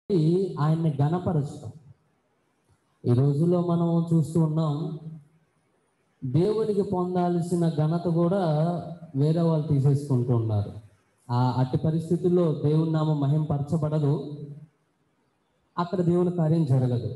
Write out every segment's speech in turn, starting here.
బట్టి ఆయన్ని గణపరచడం ఈ రోజుల్లో మనం చూస్తూ ఉన్నాం దేవునికి పొందాల్సిన ఘనత కూడా వేరే వాళ్ళు తీసేసుకుంటూ ఉన్నారు ఆ అట్టి పరిస్థితుల్లో దేవుని నామం మహింపరచబడదు అక్కడ దేవుని కార్యం జరగదు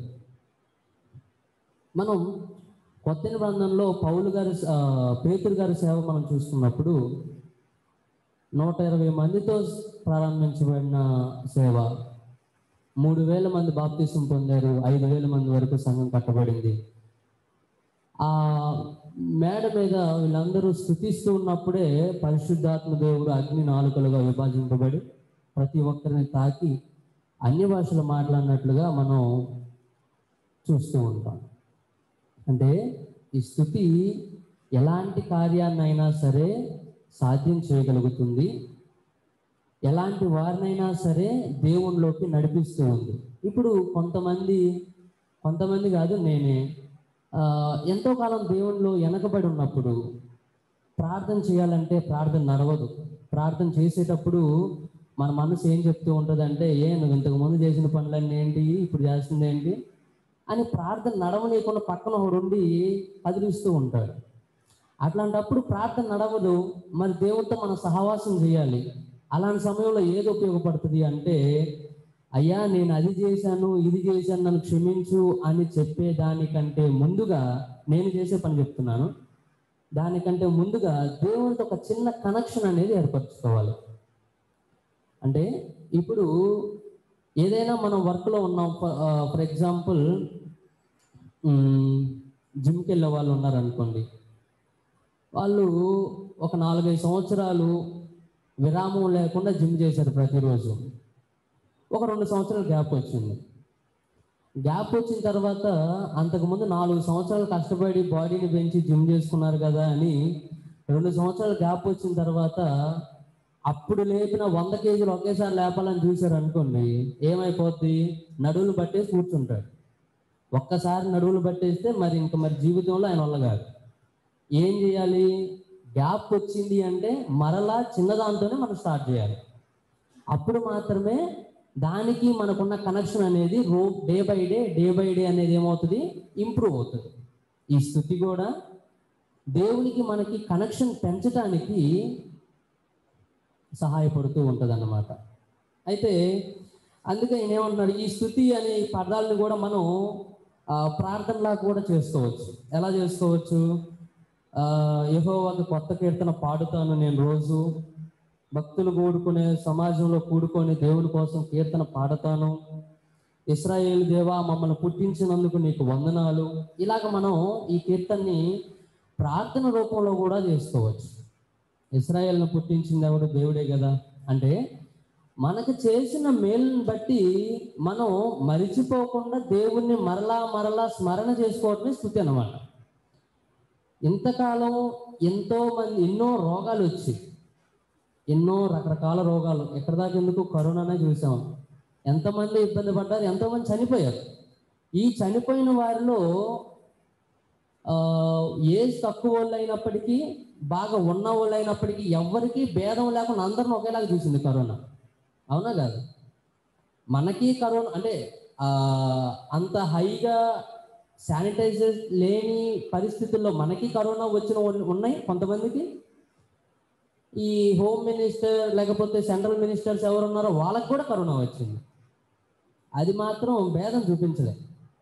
మనం కొత్త నిబంధనలో పౌలు గారి ఆ, పేతురు గారి సేవ మనం చూస్తున్నప్పుడు నూట ఇరవై మందితో ప్రారంభించబడిన సేవ మూడు వేల మంది బాప్తీసం పొందారు ఐదు వేల మంది వరకు సంఘం కట్టబడింది ఆ మేడ మీద వీళ్ళందరూ స్థుతిస్తూ ఉన్నప్పుడే పరిశుద్ధాత్మ దేవుడు అగ్ని నాలుకలుగా విభజింపబడి ప్రతి ఒక్కరిని తాకి అన్ని భాషలు మాట్లాడినట్లుగా మనం చూస్తూ ఉంటాం అంటే ఈ స్థుతి ఎలాంటి కార్యాన్నైనా సరే సాధ్యం చేయగలుగుతుంది ఎలాంటి వారినైనా సరే దేవునిలోకి నడిపిస్తూ ఉంది ఇప్పుడు కొంతమంది కొంతమంది కాదు నేనే ఆ, ఎంతో కాలం దేవునిలో వెనకబడి ఉన్నప్పుడు ప్రార్థన చేయాలంటే ప్రార్థన నడవదు ప్రార్థన చేసేటప్పుడు మన మనసు ఏం చెప్తూ ఉంటుంది అంటే ఏ నువ్వు ఇంతకు ముందు చేసిన పనులన్నీ ఏంటి ఇప్పుడు చేస్తుంది ఏంటి అని ప్రార్థన నడవనీయకుండా పక్కన ఒకడు ఉండి కదిలిస్తూ ఉంటాడు అట్లాంటప్పుడు ప్రార్థన నడవదు మరి దేవుడితో మనం సహవాసం చేయాలి అలాంటి సమయంలో ఏది ఉపయోగపడుతుంది అంటే అయ్యా నేను అది చేశాను ఇది చేశాను నన్ను క్షమించు అని చెప్పేదానికంటే ముందుగా నేను చేసే పని చెప్తున్నాను దానికంటే ముందుగా దేవునితో ఒక చిన్న కనెక్షన్ అనేది ఏర్పరచుకోవాలి అంటే ఇప్పుడు ఏదైనా మనం వర్క్లో ఉన్నాం ఫర్ ఎగ్జాంపుల్ జిమ్కి వెళ్ళే వాళ్ళు ఉన్నారనుకోండి వాళ్ళు ఒక నాలుగైదు సంవత్సరాలు విరామం లేకుండా జిమ్ చేశారు ప్రతిరోజు ఒక రెండు సంవత్సరాలు గ్యాప్ వచ్చింది గ్యాప్ వచ్చిన తర్వాత అంతకుముందు నాలుగు సంవత్సరాలు కష్టపడి బాడీని పెంచి జిమ్ చేసుకున్నారు కదా అని రెండు సంవత్సరాలు గ్యాప్ వచ్చిన తర్వాత అప్పుడు లేపిన వంద కేజీలు ఒకేసారి లేపాలని చూశారు అనుకోండి ఏమైపోద్ది నడువులు పట్టేసి కూర్చుంటాడు ఒక్కసారి నడువులు పట్టేస్తే మరి ఇంక మరి జీవితంలో ఆయన వల్ల కాదు ఏం చేయాలి గ్యాప్ వచ్చింది అంటే మరలా చిన్నదాంతోనే మనం స్టార్ట్ చేయాలి అప్పుడు మాత్రమే దానికి మనకున్న కనెక్షన్ అనేది రో day by day day by day అనేది ఏమవుతుంది ఇంప్రూవ్ అవుతుంది ఈ స్థుతి కూడా దేవునికి మనకి కనెక్షన్ పెంచడానికి సహాయపడుతూ ఉంటుంది అన్నమాట అయితే అందుకే ఆయన ఏమంటున్నాడు ఈ స్థుతి అనే ఈ పదాలను కూడా మనం ఆ, ప్రార్థనలా కూడా చేసుకోవచ్చు ఎలా చేసుకోవచ్చు యహోవాకి కొత్త కీర్తన పాడుతాను నేను రోజు భక్తులు కూడుకునే సమాజంలో కూడుకొని దేవుని కోసం కీర్తన పాడతాను ఇస్రాయేల్ దేవా మమ్మల్ని పుట్టించినందుకు నీకు వందనాలు ఇలాగ మనం ఈ కీర్తనని ప్రార్థన రూపంలో కూడా చేసుకోవచ్చు ఇస్రాయేల్ను పుట్టించింది ఎవడు దేవుడే కదా అంటే మనకు చేసిన మేలుని బట్టి మనం మరిచిపోకుండా దేవుణ్ణి మరలా మరలా స్మరణ చేసుకోవటమే స్థుతి అన్నమాట ఇంతకాలం ఎంతో మంది ఎన్నో రోగాలు వచ్చి ఎన్నో రకరకాల రోగాలు ఎక్కడ దాకా ఎందుకు కరోనానే చూసాం ఎంతమంది ఇబ్బంది పడ్డారు ఎంతోమంది చనిపోయారు ఈ చనిపోయిన వారిలో ఆ, ఏజ్ తక్కువ వాళ్ళు అయినప్పటికీ బాగా ఉన్న వాళ్ళు అయినప్పటికీ ఎవరికి భేదం లేకుండా అందరిని ఒకేలాగా చూసింది కరోనా అవునా కాదు మనకి కరోనా అంటే ఆ, అంత హైగా శానిటైజర్ లేని పరిస్థితుల్లో మనకి కరోనా వచ్చిన వాళ్ళు ఉన్నాయి కొంతమందికి ఈ హోమ్ మినిస్టర్ లేకపోతే సెంట్రల్ మినిస్టర్స్ ఎవరు ఉన్నారో వాళ్ళకి కూడా కరోనా వచ్చింది అది మాత్రం భేదం చూపించలే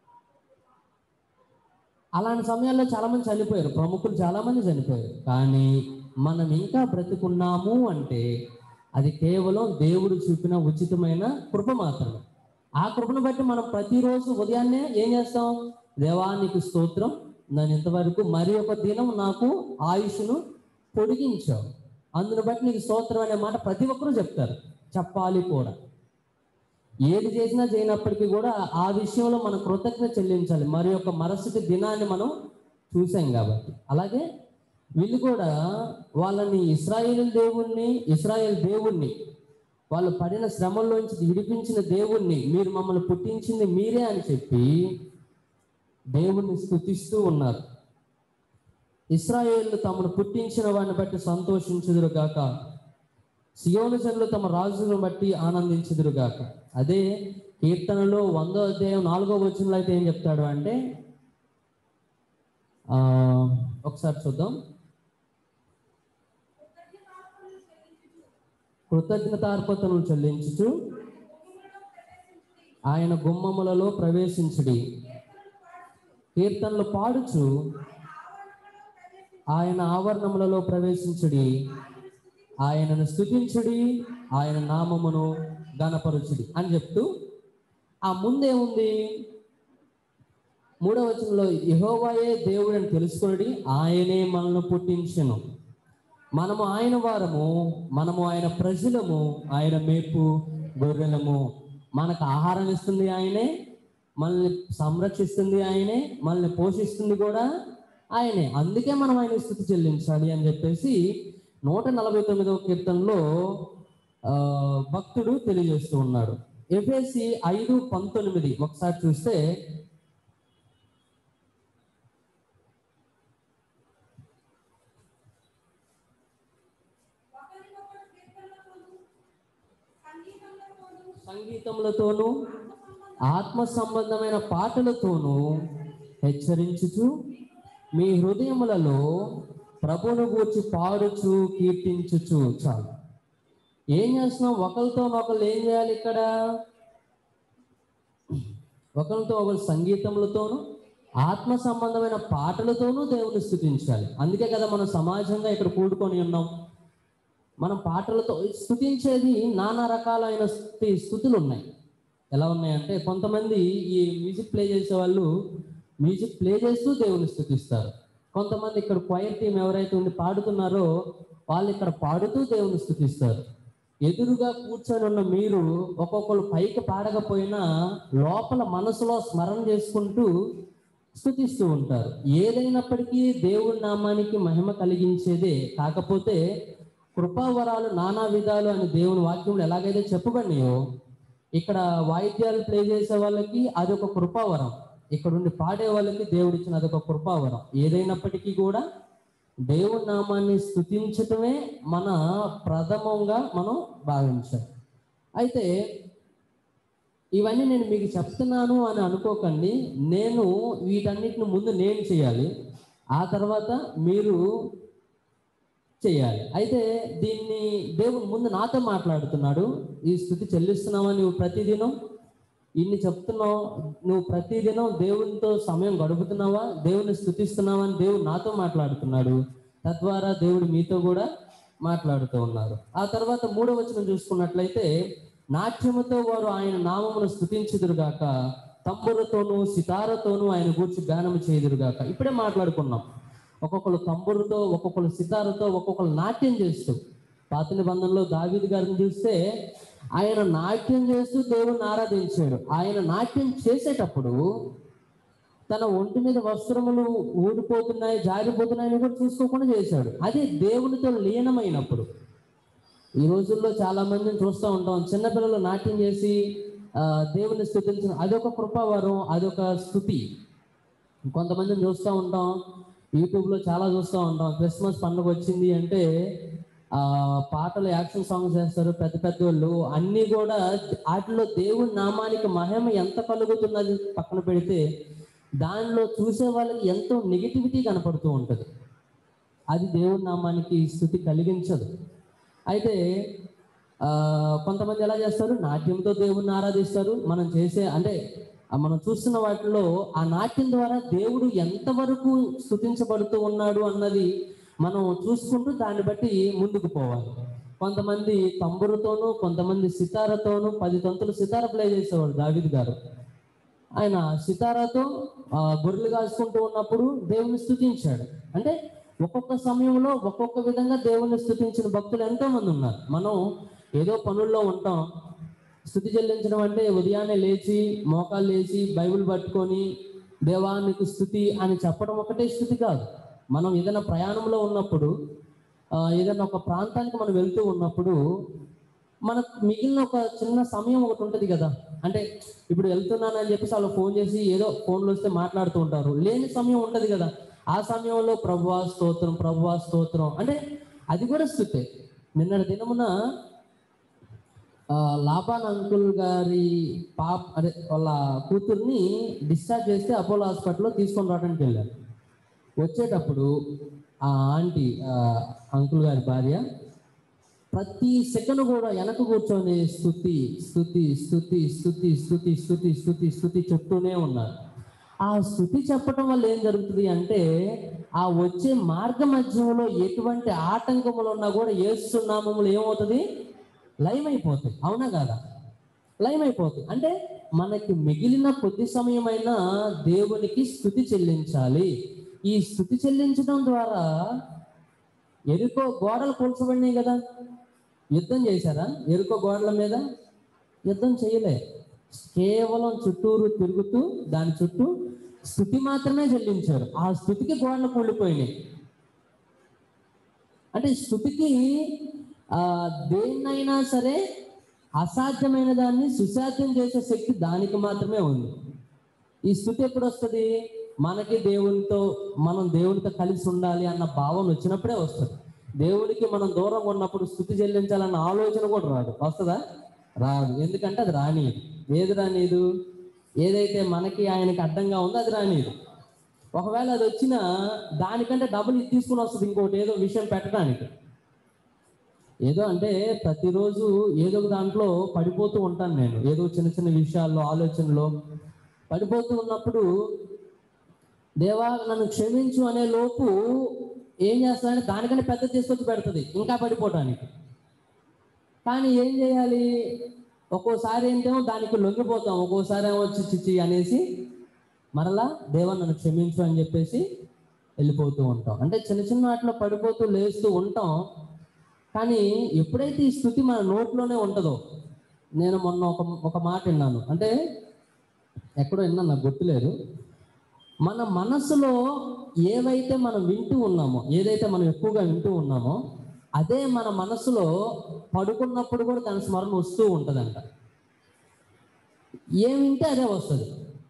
అలాంటి సమయాల్లో చాలా మంది చనిపోయారు ప్రముఖులు చాలా మంది చనిపోయారు కానీ మనం ఇంకా బ్రతికున్నాము అంటే అది కేవలం దేవుడు చూపిన ఉచితమైన కృప మాత్రమే ఆ కృపను బట్టి మనం ప్రతిరోజు ఉదయాన్నే ఏం చేస్తాం దేవానికి స్తోత్రం నేను ఇంతవరకు మరి ఒక దినం నాకు ఆయుష్ను పొడిగించావు అందును బట్టి నీకు స్తోత్రం అనే మాట ప్రతి ఒక్కరూ చెప్తారు చెప్పాలి కూడా ఏది చేసినా చేయనప్పటికీ కూడా ఆ విషయంలో మనం కృతజ్ఞత చెల్లించాలి మరి యొక్క మరుసటి దినాన్ని మనం చూసాం కాబట్టి అలాగే వీళ్ళు కూడా వాళ్ళని ఇస్రాయేల్ దేవుణ్ణి ఇస్రాయేల్ దేవుణ్ణి వాళ్ళు పడిన శ్రమల్లోంచి విడిపించిన దేవుణ్ణి మీరు మమ్మల్ని పుట్టించింది మీరే అని చెప్పి దేవుణ్ణి స్థుతిస్తూ ఉన్నారు ఇస్రాయేళ్లు తమను పుట్టించిన వాడిని బట్టి సంతోషించుదురు గాక సియోను జనులు తమ రాజును బట్టి ఆనందించుదురు గాక అదే కీర్తనలో వందో అధ్యాయం నాలుగో వచనంలో అయితే ఏం చెప్తాడు అంటే ఆ, ఒకసారి చూద్దాం కృతజ్ఞతార్పతను చెల్లించుచు ఆయన గుమ్మములలో ప్రవేశించుడి కీర్తనలు పాడుచు ఆయన ఆవరణములలో ప్రవేశించుడి ఆయనను స్థుతించుడి ఆయన నామమును గణపరుచుడి అని చెప్తూ ఆ ముందేముంది మూడవ వచనంలో యెహోవాయే దేవుడు అని తెలుసుకుని ఆయనే మనల్ని పుట్టించెను మనము ఆయన వారము మనము ఆయన ప్రజలము ఆయన మేపు గొర్రెలము మనకు ఆహారం ఇస్తుంది ఆయనే మనల్ని సంరక్షిస్తుంది ఆయనే మనల్ని పోషిస్తుంది కూడా ఆయనే అందుకే మనం ఆయన స్థుతి చెల్లించాలి అని చెప్పేసి నూట నలభై తొమ్మిదవ కీర్తనలో ఆ, భక్తుడు తెలియజేస్తూ ఉన్నాడు ఎఫ్ఎసి ఐదు పంతొమ్మిది ఒకసారి చూస్తే సంగీతములతోనూ ఆత్మ సంబంధమైన పాటలతోనూ హెచ్చరించుచు మీ హృదయములలో ప్రభును గూర్చి పాడుచు కీర్తించుచు చాలు ఏం చేస్తున్నాం ఒకరితో ఒకళ్ళు ఏం చేయాలి ఇక్కడ ఒకరితో ఒకరు సంగీతములతోనూ ఆత్మ సంబంధమైన పాటలతోనూ దేవుని స్థుతించాలి అందుకే కదా మనం సమాజంగా ఇక్కడ కూడుకొని ఉన్నాం మనం పాటలతో స్థుతించేది నానా రకాలైన స్థుతి స్థుతులు ఉన్నాయి ఎలా ఉన్నాయంటే కొంతమంది ఈ మ్యూజిక్ ప్లే చేసే వాళ్ళు మ్యూజిక్ ప్లే చేస్తూ దేవుని స్థుతిస్తారు కొంతమంది ఇక్కడ క్వైర్ టీం ఎవరైతే ఉండి పాడుతున్నారో వాళ్ళు ఇక్కడ పాడుతూ దేవుని స్థుతిస్తారు ఎదురుగా కూర్చొని ఉన్న మీరు ఒక్కొక్కరు పైకి పాడకపోయినా లోపల మనసులో స్మరణ చేసుకుంటూ స్థుతిస్తూ ఉంటారు ఏదైనప్పటికీ దేవుడి నామానికి మహిమ కలిగించేదే కాకపోతే కృపావరాలు నానా విధాలు అని దేవుని వాక్యంలో ఎలాగైతే చెప్పబడినాయో ఇక్కడ వాయిద్యాలు ప్లే చేసే వాళ్ళకి అదొక కృపావరం ఇక్కడ ఉండి పాడే వాళ్ళకి దేవుడు ఇచ్చిన అదొక కృపావరం ఏదైనప్పటికీ కూడా దేవుని నామాన్ని స్థుతించటమే మన ప్రథమంగా మనం భావించాలి అయితే ఇవన్నీ నేను మీకు చెప్తున్నాను అని అనుకోకండి నేను వీటన్నిటిని ముందు నేను చేయాలి ఆ తర్వాత మీరు చేయాలి అయితే దీన్ని దేవుడు ముందు నాతో మాట్లాడుతున్నాడు ఈ స్థుతి చెల్లిస్తున్నావా నువ్వు ప్రతిదినం ఇన్ని చెప్తున్నావు నువ్వు ప్రతిదినం దేవునితో సమయం గడుపుతున్నావా దేవుని స్థుతిస్తున్నావా అని దేవుడు నాతో మాట్లాడుతున్నాడు తద్వారా దేవుడు మీతో కూడా మాట్లాడుతూ ఉన్నారు ఆ తర్వాత మూడవ వచనం చూసుకున్నట్లయితే నాట్యముతో వారు ఆయన నామమును స్థుతించుదురుగాక తంబురతోనూ సితారతోనూ ఆయన గూర్చి గానం చేయుదురుగాక ఇప్పుడే మాట్లాడుకున్నాం ఒక్కొక్కరు తంబురుతో ఒక్కొక్కరు సితారతో ఒక్కొక్కరు నాట్యం చేస్తూ పాత నిబంధనలో దావీదు గారిని చూస్తే ఆయన నాట్యం చేస్తూ దేవుణ్ణి ఆరాధించాడు ఆయన నాట్యం చేసేటప్పుడు తన ఒంటి మీద వస్త్రములు ఊడిపోతున్నాయి జారిపోతున్నాయని కూడా చూసుకోకుండా చేశాడు అది దేవునితో లీనమైనప్పుడు ఈ రోజుల్లో చాలా మందిని చూస్తూ ఉంటాం చిన్నపిల్లలు నాట్యం చేసి ఆ, దేవుని స్థుతించిన అదొక కృపావరం అదొక స్థుతి కొంతమందిని చూస్తూ ఉంటాం యూట్యూబ్లో చాలా చూస్తూ ఉంటాం క్రిస్మస్ పండుగ వచ్చింది అంటే ఆ పాటలు యాక్షన్ సాంగ్స్ చేస్తారు పెద్ద పెద్ద వాళ్ళు అన్నీ కూడా వాటిలో దేవుని నామానికి మహిమ ఎంత కలుగుతున్నది పక్కన పెడితే దానిలో చూసే వాళ్ళకి ఎంతో నెగిటివిటీ కనపడుతూ ఉంటుంది అది దేవుని నామానికి స్థుతి కలిగించదు అయితే ఆ, కొంతమంది ఎలా చేస్తారు నాట్యంతో దేవుణ్ణి ఆరాధిస్తారు మనం చేసే అంటే ఆ మనం చూస్తున్న వాటిలో ఆ నాట్యం ద్వారా దేవుడు ఎంతవరకు స్థుతించబడుతూ ఉన్నాడు అన్నది మనం చూసుకుంటూ దాన్ని బట్టి ముందుకు పోవాలి కొంతమంది తంబురుతోనూ కొంతమంది సితారతోనూ పది తంతులు సితార ప్లే చేసేవాడు దావిద్ గారు ఆయన సితారాతో ఆ, గొర్రెలు కాసుకుంటూ ఉన్నప్పుడు దేవుని స్థుతించాడు అంటే ఒక్కొక్క సమయంలో ఒక్కొక్క విధంగా దేవుని స్థుతించిన భక్తులు ఎంతో మంది ఉన్నారు మనం ఏదో పనుల్లో ఉంటాం స్థుతి చెల్లించడం అంటే ఉదయాన్నే లేచి మోకాలు లేచి బైబిల్ పట్టుకొని దేవానికి స్థుతి అని చెప్పడం ఒకటే స్థుతి కాదు మనం ఏదైనా ప్రయాణంలో ఉన్నప్పుడు ఆ, ఏదైనా ఒక ప్రాంతానికి మనం వెళ్తూ ఉన్నప్పుడు మనకు మిగిలిన ఒక చిన్న సమయం ఒకటి ఉంటుంది కదా అంటే ఇప్పుడు వెళ్తున్నానని చెప్పేసి వాళ్ళు ఫోన్ చేసి ఏదో ఫోన్లో వస్తే మాట్లాడుతూ ఉంటారు లేని సమయం ఉంటుంది కదా ఆ సమయంలో ప్రభువా స్తోత్రం ప్రభువా స్తోత్రం అంటే అది కూడా స్థుతే నిన్నటి దినమున ఆ, లాబాన్ అంకుల్ గారి పాప అదే వాళ్ళ కూతుర్ని డిశ్చార్జ్ చేస్తే అపోలో హాస్పిటల్లో తీసుకొని రావడానికి వెళ్ళారు వచ్చేటప్పుడు ఆ ఆంటీ ఆ, అంకుల్ గారి భార్య ప్రతి సెకండ్ కూడా వెనక కూర్చొని స్థుతి స్థుతి స్థుతి స్థుతి స్థుతి స్థుతి స్థుతి స్థుతి చెప్తూనే ఉన్నారు ఆ స్థుతి చెప్పడం వల్ల ఏం జరుగుతుంది అంటే ఆ వచ్చే మార్గ మధ్యంలో ఎటువంటి ఆటంకములు ఉన్నా కూడా ఏసునామములు ఏమవుతుంది లైవ్ అయిపోతాయి అవునా కాదా లైవ్ అయిపోతుంది అంటే మనకి మిగిలిన కొద్ది సమయమైనా దేవునికి స్థుతి చెల్లించాలి ఈ స్థుతి చెల్లించడం ద్వారా ఎరుకో గోడలు కూల్చబడినాయి కదా యుద్ధం చేశారా ఎరుకో గోడల మీద యుద్ధం చేయలే కేవలం చుట్టూరు తిరుగుతూ దాని చుట్టూ స్థుతి మాత్రమే చెల్లించారు ఆ స్థుతికి గోడలు కూలిపోయినాయి అంటే స్థుతికి ఆ దేన్నైనా సరే అసాధ్యమైన దాన్ని సుసాధ్యం చేసే శక్తి దానికి మాత్రమే ఉంది ఈ స్థుతి ఎప్పుడు వస్తుంది మనకి దేవునితో మనం దేవునితో కలిసి ఉండాలి అన్న భావన వచ్చినప్పుడే వస్తుంది దేవునికి మనం దూరంగా ఉన్నప్పుడు స్థుతి చెల్లించాలన్న ఆలోచన కూడా రాదు వస్తుందా రాదు ఎందుకంటే అది రానియదు ఏది రానియదు ఏదైతే మనకి ఆయనకి అడ్డంగా ఉందో అది రానియదు ఒకవేళ అది వచ్చినా దానికంటే డబ్బులు ఇది తీసుకుని వస్తుంది ఇంకోటి ఏదో విషయం పెట్టడానికి ఏదో అంటే ప్రతిరోజు ఏదో ఒక దాంట్లో పడిపోతూ ఉంటాను నేను ఏదో చిన్న చిన్న విషయాల్లో ఆలోచనలో పడిపోతూ ఉన్నప్పుడు దేవా నన్ను క్షమించు అనే లోపు ఏం చేస్తానంటే దానికంటే పెద్ద తీసుకొచ్చి పెడుతుంది ఇంకా పడిపోవటానికి కానీ ఏం చేయాలి ఒక్కోసారి ఏంటేమో దానికి లొంగిపోతాం ఒక్కోసారి ఏమో వచ్చి చిచ్చి అనేసి మరలా దేవా నన్ను క్షమించు అని చెప్పేసి వెళ్ళిపోతూ ఉంటాం అంటే చిన్న చిన్న వాటిలో పడిపోతూ లేస్తూ ఉంటాం కానీ ఎప్పుడైతే ఈ స్థుతి మన నోట్లోనే ఉంటుందో నేను మొన్న ఒక ఒక మాట విన్నాను అంటే ఎక్కడో విన్నాను నాకు గుర్తులేదు మన మనసులో ఏవైతే మనం వింటూ ఉన్నామో ఏదైతే మనం ఎక్కువగా వింటూ ఉన్నామో అదే మన మనసులో పడుకున్నప్పుడు కూడా దాని స్మరణ వస్తూ ఉంటుందంట ఏం వింటే అదే వస్తుంది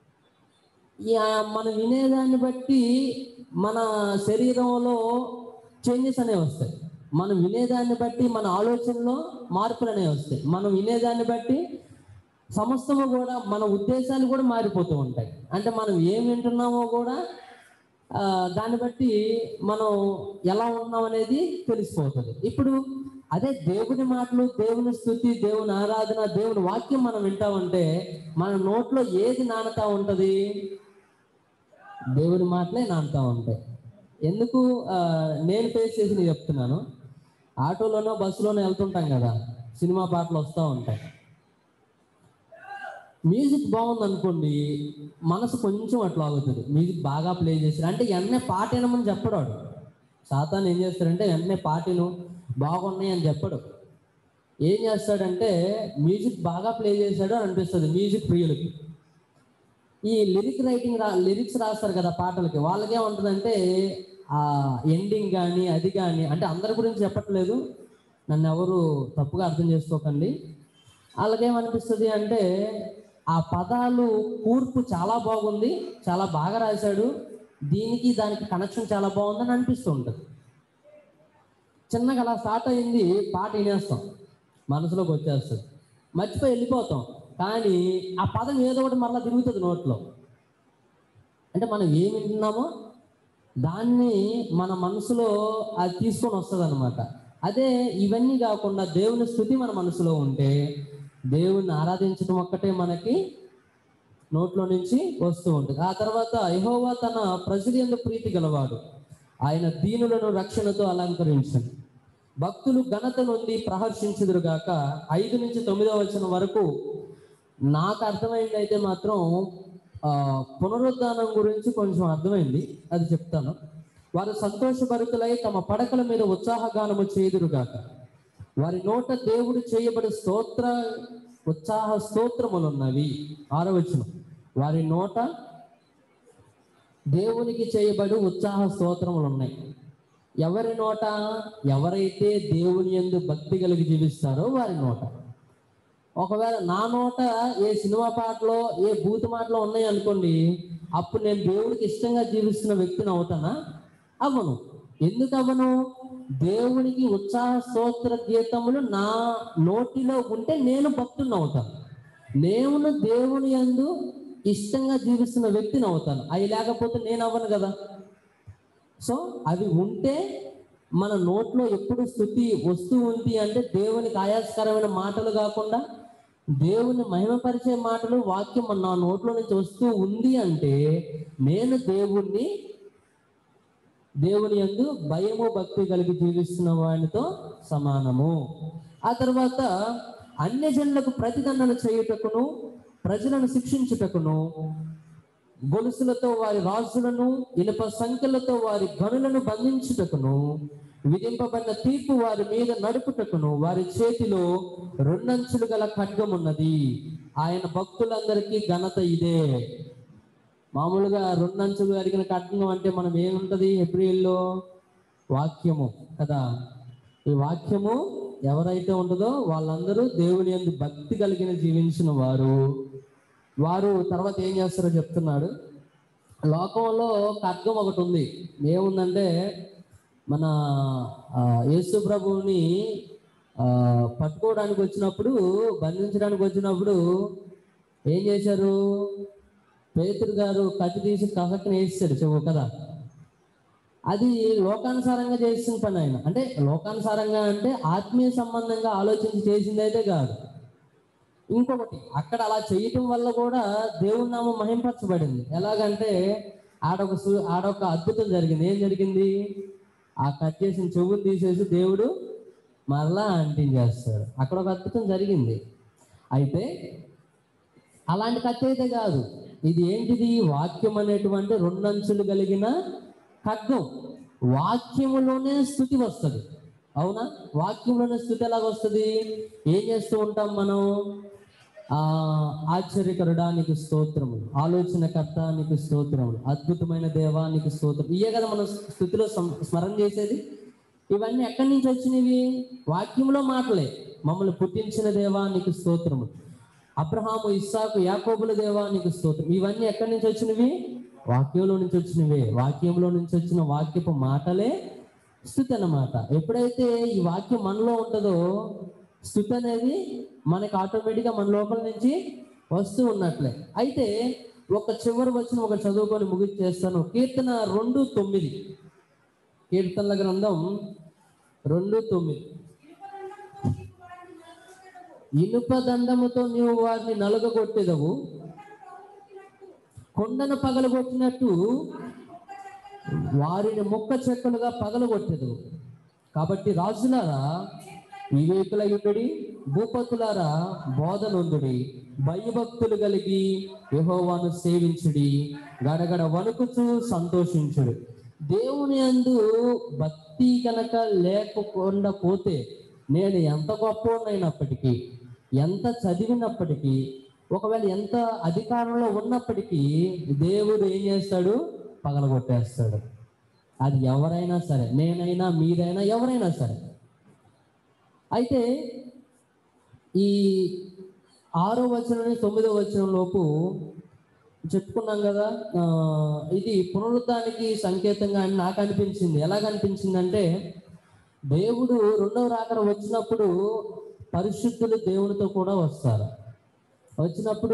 మనం వినేదాన్ని బట్టి మన శరీరంలో చేంజెస్ అనేవి వస్తాయి మనం వినేదాన్ని బట్టి మన ఆలోచనలో మార్పులు అనేవి వస్తాయి మనం వినేదాన్ని బట్టి సమస్తము కూడా మన ఉద్దేశాలు కూడా మారిపోతూ ఉంటాయి అంటే మనం ఏం వింటున్నామో కూడా ఆ, దాన్ని బట్టి మనం ఎలా ఉన్నాం అనేది తెలిసిపోతుంది ఇప్పుడు అదే దేవుని మాటలు దేవుని స్థుతి దేవుని ఆరాధన దేవుని వాక్యం మనం వింటామంటే మన నోట్లో ఏది నానుతా ఉంటది దేవుని మాటలే నానుతా ఉంటాయి ఎందుకు ఆ, నేను ఫేస్ చేసి నేను చెప్తున్నాను ఆటోలోనో బస్సులోనో వెళ్తుంటాం కదా సినిమా పాటలు వస్తూ ఉంటాయి మ్యూజిక్ బాగుంది అనుకోండి మనసు కొంచెం అట్లా ఆగుతుంది మ్యూజిక్ బాగా ప్లే చేశారు అంటే వెంటనే పాట వినమని చెప్పడు వాడు సాతాన్ ఏం చేస్తాడంటే వెంటనే పాటలు బాగున్నాయి అని చెప్పడు ఏం చేస్తాడంటే మ్యూజిక్ బాగా ప్లే చేశాడు అని అనిపిస్తుంది మ్యూజిక్ ప్రియులకి ఈ లిరిక్ రైటింగ్ రా లిరిక్స్ రాస్తారు కదా పాటలకి వాళ్ళకేముంటుందంటే ఆ ఎండింగ్ కానీ అది కానీ అంటే అందరి గురించి చెప్పట్లేదు నన్ను ఎవరు తప్పుగా అర్థం చేసుకోకండి వాళ్ళకేమనిపిస్తుంది అంటే ఆ పదాలు కూర్పు చాలా బాగుంది చాలా బాగా రాశాడు దీనికి దానికి కనెక్షన్ చాలా బాగుందని అనిపిస్తూ ఉంటుంది చిన్నగా అలా స్టార్ట్ అయింది పాట వినేస్తాం మనసులోకి వచ్చేస్తుంది మర్చిపోయి వెళ్ళిపోతాం కానీ ఆ పదం ఏదో ఒకటి మళ్ళీ తిరుగుతుంది నోట్లో అంటే మనం ఏం వింటున్నామో దాన్ని మన మనసులో అది తీసుకొని వస్తుంది అనమాట అదే ఇవన్నీ కాకుండా దేవుని స్థుతి మన మనసులో ఉంటే దేవుణ్ణి ఆరాధించడం ఒక్కటే మనకి నోట్లో నుంచి వస్తూ ఉంటుంది ఆ తర్వాత యెహోవా తన ప్రజలు ఎందుకు ప్రీతి గలవాడు ఆయన దీనులను రక్షణతో అలంకరించండి భక్తులు ఘనత నుండి ప్రహర్షించుదురుగాక ఐదు నుంచి తొమ్మిదవ వచనం వరకు నాకు అర్థమైంది అయితే మాత్రం ఆ, పునరుద్ధానం గురించి కొంచెం అర్థమైంది అది చెప్తాను వారు సంతోషభరితులై తమ పడకల మీద ఉత్సాహగానము చేయుదురుగాక వారి నోట దేవుడు చేయబడి స్తోత్ర ఉత్సాహ స్తోత్రములున్నవి ఆరవచనం వారి నోట దేవునికి చేయబడి ఉత్సాహ స్తోత్రములు ఉన్నాయి ఎవరి నోట ఎవరైతే దేవుని యందు భక్తి కలిగి జీవిస్తారో వారి నోట ఒకవేళ నా నోట ఏ సినిమా పాటలో ఏ బూత్ మాటలో ఉన్నాయి అనుకోండి అప్పుడు నేను దేవుడికి ఇష్టంగా జీవిస్తున్న వ్యక్తిని అవుతానా అవ్వను ఎందుకు అవ్వను దేవునికి ఉత్సాహ స్తోత్ర గీతములు నా నోటిలో ఉంటే నేను భక్తుని అవుతాను నేను దేవుని యందు ఇష్టంగా జీవిస్తున్న వ్యక్తిని అవుతాను అవి లేకపోతే నేను అవ్వను కదా సో అవి ఉంటే మన నోట్లో ఎప్పుడు స్థుతి వస్తూ ఉంది అంటే దేవునికి ఆయాస్కరమైన మాటలు కాకుండా దేవుని మహిమపరిచే మాటలు వాక్యం మన నా నోట్లో నుంచి వస్తూ ఉంది అంటే నేను దేవుణ్ణి దేవుని యందు భయము భక్తి కలిగి జీవిస్తున్న వాడితో సమానము ఆ తర్వాత అన్య జనులకు ప్రతిదండన చేయుటకును ప్రజలను శిక్షించుటకును గొలుసులతో వారి రాజులను ఇనుప సంఖ్యలతో వారి గనులను బంధించుటకును విధింపబడిన తీర్పు వారి మీద నడుపుటకును వారి చేతిలో రెండంచులు గల ఖడ్గం ఉన్నది ఆయన భక్తులందరికీ ఘనత ఇదే మామూలుగా రెండంచులు కలిగిన ఖడ్గం అంటే మనం ఏముంటది ఏప్రిల్లో వాక్యము కదా ఈ వాక్యము ఎవరైతే ఉంటుందో వాళ్ళందరూ దేవుని యందు భక్తి కలిగిన జీవించిన వారు వారు తర్వాత ఏం చేస్తారో చెప్తున్నాడు లోకంలో ఖడ్గం ఒకటి ఉంది ఏముందంటే మన ఆ, యేసు ప్రభువుని ఆ, పట్టుకోవడానికి వచ్చినప్పుడు బంధించడానికి వచ్చినప్పుడు ఏం చేశారు పేతురు గారు కత్తి తీసి కసక్కని వేసాడు చెవు కదా అది లోకానుసారంగా చేసిన పని ఆయన అంటే లోకానుసారంగా అంటే ఆత్మీయ సంబంధంగా ఆలోచించి చేసింది అయితే కాదు ఇంకొకటి అక్కడ అలా చేయటం వల్ల కూడా దేవుని నామం మహింపరచబడింది ఎలాగంటే ఆడొక సు- ఆడొక అద్భుతం జరిగింది ఏం జరిగింది ఆ కట్ చేసిన చెవుని తీసేసి దేవుడు మరలా అంటించేస్తాడు అక్కడ ఒక అద్భుతం జరిగింది అయితే అలాంటి కత్తి అయితే కాదు ఇది ఏంటిది వాక్యం అనేటువంటి రెండంచులు కలిగిన ఖడ్గం వాక్యములోనే స్థుతి వస్తుంది అవునా వాక్యంలోనే స్థుతి ఎలాగ వస్తుంది ఏం చేస్తూ ఉంటాం మనం ఆ ఆశ్చర్యకరుడానికి స్తోత్రములు ఆలోచనకర్త నీకు స్తోత్రములు అద్భుతమైన దేవానికి స్తోత్రం ఇయే కదా మనం స్థుతిలో సం- స్మరణ చేసేది ఇవన్నీ ఎక్కడి నుంచి వచ్చినవి వాక్యంలో మాటలే మమ్మల్ని పుట్టించిన దేవానికి స్తోత్రము అబ్రహాము ఇస్సాకు యాకోబుల దేవానికి స్తోత్రం ఇవన్నీ ఎక్కడి నుంచి వచ్చినవి వాక్యంలో నుంచి వచ్చినవే వాక్యంలో నుంచి వచ్చిన వాక్యపు మాటలే స్థుతి అన్నమాట ఎప్పుడైతే ఈ వాక్యం మనలో ఉంటుందో స్థుతి అనేది మనకి ఆటోమేటిక్గా మన లోపల నుంచి వస్తూ ఉన్నట్లే అయితే ఒక చివరి వచ్చిన ఒక చదువుకొని ముగించేస్తాను కీర్తన రెండు తొమ్మిది కీర్తనల గ్రంథం రెండు తొమ్మిది ఇనుప దండముతో నీవు వారిని నలుగగొట్టేదవు కొండను పగలగొట్టినట్టు వారిని ముక్క చెక్కలుగా పగలగొట్టేదవు కాబట్టి రాజులారా వివేకులయుడి భూపతులారా బోధనుందుడి భయభక్తులు కలిగి యెహోవాను సేవించుడి గడగడ వణుకుచు సంతోషించుడు దేవుని అందు భక్తి కనుక లేకుండా పోతే నేను ఎంత గొప్పనైనప్పటికీ ఎంత చదివినప్పటికీ ఒకవేళ ఎంత అధికారంలో ఉన్నప్పటికీ దేవుడు ఏం చేస్తాడు పగలగొట్టేస్తాడు అది ఎవరైనా సరే నేనైనా మీరైనా ఎవరైనా సరే అయితే ఈ ఆరో వచనం నుంచి తొమ్మిదో వచనం లోపు చెప్పుకున్నాం కదా ఆ, ఇది పునరుద్ధానికి సంకేతంగా అని నాకు అనిపించింది ఎలాగ అనిపించిందంటే దేవుడు రెండవ రాకడ వచ్చినప్పుడు పరిశుద్ధులు దేవునితో కూడా వస్తారు వచ్చినప్పుడు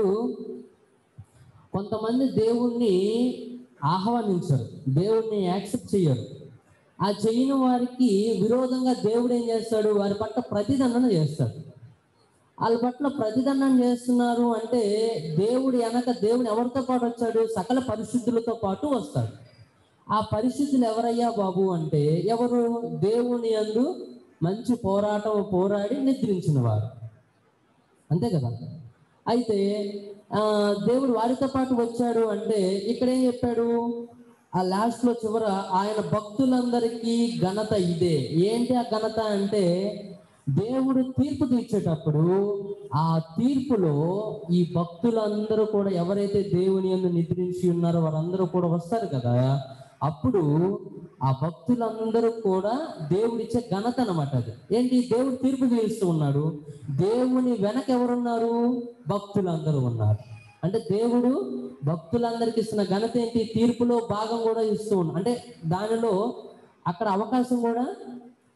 కొంతమంది దేవుణ్ణి ఆహ్వానించరు దేవుణ్ణి యాక్సెప్ట్ చేయరు ఆ చేయని వారికి విరోధంగా దేవుడు ఏం చేస్తాడు వారి పట్ల ప్రతిదండన చేస్తాడు వాళ్ళ పట్ల ప్రతిదండన చేస్తున్నారు అంటే దేవుడు వెనక దేవుడు ఎవరితో పాటు వచ్చాడు సకల పరిశుద్ధులతో పాటు వస్తాడు ఆ పరిశుద్ధులు ఎవరయ్యా బాబు అంటే ఎవరు దేవుని యందు మంచి పోరాటం పోరాడి నిద్రించిన వారు అంతే కదా అయితే ఆ, దేవుడు వారితో పాటు వచ్చాడు అంటే ఇక్కడ ఏం చెప్పాడు ఆ లాస్ట్ లో చివర ఆయన భక్తులందరికీ ఘనత ఇదే ఏంటి ఆ ఘనత అంటే దేవుడు తీర్పు తీర్చేటప్పుడు ఆ తీర్పులో ఈ భక్తులందరూ కూడా ఎవరైతే దేవుని యందు నిద్రించి ఉన్నారో వారందరూ కూడా వస్తారు కదా అప్పుడు ఆ భక్తులందరూ కూడా దేవుడిచ్చే ఘనత అన్నమాట అది ఏంటి దేవుడు తీర్పు తీరుస్తూ ఉన్నాడు దేవుని వెనక ఎవరున్నారు భక్తులందరూ ఉన్నారు అంటే దేవుడు భక్తులందరికి ఇస్తున్న ఘనత ఏంటి తీర్పులో భాగం కూడా ఇస్తూ ఉన్నాడు అంటే దానిలో అక్కడ అవకాశం కూడా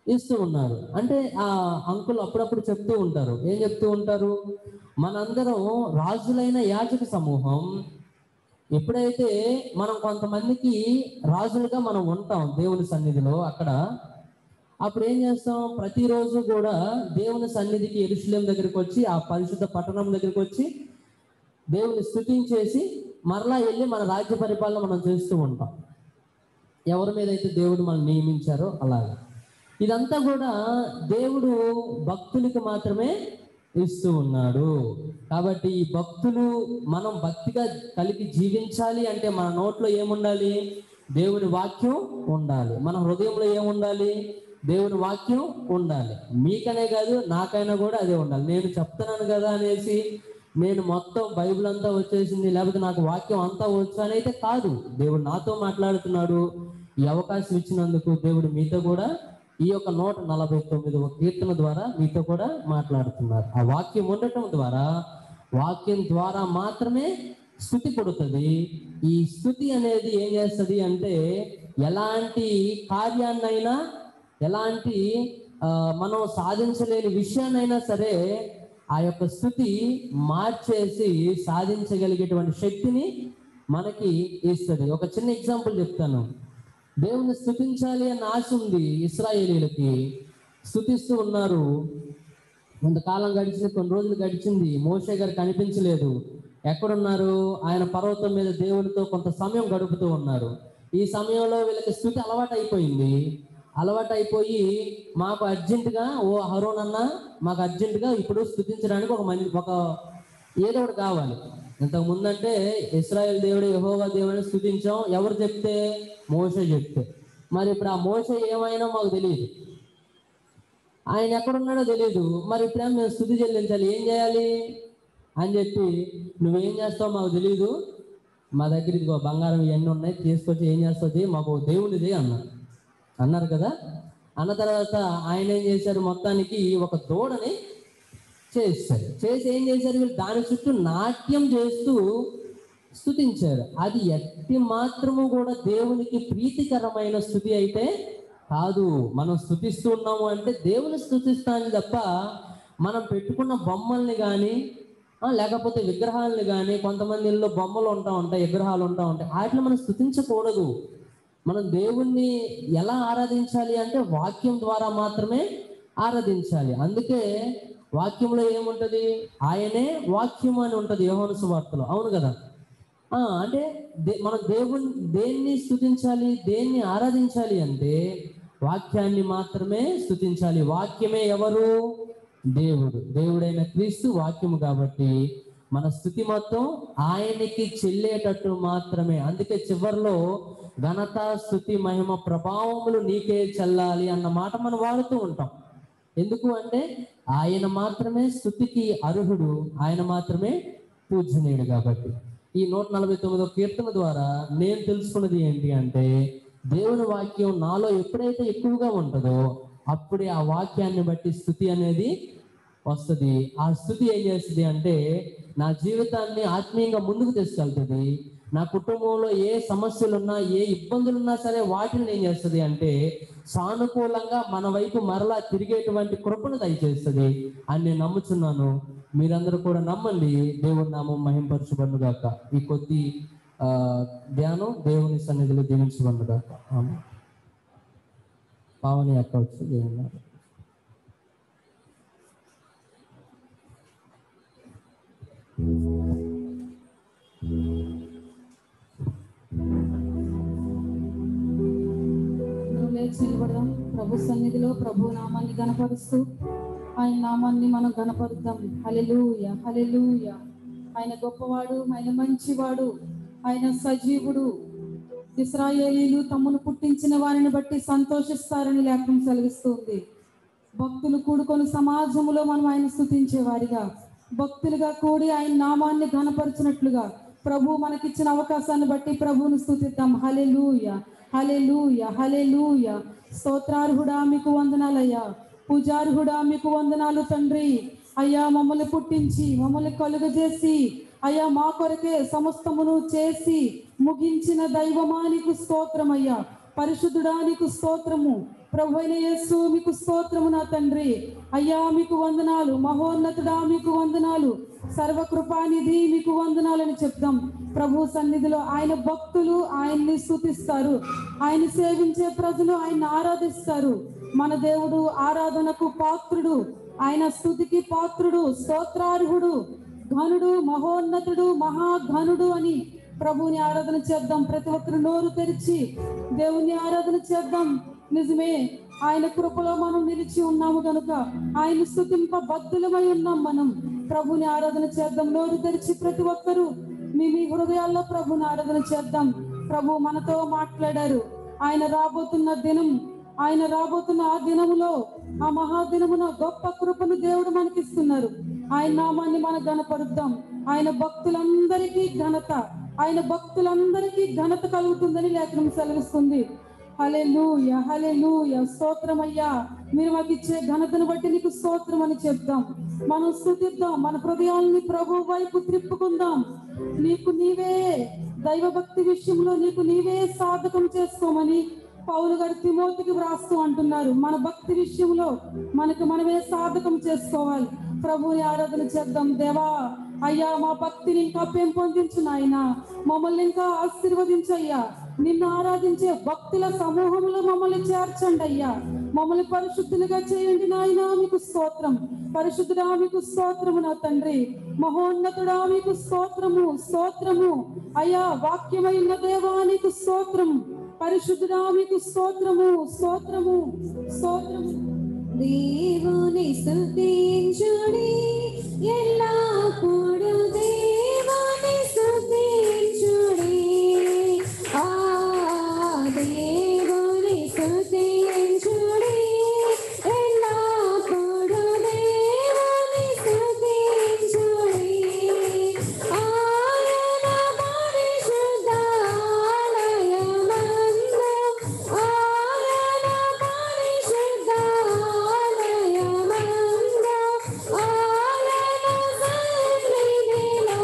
ఇస్తూ ఉన్నారు అంటే ఆ అంకుల్ అప్పుడప్పుడు చెప్తూ ఉంటారు ఏం చెప్తూ ఉంటారు మనందరం రాజులైన యాజక సమూహం ఎప్పుడైతే మనం కొంతమందికి రాజులుగా మనం ఉంటాం దేవుని సన్నిధిలో అక్కడ అప్పుడు ఏం చేస్తాం ప్రతిరోజు కూడా దేవుని సన్నిధికి ఎరుశలేం దగ్గరికి వచ్చి ఆ పరిశుద్ధ పట్టణం దగ్గరికి వచ్చి దేవుని స్థుతించేసి మరలా వెళ్ళి మన రాజ్య పరిపాలన మనం చేస్తూ ఉంటాం ఎవరి మీద అయితే దేవుడు మనం నియమించారో అలాగా ఇదంతా కూడా దేవుడు భక్తులకు మాత్రమే ఇస్తూ ఉన్నాడు కాబట్టి ఈ భక్తులు మనం భక్తిగా కలిగి జీవించాలి అంటే మన నోట్లో ఏముండాలి దేవుని వాక్యం ఉండాలి మన హృదయంలో ఏముండాలి దేవుని వాక్యం ఉండాలి మీకనే కాదు నాకైనా కూడా అదే ఉండాలి నేను చెప్తున్నాను కదా అనేసి నేను మొత్తం బైబిల్ అంతా వచ్చేసింది లేకపోతే నాకు వాక్యం అంతా వచ్చు అని అయితే కాదు దేవుడు నాతో మాట్లాడుతున్నాడు ఈ అవకాశం ఇచ్చినందుకు దేవుడు మీతో కూడా ఈ యొక్క నూట నలభై తొమ్మిదవ కీర్తన ద్వారా మీతో కూడా మాట్లాడుతున్నారు ఆ వాక్యం ఉండటం ద్వారా వాక్యం ద్వారా మాత్రమే స్థుతి పుడుతుంది ఈ స్థుతి అనేది ఏం చేస్తుంది అంటే ఎలాంటి కార్యాన్నైనా ఎలాంటి ఆ, మనం సాధించలేని విషయాన్నైనా సరే ఆ యొక్క స్థుతి మార్చేసి సాధించగలిగేటువంటి శక్తిని మనకి ఇస్తుంది ఒక చిన్న ఎగ్జాంపుల్ చెప్తాను దేవుని స్థుతించాలి అన్న ఆశ ఉంది ఇస్రాయేలీలకి స్థుతిస్తూ ఉన్నారు కొంతకాలం గడిచింది కొన్ని రోజులు గడిచింది మోషే గారు కనిపించలేదు ఎక్కడున్నారు ఆయన పర్వతం మీద దేవునితో కొంత సమయం గడుపుతూ ఉన్నారు ఈ సమయంలో వీళ్ళకి స్థుతి అలవాటు అయిపోయింది అలవాటు అయిపోయి మాకు అర్జెంటుగా ఓ హరోన్ అన్న మాకు అర్జెంటుగా ఇప్పుడు స్థుతించడానికి ఒక మంచి ఒక ఏదో ఒకటి కావాలి ఇంతకు ముందంటే ఇస్రాయేల్ దేవుడు యెహోవా దేవుడిని స్థుతించాం ఎవరు చెప్తే మోసే చెప్తే మరి ఇప్పుడు ఆ మోసే ఏమైనా మాకు తెలియదు ఆయన ఎక్కడున్నాడో తెలియదు మరి ఇప్పుడేం మేము స్థుతి చెల్లించాలి ఏం చేయాలి అని చెప్పి నువ్వేం చేస్తావు మాకు తెలియదు మా దగ్గర ఇదిగో బంగారం ఇవన్నీ ఉన్నాయి తీసుకొచ్చి ఏం చేస్తుంది మాకు దేవునిది అన్నారు అన్నారు కదా అన్న తర్వాత ఆయన ఏం చేశారు మొత్తానికి ఒక దూడని చేశారు చేసి ఏం చేశారు వీళ్ళు దాని చుట్టూ నాట్యం చేస్తూ స్థుతించారు అది ఎట్టి మాత్రము కూడా దేవునికి ప్రీతికరమైన స్థుతి అయితే కాదు మనం స్థుతిస్తూ ఉన్నాము అంటే దేవుని స్థుతిస్తాను తప్ప మనం పెట్టుకున్న బొమ్మల్ని కానీ లేకపోతే విగ్రహాలని కానీ కొంతమంది ఇళ్ళలో బొమ్మలు ఉంటా ఉంటాయి విగ్రహాలు ఉంటా ఉంటాయి వాటిని మనం స్థుతించకూడదు మనం దేవుణ్ణి ఎలా ఆరాధించాలి అంటే వాక్యం ద్వారా మాత్రమే ఆరాధించాలి అందుకే వాక్యంలో ఏముంటది ఆయనే వాక్యం అని ఉంటది యోహాను సువార్తలో అవును కదా ఆ, అంటే దే- మనం దేవుని దేన్ని స్థుతించాలి దేన్ని ఆరాధించాలి అంటే వాక్యాన్ని మాత్రమే స్థుతించాలి వాక్యమే ఎవరు దేవుడు దేవుడైన క్రీస్తు వాక్యము కాబట్టి మన స్థుతి మొత్తం ఆయనకి చెల్లేటట్టు మాత్రమే అందుకే చివరిలో ఘనత స్థుతి మహిమ ప్రభావములు నీకే చెల్లాలి అన్న మాట మనం వాడుతూ ఉంటాం ఎందుకు అంటే ఆయన మాత్రమే స్థుతికి అర్హుడు ఆయన మాత్రమే పూజనీయుడు కాబట్టి ఈ నూట నలభై తొమ్మిదో కీర్తన ద్వారా నేను తెలుసుకున్నది ఏంటి అంటే దేవుని వాక్యం నాలో ఎప్పుడైతే ఎక్కువగా ఉంటుందో అప్పుడే ఆ వాక్యాన్ని బట్టి స్థుతి అనేది వస్తుంది ఆ స్థుతి ఏం చేస్తుంది అంటే నా జీవితాన్ని ఆత్మీయంగా ముందుకు తీసుకెళ్తుంది నా కుటుంబంలో ఏ సమస్యలున్నా ఏ ఇబ్బందులున్నా సరే వాటిని ఏం చేస్తుంది అంటే సానుకూలంగా మన వైపు మరలా తిరిగేటువంటి కృపను దయచేస్తుంది అని నేను నమ్ముచున్నాను మీరందరూ కూడా నమ్మండి దేవుడి నామం మహింపరచబడును గాక ఈ కొద్ది ఆ, ధ్యానం దేవుని సన్నిధిలో దీవించబడును గాక ఆమె పావని అక్క వచ్చి ఏమన్నారు మనం లేచి నిలబడదాం ప్రభు సన్నిధిలో ప్రభు నామాన్ని గణపరుస్తూ ఆయన నామాన్ని మనం గణపరుద్దాం హలెలూయ హలెలూయ ఆయన గొప్పవాడు ఆయన మంచివాడు ఆయన సజీవుడు ఇస్రాయేలీలు తమ్మును పుట్టించిన వారిని బట్టి సంతోషిస్తారని లేఖనం సెలవిస్తుంది భక్తులు కూడుకొని సమాజములో మనం ఆయన స్థుతించే వారిగా భక్తులుగా కూడి ఆయన నామాన్ని ఘనపరిచినట్లుగా ప్రభు మనకిచ్చిన అవకాశాన్ని బట్టి ప్రభువును స్థుతిద్దాం హలెలూయ హలెలూయ హలెలూయ స్తోత్రార్హుడా మీకు వందనాలయ్యా పూజార్హుడా మీకు వందనాలు తండ్రి అయ్యా మమ్మల్ని పుట్టించి మమ్మల్ని కలుగజేసి అయ్యా మా కొరకే సమస్తమును చేసి ముగించిన దైవమానికి స్తోత్రమయ్యా పరిశుద్ధుడా నీకు స్తోత్రము ప్రభు అయిన యేసు మీకు స్తోత్రము నా తండ్రి అయ్యా మీకు వందనాలు మహోన్నతుడా మీకు వందనాలు సర్వకృపానిధి మీకు వందనాలని చెప్దాం ప్రభు సన్నిధిలో ఆయన భక్తులు ఆయన్ని స్తుతిస్తారు ఆయన సేవించే ప్రజలు ఆయన్ని ఆరాధిస్తారు మన దేవుడు ఆరాధనకు పాత్రుడు ఆయన స్తుతికి పాత్రుడు స్తోత్రార్హుడు ఘనుడు మహోన్నతుడు మహాఘనుడు అని ప్రభువుని ఆరాధన చేద్దాం ప్రతి ఒక్కరు నోరు తెరిచి దేవుని ఆరాధన చేద్దాం నిజమే ఆయన కృపలో మనం నిలిచి ఉన్నాము కనుక ఆయన స్థుతింప బద్దులమై ఉన్నాం మనం ప్రభుని ఆరాధన చేద్దాం నోరు తెరిచి ప్రతి ఒక్కరూ మీ మీ హృదయాల్లో ప్రభుని ఆరాధన చేద్దాం ప్రభు మనతో మాట్లాడారు ఆయన రాబోతున్న దినం ఆయన రాబోతున్న ఆ దినములో ఆ మహాదినమున గొప్ప కృపను దేవుడు మనకిస్తున్నారు ఆయన నామాన్ని మనం గణపరుద్దాం ఆయన భక్తులందరికీ ఘనత ఆయన భక్తులందరికీ ఘనత కలుగుతుందని లేఖనం సెలవిస్తుంది హలెలూయ హలెలూయ స్తోత్రమయ్యా మీరు మాకు ఇచ్చే ఘనతను బట్టి నీకు స్తోత్రం అని చెప్దాం మనం స్థుతిద్దాం మన హృదయాల్ని ప్రభు వైపు త్రిప్పుకుందాం నీకు నీవే దైవభక్తి విషయంలో నీకు నీవే సాధకం చేసుకోమని పౌలు గారు తిమోతికి వ్రాస్తూ అంటున్నారు మన భక్తి విషయంలో మనకు మనమే సాధకం చేసుకోవాలి ప్రభుని ఆరాధన చేద్దాం దేవా అయ్యా మా భక్తిని ఇంకా పెంపొందించు నాయన మమ్మల్ని ఇంకా ఆశీర్వదించయ్యా నిన్ను ఆరాధించే భక్తుల సమూహంలో మమ్మల్ని చేర్చండి అయ్యా మమ్మల్ని పరిశుద్ధులుగా చేయండి నాయన మీకు స్తోత్రం పరిశుద్ధుడా మీకు స్తోత్రము నా తండ్రి మహోన్నతుడా మీకు స్తోత్రము స్తోత్రము అయ్యా వాక్యమైన దేవా నీకు స్తోత్రం పరిశుద్ధుడా మీకు స్తోత్రము స్తోత్రము స్తోత్రము దేవుని స్తుతించుడి ఎల్లప్పుడూ దేవుని స్తుతించుడి ఆ దేవుని స్తుతించుడి ఎల్లప్పుడూ దేవుని స్తుతించుడి ఆయన పరిశుద్ధాలయమందు ఆయన పరిశుద్ధాలయమందు ఆయన సన్నిధిలో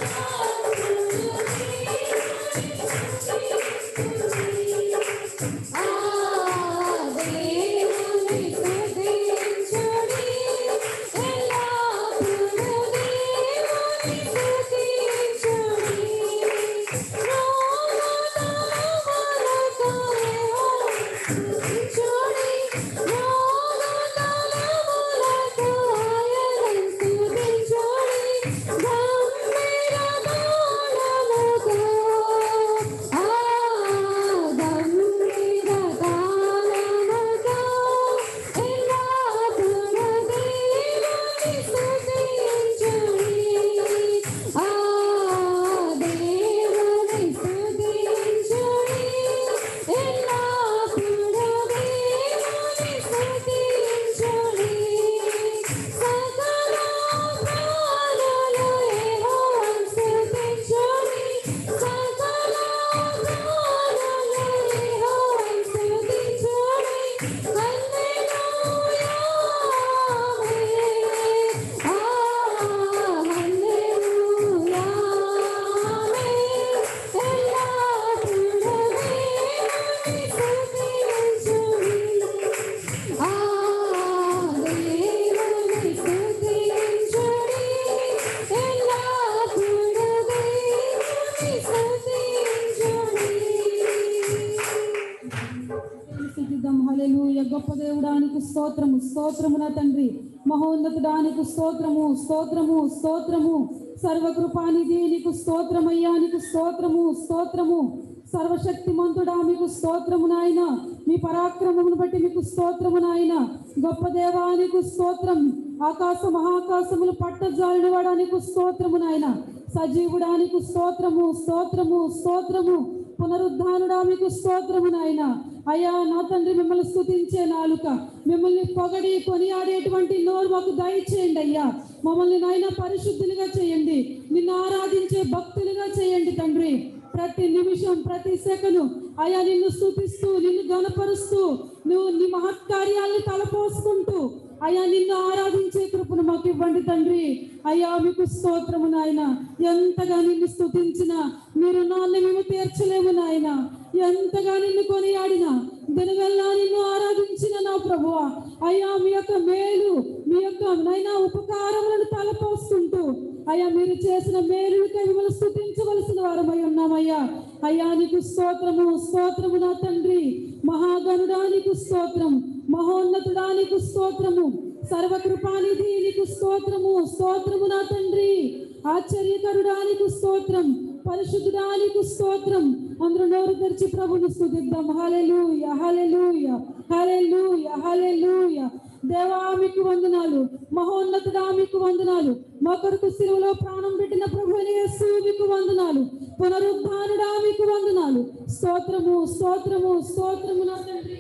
స్థుతిద్దాం హల్లెలూయ గొప్ప దేవుడానికి స్తోత్రము స్తోత్రము నా తండ్రి మహోన్నతుడానికి స్తోత్రము స్తోత్రము స్తోత్రము సర్వకృపానిధి నీకు స్తోత్రమయ్యా నీకు స్తోత్రము స్తోత్రము సర్వశక్తిమంతుడా మీకు స్తోత్రము నాయన మీ పరాక్రమమును బట్టి మీకు స్తోత్రము నాయన గొప్ప దేవా నీకు స్తోత్రం ఆకాశ మహాకాశములు పట్టజాలిన వాడా నీకు స్తోత్రము నాయన సజీవుడానికి స్తోత్రము స్తోత్రము స్తోత్రము పునరుద్ధానుడా మీకు స్తోత్రము నాయన అయ్యా నా తండ్రి మిమ్మల్ని స్తుతించే నాలుక మిమ్మల్ని పొగడి కొనియాడేటువంటి నోరు మాకు దయచేయండి అయ్యా మమ్మల్ని నాయన పరిశుద్ధులుగా చేయండి నిన్ను ఆరాధించే భక్తులుగా చేయండి తండ్రి ప్రతి నిమిషం ప్రతి సెకను అయ్యా నిన్ను స్తుతిస్తూ నిన్ను గనపరుస్తూ నువ్వు నీ మహత్కార్యాల్ని తలపోసుకుంటూ అయ్యా నిన్ను ఆరాధించే కృపను మాకు ఇవ్వండి తండ్రి అయ్యా మీకు స్తోత్రము నాయన ఎంతగా నిన్ను స్తుతించిన మీరు నాన్న మేము తీర్చలేము నాయన ఎంతగా నిన్ను కొనియాడిన దినవెల్లా నిన్ను ఆరాధించిన నా ప్రభువ అయ్యా మీ యొక్క మేలు మీ యొక్క నైనా ఉపకారములను తలపోసుకుంటూ అయ్యా మీరు చేసిన మేలుకై మిమ్మల్ని స్థుతించవలసిన వారమై ఉన్నామయ్యా అయ్యా నీకు స్తోత్రము స్తోత్రము నా తండ్రి మహాగణుడానికి స్తోత్రం మహోన్నతుడానికి స్తోత్రము సర్వకృపానిధి నీకు స్తోత్రము స్తోత్రము నా తండ్రి ఆశ్చర్యకరుడానికి స్తోత్రం పరిశుద్ధుడానికి స్తోత్రం అందరూ నోరు తెరిచి ప్రభుని స్తుతిద్దాం హల్లెలూయ హల్లెలూయ హల్లెలూయ హల్లెలూయ దేవా మీకు వందనాలు మహోన్నతుడా మీకు వందనాలు మా కొరకు సిలువలో ప్రాణం పెట్టిన ప్రభు యేసు మీకు వందనాలు పునరుద్ధానుడా మీకు వందనాలు స్తోత్రము స్తోత్రము స్తోత్రము నా తండ్రి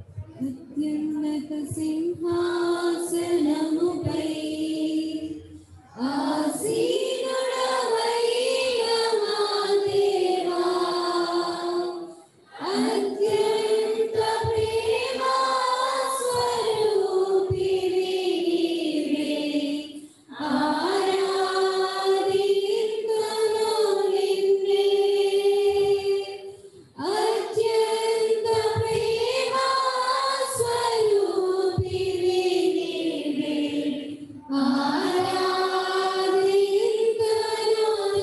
అత్యున్నత సింహాసనముపై ఆసీనుడవైన మా దేవా అత్యంత ప్రేమా స్వరూపివి నీవే ఆరాధింతును నిన్నే అత్యంత ప్రేమా స్వరూపివి నీవే ఆరాధింతును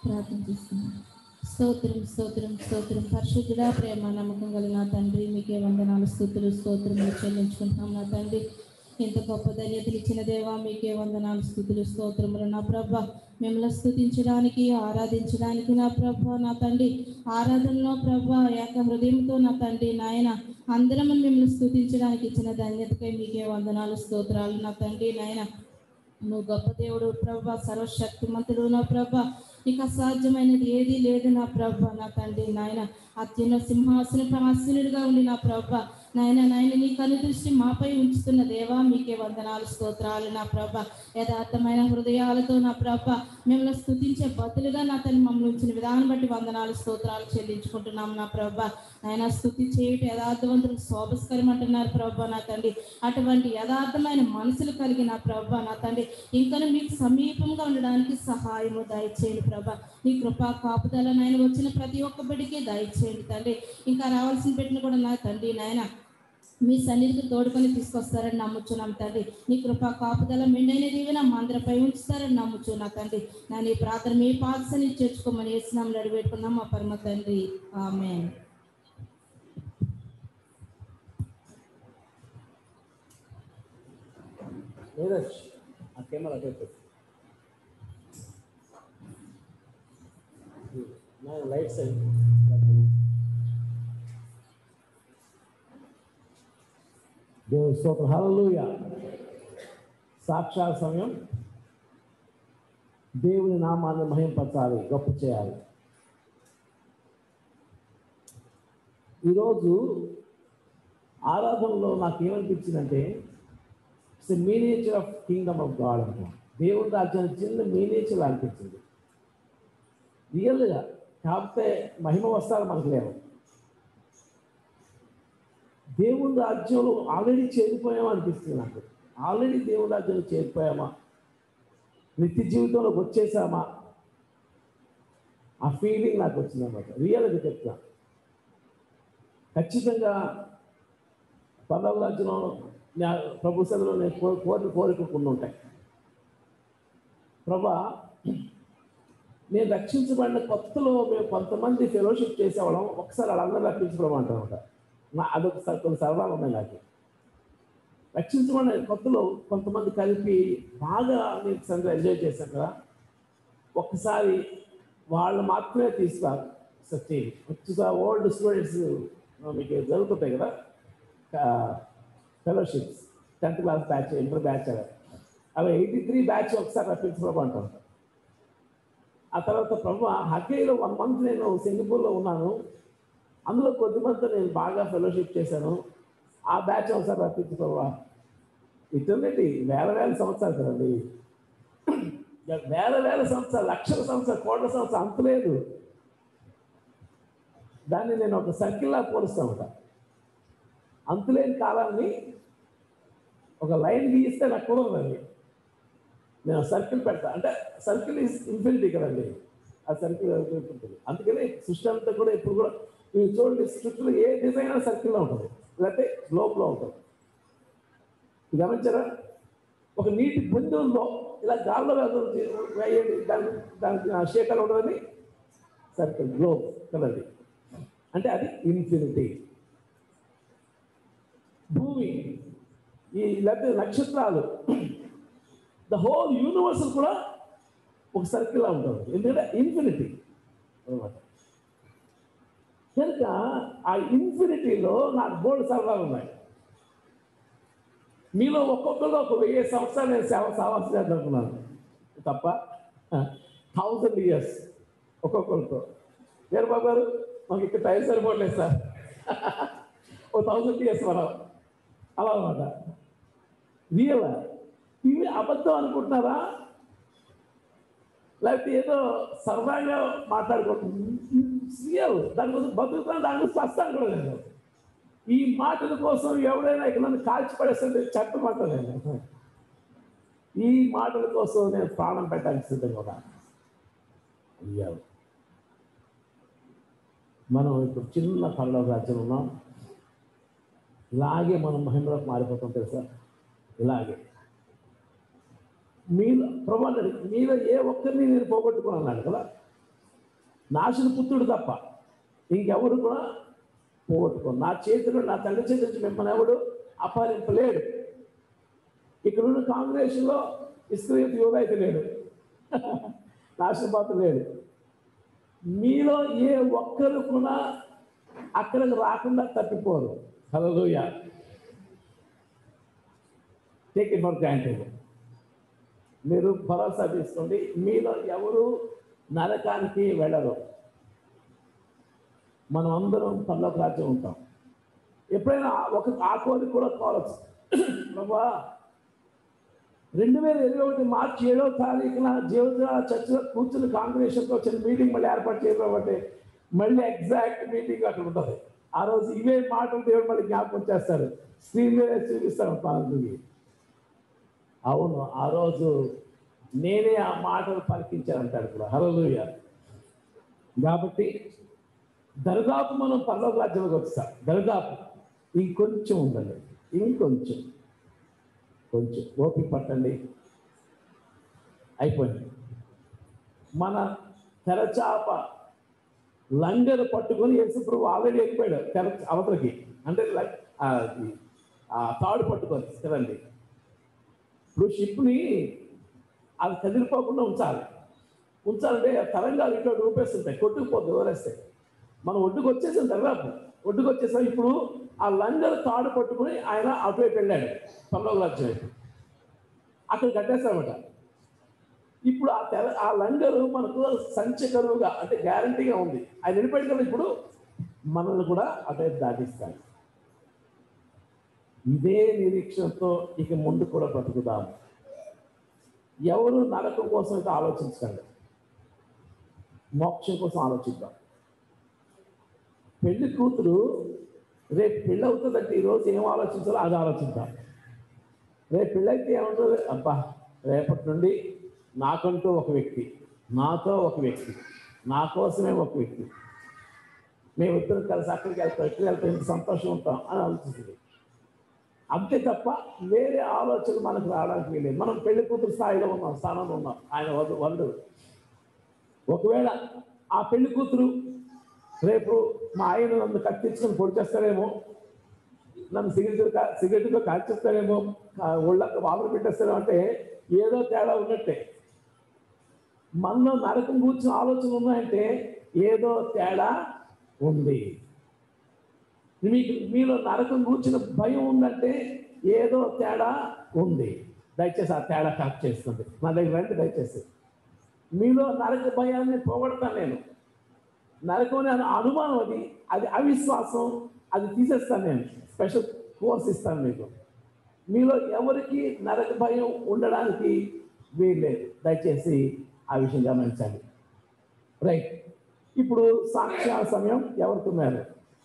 ప్రార్థన చేస్తున్నాం స్తోత్రం స్తోత్రం స్తోత్రం పరిశుద్ధుడా ప్రేమ నమ్మకం కలిగిన తండ్రి మీకే వందనాలు స్థుతులు స్తోత్రములు చెల్లించుకుంటున్నాం నా తండ్రి ఇంత గొప్ప ధన్యతలు ఇచ్చిన దేవా మీకే వందనాలు స్థుతులు స్తోత్రములు నా ప్రభ మిమ్మల్ని స్థుతించడానికి ఆరాధించడానికి నా ప్రభ నా తండ్రి ఆరాధనలో ప్రభ ఏక హృదయంతో నా తండ్రి నాయన అందరం మిమ్మల్ని స్థుతించడానికి ఇచ్చిన ధన్యతకై మీకే వందనాలు స్తోత్రాలు నా తండ్రి నాయన నువ్వు గొప్ప దేవుడు ప్రభ సర్వశక్తిమంతుడు నా ప్రభ నీకు అసాధ్యమైనది ఏదీ లేదు నా ప్రభ నా తండ్రి నాయన అత్యున్న సింహాసన ఆసనుడిగా ఉండి నా ప్రభ నాయన నాయన నీ కను దృష్టి మాపై ఉంచుతున్న దేవా మీకే వందనాలు స్తోత్రాలు నా ప్రభ యథార్థమైన హృదయాలతో నా ప్రభ మిమ్మల్ని స్థుతించే బతులుగా నా తల్లి మమ్మల్ని ఉంచిన విధానం బట్టి వందనాలు స్తోత్రాలు చెల్లించుకుంటున్నాం నా ప్రభ నాయన స్థుతి చేయటం యథార్థవంతులకు శోభస్కరం అంటున్నారు ప్రభ నా తండ్రి అటువంటి యథార్థమైన మనసులు కలిగిన ప్రభ నా తండ్రి ఇంకను మీకు సమీపంగా ఉండడానికి సహాయము దయచేయండి ప్రభ నీ కృపా కాపుదల నాయన వచ్చిన ప్రతి ఒక్క బిడ్డకి దయచేయండి తండ్రి ఇంకా రావాల్సిన పెట్టిన కూడా నా తండ్రి నాయన మీ సన్నిధికి తోడుకొని తీసుకొస్తారని నమ్ముచున్నాం తండ్రి నీ కృపా కాపుదల మెండైన దీవెన మా అందరిపై ఉంచుతారని నమ్ముచు నా తండ్రి నా నీ ప్రార్థన మీ పాదసని చేర్చుకోమని వేసినాం నడిపెట్టుకున్నాం మా పరమ తండ్రి ఆమె నీరజ్ ఆ కెమెరా పెట్టు నా లైట్ సైడ్ దేవుని స్తోత్రం హల్లెలూయ సాక్షాత్ సమయం దేవుని నామాన్ని మహింపరచాలి గొప్ప చేయాలి ఈరోజు ఆరాధనలో నాకు ఏమనిపించిందంటే ఇట్స్ మీనేచర్ ఆఫ్ కింగ్డమ్ ఆఫ్ గాడ్ అంటాం దేవుడి రాజ్యానికి చిన్న మీనేచర్ అనిపించింది రియల్గా కాకపోతే మహిమ వస్తాలు మనకు లేవు దేవుని రాజ్యంలో ఆల్రెడీ చేరిపోయామా అనిపిస్తుంది నాకు ఆల్రెడీ దేవుని రాజ్యంలో చేరిపోయామా నిత్య జీవితంలోకి వచ్చేసామా ఆ ఫీలింగ్ నాకు వచ్చింది అనమాట రియల్గా చెప్తా ఖచ్చితంగా పదవ రాజ్యంలో నా- ప్రభు సభలో నేను కో కోరిన కోరిక కొన్ని ఉంటాయి ప్రభా నేను రక్షించబడిన కొత్తలో మేము కొంతమంది ఫెలోషిప్ చేసేవాళ్ళం ఒకసారి వాళ్ళందరూ రక్షించడం అంటామట నా అదొక స- కొన్ని సరదాలు ఉన్నాయి నాకు రక్షించబడిన కొత్తలో కొంతమంది కలిపి బాగా నేను సంగతి ఎంజాయ్ చేశాను కదా ఒక్కసారి వాళ్ళు మాత్రమే తీసుకున్నారు సచ్చి వచ్చి ఓల్డ్ స్టూడెంట్స్ మీకు జరుగుతుంటాయి కదా fellowships tenth class batch inter batch అవి అవి ఎయిటీ త్రీ బ్యాచ్ ఒకసారి రప్పించడం అంటాం ఆ తర్వాత ప్రభు హకేలో వన్ మంత్ నేను సింగపూర్లో ఉన్నాను అందులో కొద్దిమంది నేను బాగా ఫెలోషిప్ చేశాను ఆ బ్యాచ్ ఒకసారి రప్పించు ప్రభు ఇటర్నిటీ వేల వేల సంవత్సరాలు కదండి వేల వేల సంవత్సరాలు లక్షల సంవత్సరాలు కోట్ల సంవత్సరాలు అంత లేదు దాన్ని నేను ఒక సర్కిల్లా పోలుస్తాను అంతులేని కాలాన్ని ఒక లైన్ గీస్తే నాకు కుదరదండి నేను సర్కిల్ పెడతా అంటే సర్కిల్ ఇస్ ఇన్ఫినిటీ కదండి ఆ సర్కిల్ ఉంటుంది అందుకని సృష్టి అంతా కూడా ఇప్పుడు కూడా మీరు చూడండి సృష్టిలో ఏ డిజైన్ సర్కిల్లో ఉంటుంది లేకపోతే గ్లోబ్లో ఉంటుంది ఇది గమనించారా ఒక నీటి బిందువుల్లో ఇలా గాల్లో వెళ్తుంది వేయండి దాని దానికి ఆ శేఖలు ఉండదని సర్కిల్ గ్లోబ్ కదండి అంటే అది ఇన్ఫినిటీ భూమి ఈ లేకపోతే నక్షత్రాలు ద హోల్ యూనివర్స్ కూడా ఒక సర్కిల్లా ఉంటుంది ఎందుకంటే ఇన్ఫినిటీ అనమాట కనుక ఆ ఇన్ఫినిటీలో నాకు బోల్డ్ సరదాలు ఉన్నాయి మీలో ఒక్కొక్కరు ఒక వెయ్యి సంవత్సరాలు నేను సేవ సావాసం చేద్దాం అనుకున్నాను తప్ప థౌజండ్ ఇయర్స్ ఒక్కొక్కరితో వేరు బాబు గారు మాకు ఇక్కడ టైం సరిపోవట్లేదు సార్ ఓ థౌజండ్ ఇయర్స్ మనం అలా అనమాట రియల్ ఇవి అబద్ధం అనుకుంటున్నారా లేకపోతే ఏదో సరదాగా మాట్లాడుకుంటున్నాం రియల్ దాని కోసం బతుకుతాను దాని గురించి వస్తాను కూడా నేను ఈ మాటల కోసం ఎవడైనా ఇక్కడ నన్ను కాల్చి పడేస్తుంటే చెప్పమంటా నేను ఈ మాటల కోసం నేను ప్రాణం పెట్టడానికి సిద్ధంగా ఉన్నాను రియల్ మనం ఇప్పుడు చిన్న పనుల రాజ్యం ఉన్నాం ఇలాగే మనం మహిమలోకి మారిపోతాం తెలుసా ఇలాగే మీలో ప్రభావం మీలో ఏ ఒక్కరిని నేను పోగొట్టుకుని అన్నాడు కదా నాశన పుత్రుడు తప్ప ఇంకెవరు కూడా పోగొట్టుకో నా చేతిలో నా తండ్రి చేతి నుంచి మిమ్మల్ని ఎవడు అపహరింపలేడు ఇక్కడ ఉన్న కాంగ్రెస్లో ఇస్త్రీ యోధ అయితే లేడు నాశనపాత్ర లేడు మీలో ఏ ఒక్కరు కూడా అక్కడికి రాకుండా తప్పిపోరు హలోయ టేక్ ఇట్ ఫర్ గ్రాంటెడ్ మీరు భరోసా తీసుకోండి మీలో ఎవరు నరకానికి వెళ్ళరు మనం అందరం పనులకు రాజ్యం ఉంటాం ఎప్పుడైనా ఒక ఆ కోరిక కూడా కోరచ్చు ప్రభా రెండు వేల ఇరవై ఒకటి మార్చి ఏడవ తారీఖున జీవిత చర్చలో కూర్చుని కాంగ్రెషన్తో వచ్చిన మీటింగ్ మళ్ళీ ఏర్పాటు చేయబట్టి మళ్ళీ ఎగ్జాక్ట్ మీటింగ్ అక్కడ ఉంటుంది ఆ రోజు ఇవే మాటలు దేవుడు మళ్ళీ జ్ఞాపకం చేస్తారు స్క్రీన్ మీద చూపిస్తాను పాలకుడికి అవును ఆ రోజు నేనే ఆ మాటలు పలికించానంటాడు కూడా హలోయ కాబట్టి దరిదాపు మనం పర్లోక రాజ్యంలోకి వస్తాం దరిదాపు ఇంకొంచెం ఉండండి ఇంకొంచెం కొంచెం ఓపిక పట్టండి అయిపోయింది మన తెరచాప లంగరు పట్టుకొని యేసుప్రభు ఆల్రెడీ వెళ్ళిపోయాడు తెర అవతలకి అంటే ల- ఆ, అది, ఆ తాడు పట్టుకొని కదండి ఇప్పుడు షిప్ని అది కదిలిపోకుండా ఉంచాలి ఉంచాలంటే ఆ తరంగాలు ఇట్లా రూపేస్తుంటాయి కొట్టుకుపోతుంది వదిలేస్తాయి మనం ఒడ్డుకు వచ్చేసాం తర్వాత ఒడ్డుకు వచ్చేసాం ఇప్పుడు ఆ లంగర్ తాడు పట్టుకుని ఆయన అటువైపు వెళ్ళాడు పల్లవ రాజ్యం వైపు అక్కడ కట్టేస్తామట ఇప్పుడు ఆ తెర ఆ లంగరు మనకు సంచకరువుగా అంటే గ్యారంటీగా ఉంది ఆయన వెళ్ళిపోయాడు కదా ఇప్పుడు మనల్ని కూడా అటువైపు దాటిస్తాడు ఇదే నిరీక్షణతో ఇక ముందు కూడా బ్రతుకుదాం ఎవరు నరకం కోసం అయితే ఆలోచించకండి మోక్షం కోసం ఆలోచిద్దాం పెళ్లి కూతురు రేపు పెళ్ళి అవుతుందంటే ఈరోజు ఏం ఆలోచించాలో అది ఆలోచిద్దాం రేపు పెళ్ళైతే ఏముంటుంది అబ్బా రేపటి నుండి నాకంటూ ఒక వ్యక్తి నాతో ఒక వ్యక్తి నా కోసమే ఒక వ్యక్తి మేము ఇద్దరు కలిసి అక్కడికి వెళ్తాం ఇక్కడికి వెళ్తాం ఇంత సంతోషం ఉంటాం అని ఆలోచిస్తుంది అంతే తప్ప వేరే ఆలోచన మనకు రావడానికి వీలేదు మనం పెళ్లి కూతురు స్థాయిలో ఉన్నాం స్థానంలో ఉన్నాం ఆయన వద్దు వద్దు ఒకవేళ ఆ పెళ్లి కూతురు రేపు మా ఆయన నన్ను కత్తించుకొని పొడి చేస్తారేమో నన్ను సిగరెట్ సిగరెట్తో కాల్చేస్తారేమో ఒళ్ళక్క వాపులు పెట్టేస్తారేమో అంటే ఏదో తేడా ఉన్నట్టే మనలో నరకం కూర్చుని ఆలోచన ఉన్నాయంటే ఏదో తేడా ఉంది మీకు మీలో నరకం కూర్చున్న భయం ఉందంటే ఏదో తేడా ఉంది దయచేసి ఆ తేడా కరెక్ట్ చేస్తుంది నా దగ్గర రండి దయచేసి మీలో నరక భయాన్ని పోగొడతాను నేను నరకం అనే అనుమానం అది అది అవిశ్వాసం అది తీసేస్తాను నేను స్పెషల్ కోర్స్ ఇస్తాను మీకు మీలో ఎవరికి నరక భయం ఉండడానికి వీల్లేదు దయచేసి ఆ విషయం గమనించండి రైట్ ఇప్పుడు సాక్ష్యాల సమయం ఎవరికి ఉన్నారు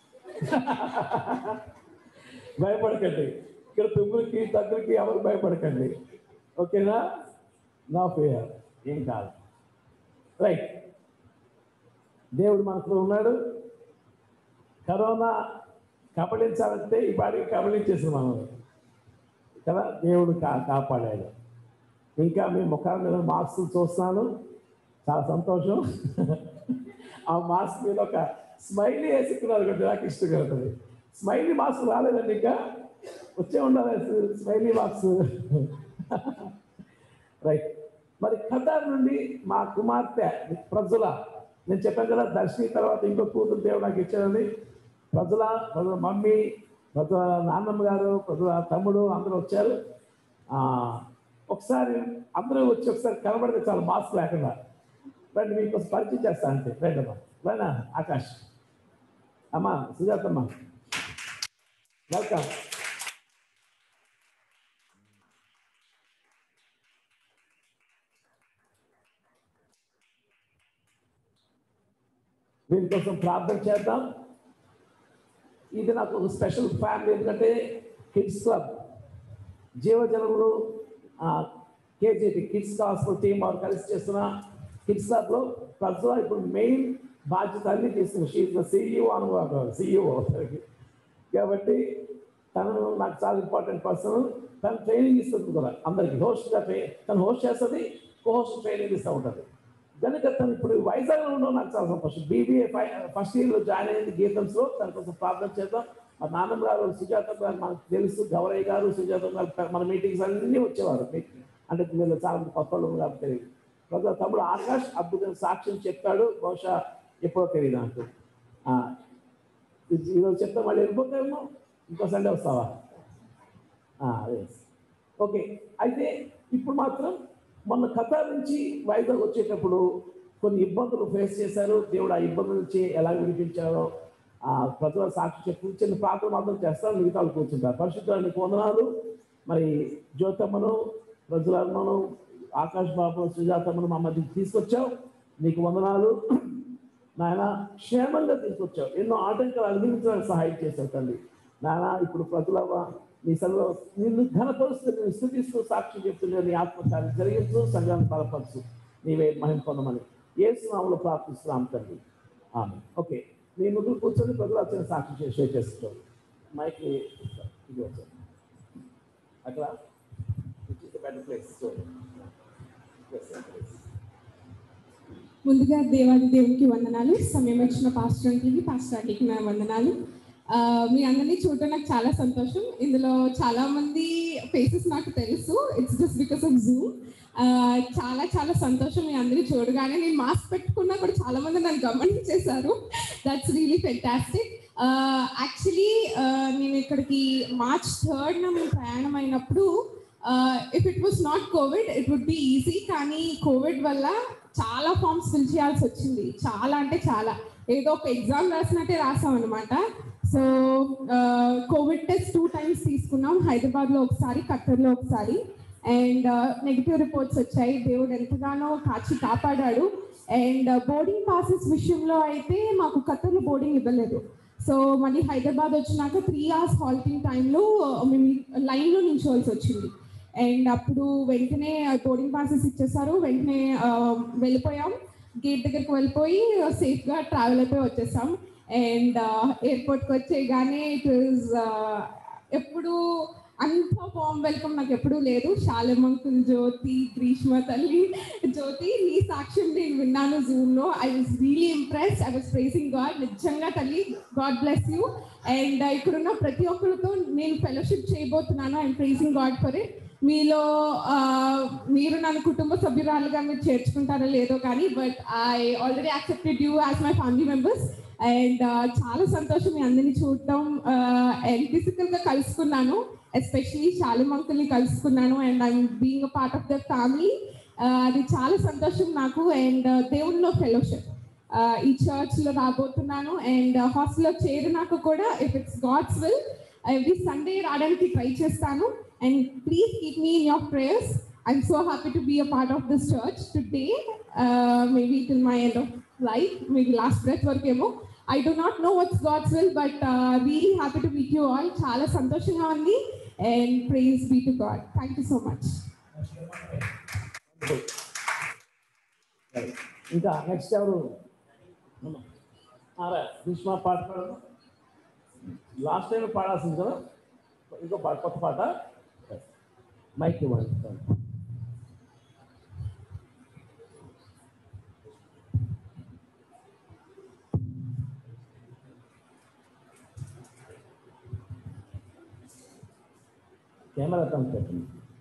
భయపడకండి ఇక్కడ తుమ్ములకి దగ్గరికి ఎవరు భయపడకండి ఓకేనా నా ఫియర్ ఏం కాదు రైట్ దేవుడు మనతో ఉన్నాడు కరోనా కబళించాలంటే ఈ పాటికి కబళించేసింది మనం కదా దేవుడు కా కాపాడాడు ఇంకా మీ ముఖాల మీద మాస్కులు చూస్తున్నాను చాలా సంతోషం ఆ మాస్క్ మీద ఒక స్మైలీ వేసుకున్నారు కదా నాకు ఇష్టం కలుగుతుంది స్మైలీ మాస్క్ రాలేదండి ఇంకా వచ్చే ఉండాలి స్మైలీ మాస్క్ రైట్ మరి ఖతార్ నుండి మా కుమార్తె ప్రజల నేను చెప్పాను కదా దర్శిని తర్వాత ఇంకో కూతురు దేవుడు నాకు ఇచ్చారని ప్రజల ప్రజల మమ్మీ ప్రజల నాన్నమ్మ గారు ప్రజల తమ్ముడు అందరూ వచ్చారు ఆ, ఒకసారి అందరూ వచ్చి ఒకసారి కనబడితే చాలా మాస్క్ లేకుండా రండి మీకు పరిచయం చేస్తా అంతే రండి అమ్మా రండి ఆకాష్ అమ్మా సుజాతమ్మ వెల్కమ్ దీనికోసం ప్రార్థన చేద్దాం ఇది నాకు ఒక స్పెషల్ ఫ్యామిలీ ఎందుకంటే కిడ్స్ క్లబ్ జీవజనములు కేజీటీ కిడ్స్ హాస్పిటల్ టీం వారు కలిసి చేస్తున్న కిడ్స్ క్లబ్లో ప్రజలు ఇప్పుడు మెయిన్ బాధ్యత అన్ని తీసుకున్న షీఈ్ సిఇఓ అనుభవం సిఇఓ కాబట్టి తను నాకు చాలా ఇంపార్టెంట్ పర్సన్ తను ట్రైనింగ్ ఇస్తుంది కూడా అందరికి హోస్ట్గా ట్రై తను హోస్ట్ చేస్తుంది హోస్ట్ ట్రైనింగ్ ఇస్తూ ఉంటుంది కనుక తను ఇప్పుడు వైజాగ్లో ఉండడం నాకు చాలా సంతోషం బీబీఏ ఫస్ట్ ఇయర్లో జాయిన్ అయింది గీతంస్లో తన కోసం ప్రార్థన చేద్దాం మా నాన్నమ్మ గారు సుజాత గారు మనకు తెలుసు గౌరయ్య గారు సుజాత గారు మన మీటింగ్స్ అన్నీ వచ్చేవారు మీటింగ్ అంటే వీళ్ళు చాలా మంది కొత్త వాళ్ళు కాబట్టి తెలియదు ప్రజల తమ్ముడు ఆకాష్ అద్భుతమైన సాక్ష్యం చెప్తాడు బహుశా ఎప్పుడో తెలియదు నాకు ఆ, ఇది- ఈరోజు చెప్తే మళ్ళీ వెళ్ళిపోతామో ఇంకో సండే వస్తావా అదే ఓకే అయితే ఇప్పుడు మాత్రం మొన్న ఖతార్ నుంచి వైజాగ్ వచ్చేటప్పుడు కొన్ని ఇబ్బందులు ఫేస్ చేశారు దేవుడు ఆ ఇబ్బందుల నుంచి ఎలా విడిపించారో ఆ ప్రజల సాక్షి చెప్పు చిన్న ప్రార్థన మాత్రం చేస్తారు మిగతా వాళ్ళు కూర్చుంటారు పరిశుద్ధానికి వందనాలు మరి జ్యోతమ్మను ప్రజలమ్మను ఆకాష్ బాబు సుజాతమ్మను మా మధ్యకి తీసుకొచ్చావు నీకు వందనాలు నాయన క్షేమంగా తీసుకొచ్చావు ఎన్నో ఆటంకాలు అధిగమించడానికి సహాయం చేశావు తల్లి నాయన ఇప్పుడు ప్రజల నీ సర్వ నిన్ను ఘనపరుస్తూ నేను స్థుతిస్తూ సాక్షి చెప్తున్నా నీ ఆత్మకార్యం జరిగించు సంఘాన్ని బలపరచు నీవే మహిమ పొందమని ఏ స్నామంలో ప్రార్థిస్తున్నాం తండ్రి ఆమె ఓకే నీ ముందు కూర్చొని ప్రజలు వచ్చిన సాక్షి చే- షేర్ చేసుకో మైక్ ఇది వచ్చాను అక్కడ విచ్ ఇస్ బెటర్ ప్లేస్ ముందుగా దేవాది దేవునికి వందనాలు సమయం వచ్చిన పాస్టర్ అంకిల్కి పాస్టర్ అంకిల్కి నా వందనాలు ఆ, మీ అందరినీ చూడటం నాకు చాలా సంతోషం ఇందులో చాలా మంది ఫేసెస్ నాకు తెలుసు it's just because of Zoom చాలా చాలా సంతోషం మీ అందరినీ చూడగానే నేను మాస్క్ పెట్టుకున్నా కూడా చాలా మంది నన్ను గమనించేశారు దట్స్ రియలీ ఫెంటాస్టిక్ యాక్చువల్లీ నేను ఇక్కడికి మార్చ్ థర్డ్ మేము ప్రయాణం అయినప్పుడు if it was not COVID it would be easy కానీ కోవిడ్ వల్ల చాలా ఫామ్స్ ఫిల్ చేయాల్సి వచ్చింది చాలా అంటే చాలా ఏదో ఒక ఎగ్జామ్ రాసినట్టే రాసాం అనమాట so COVID test two times తీసుకున్నాం హైదరాబాద్లో ఒకసారి ఖత్తర్లో ఒకసారి అండ్ నెగిటివ్ రిపోర్ట్స్ వచ్చాయి దేవుడు ఎంతగానో కాచి కాపాడాడు అండ్ బోర్డింగ్ పాసెస్ విషయంలో అయితే మాకు ఖత్తర్లో బోర్డింగ్ ఇవ్వలేదు సో మళ్ళీ హైదరాబాద్ వచ్చినాక త్రీ అవర్స్ హాల్టింగ్ టైంలో మేము లైన్లో నిల్చోవాల్సి వచ్చింది అండ్ అప్పుడు వెంటనే బోర్డింగ్ పాసెస్ ఇచ్చేసారు వెంటనే ఆ, వెళ్ళిపోయాం గేట్ దగ్గరికి వెళ్ళిపోయి సేఫ్గా ట్రావెల్ అయిపోయి వచ్చేసాం అండ్ ఎయిర్పోర్ట్కి వచ్చేగానే ఇట్ వాజ్ ఎప్పుడు అంత వామ్ వెల్కమ్ నాకు ఎప్పుడూ లేదు శాలమంకుల్ జ్యోతి గ్రీష్మ తల్లి జ్యోతి నీ సాక్ష్యం నేను విన్నాను జూమ్ లో I was really impress I was praising God నిజంగా తల్లి గాడ్ బ్లెస్ యూ అండ్ ఇక్కడున్న ప్రతి ఒక్కరితో నేను ఫెలోషిప్ చేయబోతున్నాను I'm praising God for it మీలో ఆ, మీరు నన్ను కుటుంబ సభ్యురాలుగా మీరు చేర్చుకుంటారో లేదో కానీ but I already accepted you as my family members and చాలా సంతోషం మీ అందరినీ చూడటం అండ్ ఫిజికల్గా కలుసుకున్నాను ఎస్పెషలీ శాలిం అంకుల్ని కలుసుకున్నాను and I'm being a part of the family అది చాలా సంతోషం నాకు అండ్ దేవునిలో ఫెలోషిప్ ఈ చర్చ్లో రాబోతున్నాను అండ్ హాస్టల్లో చేరినాక కూడా if it's God's will every Sunday రావడానికి ట్రై చేస్తాను and please keep me in your prayers I'm so happy to be a part of this church today maybe till my end of life maybe last breath వరకేమో I do not know what's God's will but really happy to meet you all చాలా సంతోషంగా ఉంది and praise be to God thank you so much ఇంకా next ఎవరు అరే భీష్మ పాట పాడదు last time పాడాల్సింది కదా ఇంకో పాట కొత్త పాట మైక్ ఇవ్వండి కెమెరా తను పెట్టండి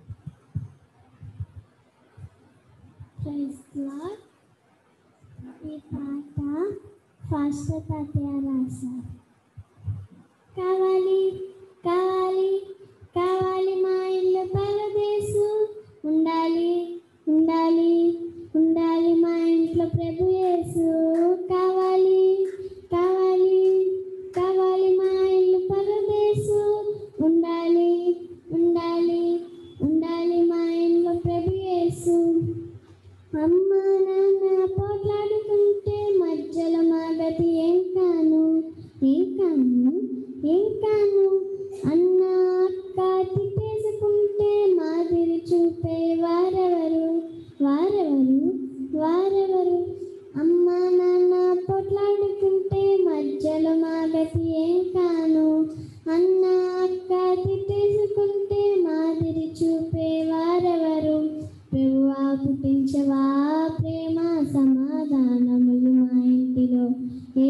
ప్రైజ్ లార్డ్ ఈ పాట ఫస్ట్ తాతయ్య రాశారు కావాలి కావాలి కావాలి మా ఇల్లు పరదేశు ఉండాలి ఉండాలి ఉండాలి మా ఇంట్లో ప్రభు యేసు కావాలి కావాలి కావాలి మా ఇల్లు పరదేశు ఉండాలి ఉండాలి ఉండాలి మా ఇంట్లో ప్రభు యేసు అమ్మ నాన్న పోట్లాడుకుంటే మధ్యలో మా గతి ఏం కాను ఏం కాను ఏం కాను అన్న అక్క తిట్టేసుకుంటే మాదిరి చూపే వారెవరు వారెవరు వారెవరు అమ్మ నాన్న పోట్లాడుకుంటే మధ్యలో మా గతి ఏం కాను అన్న అక్క తిట్టేసుకుంటే మాదిరి చూపే వారెవరు ప్రభువా పుట్టించవా ప్రేమ సమ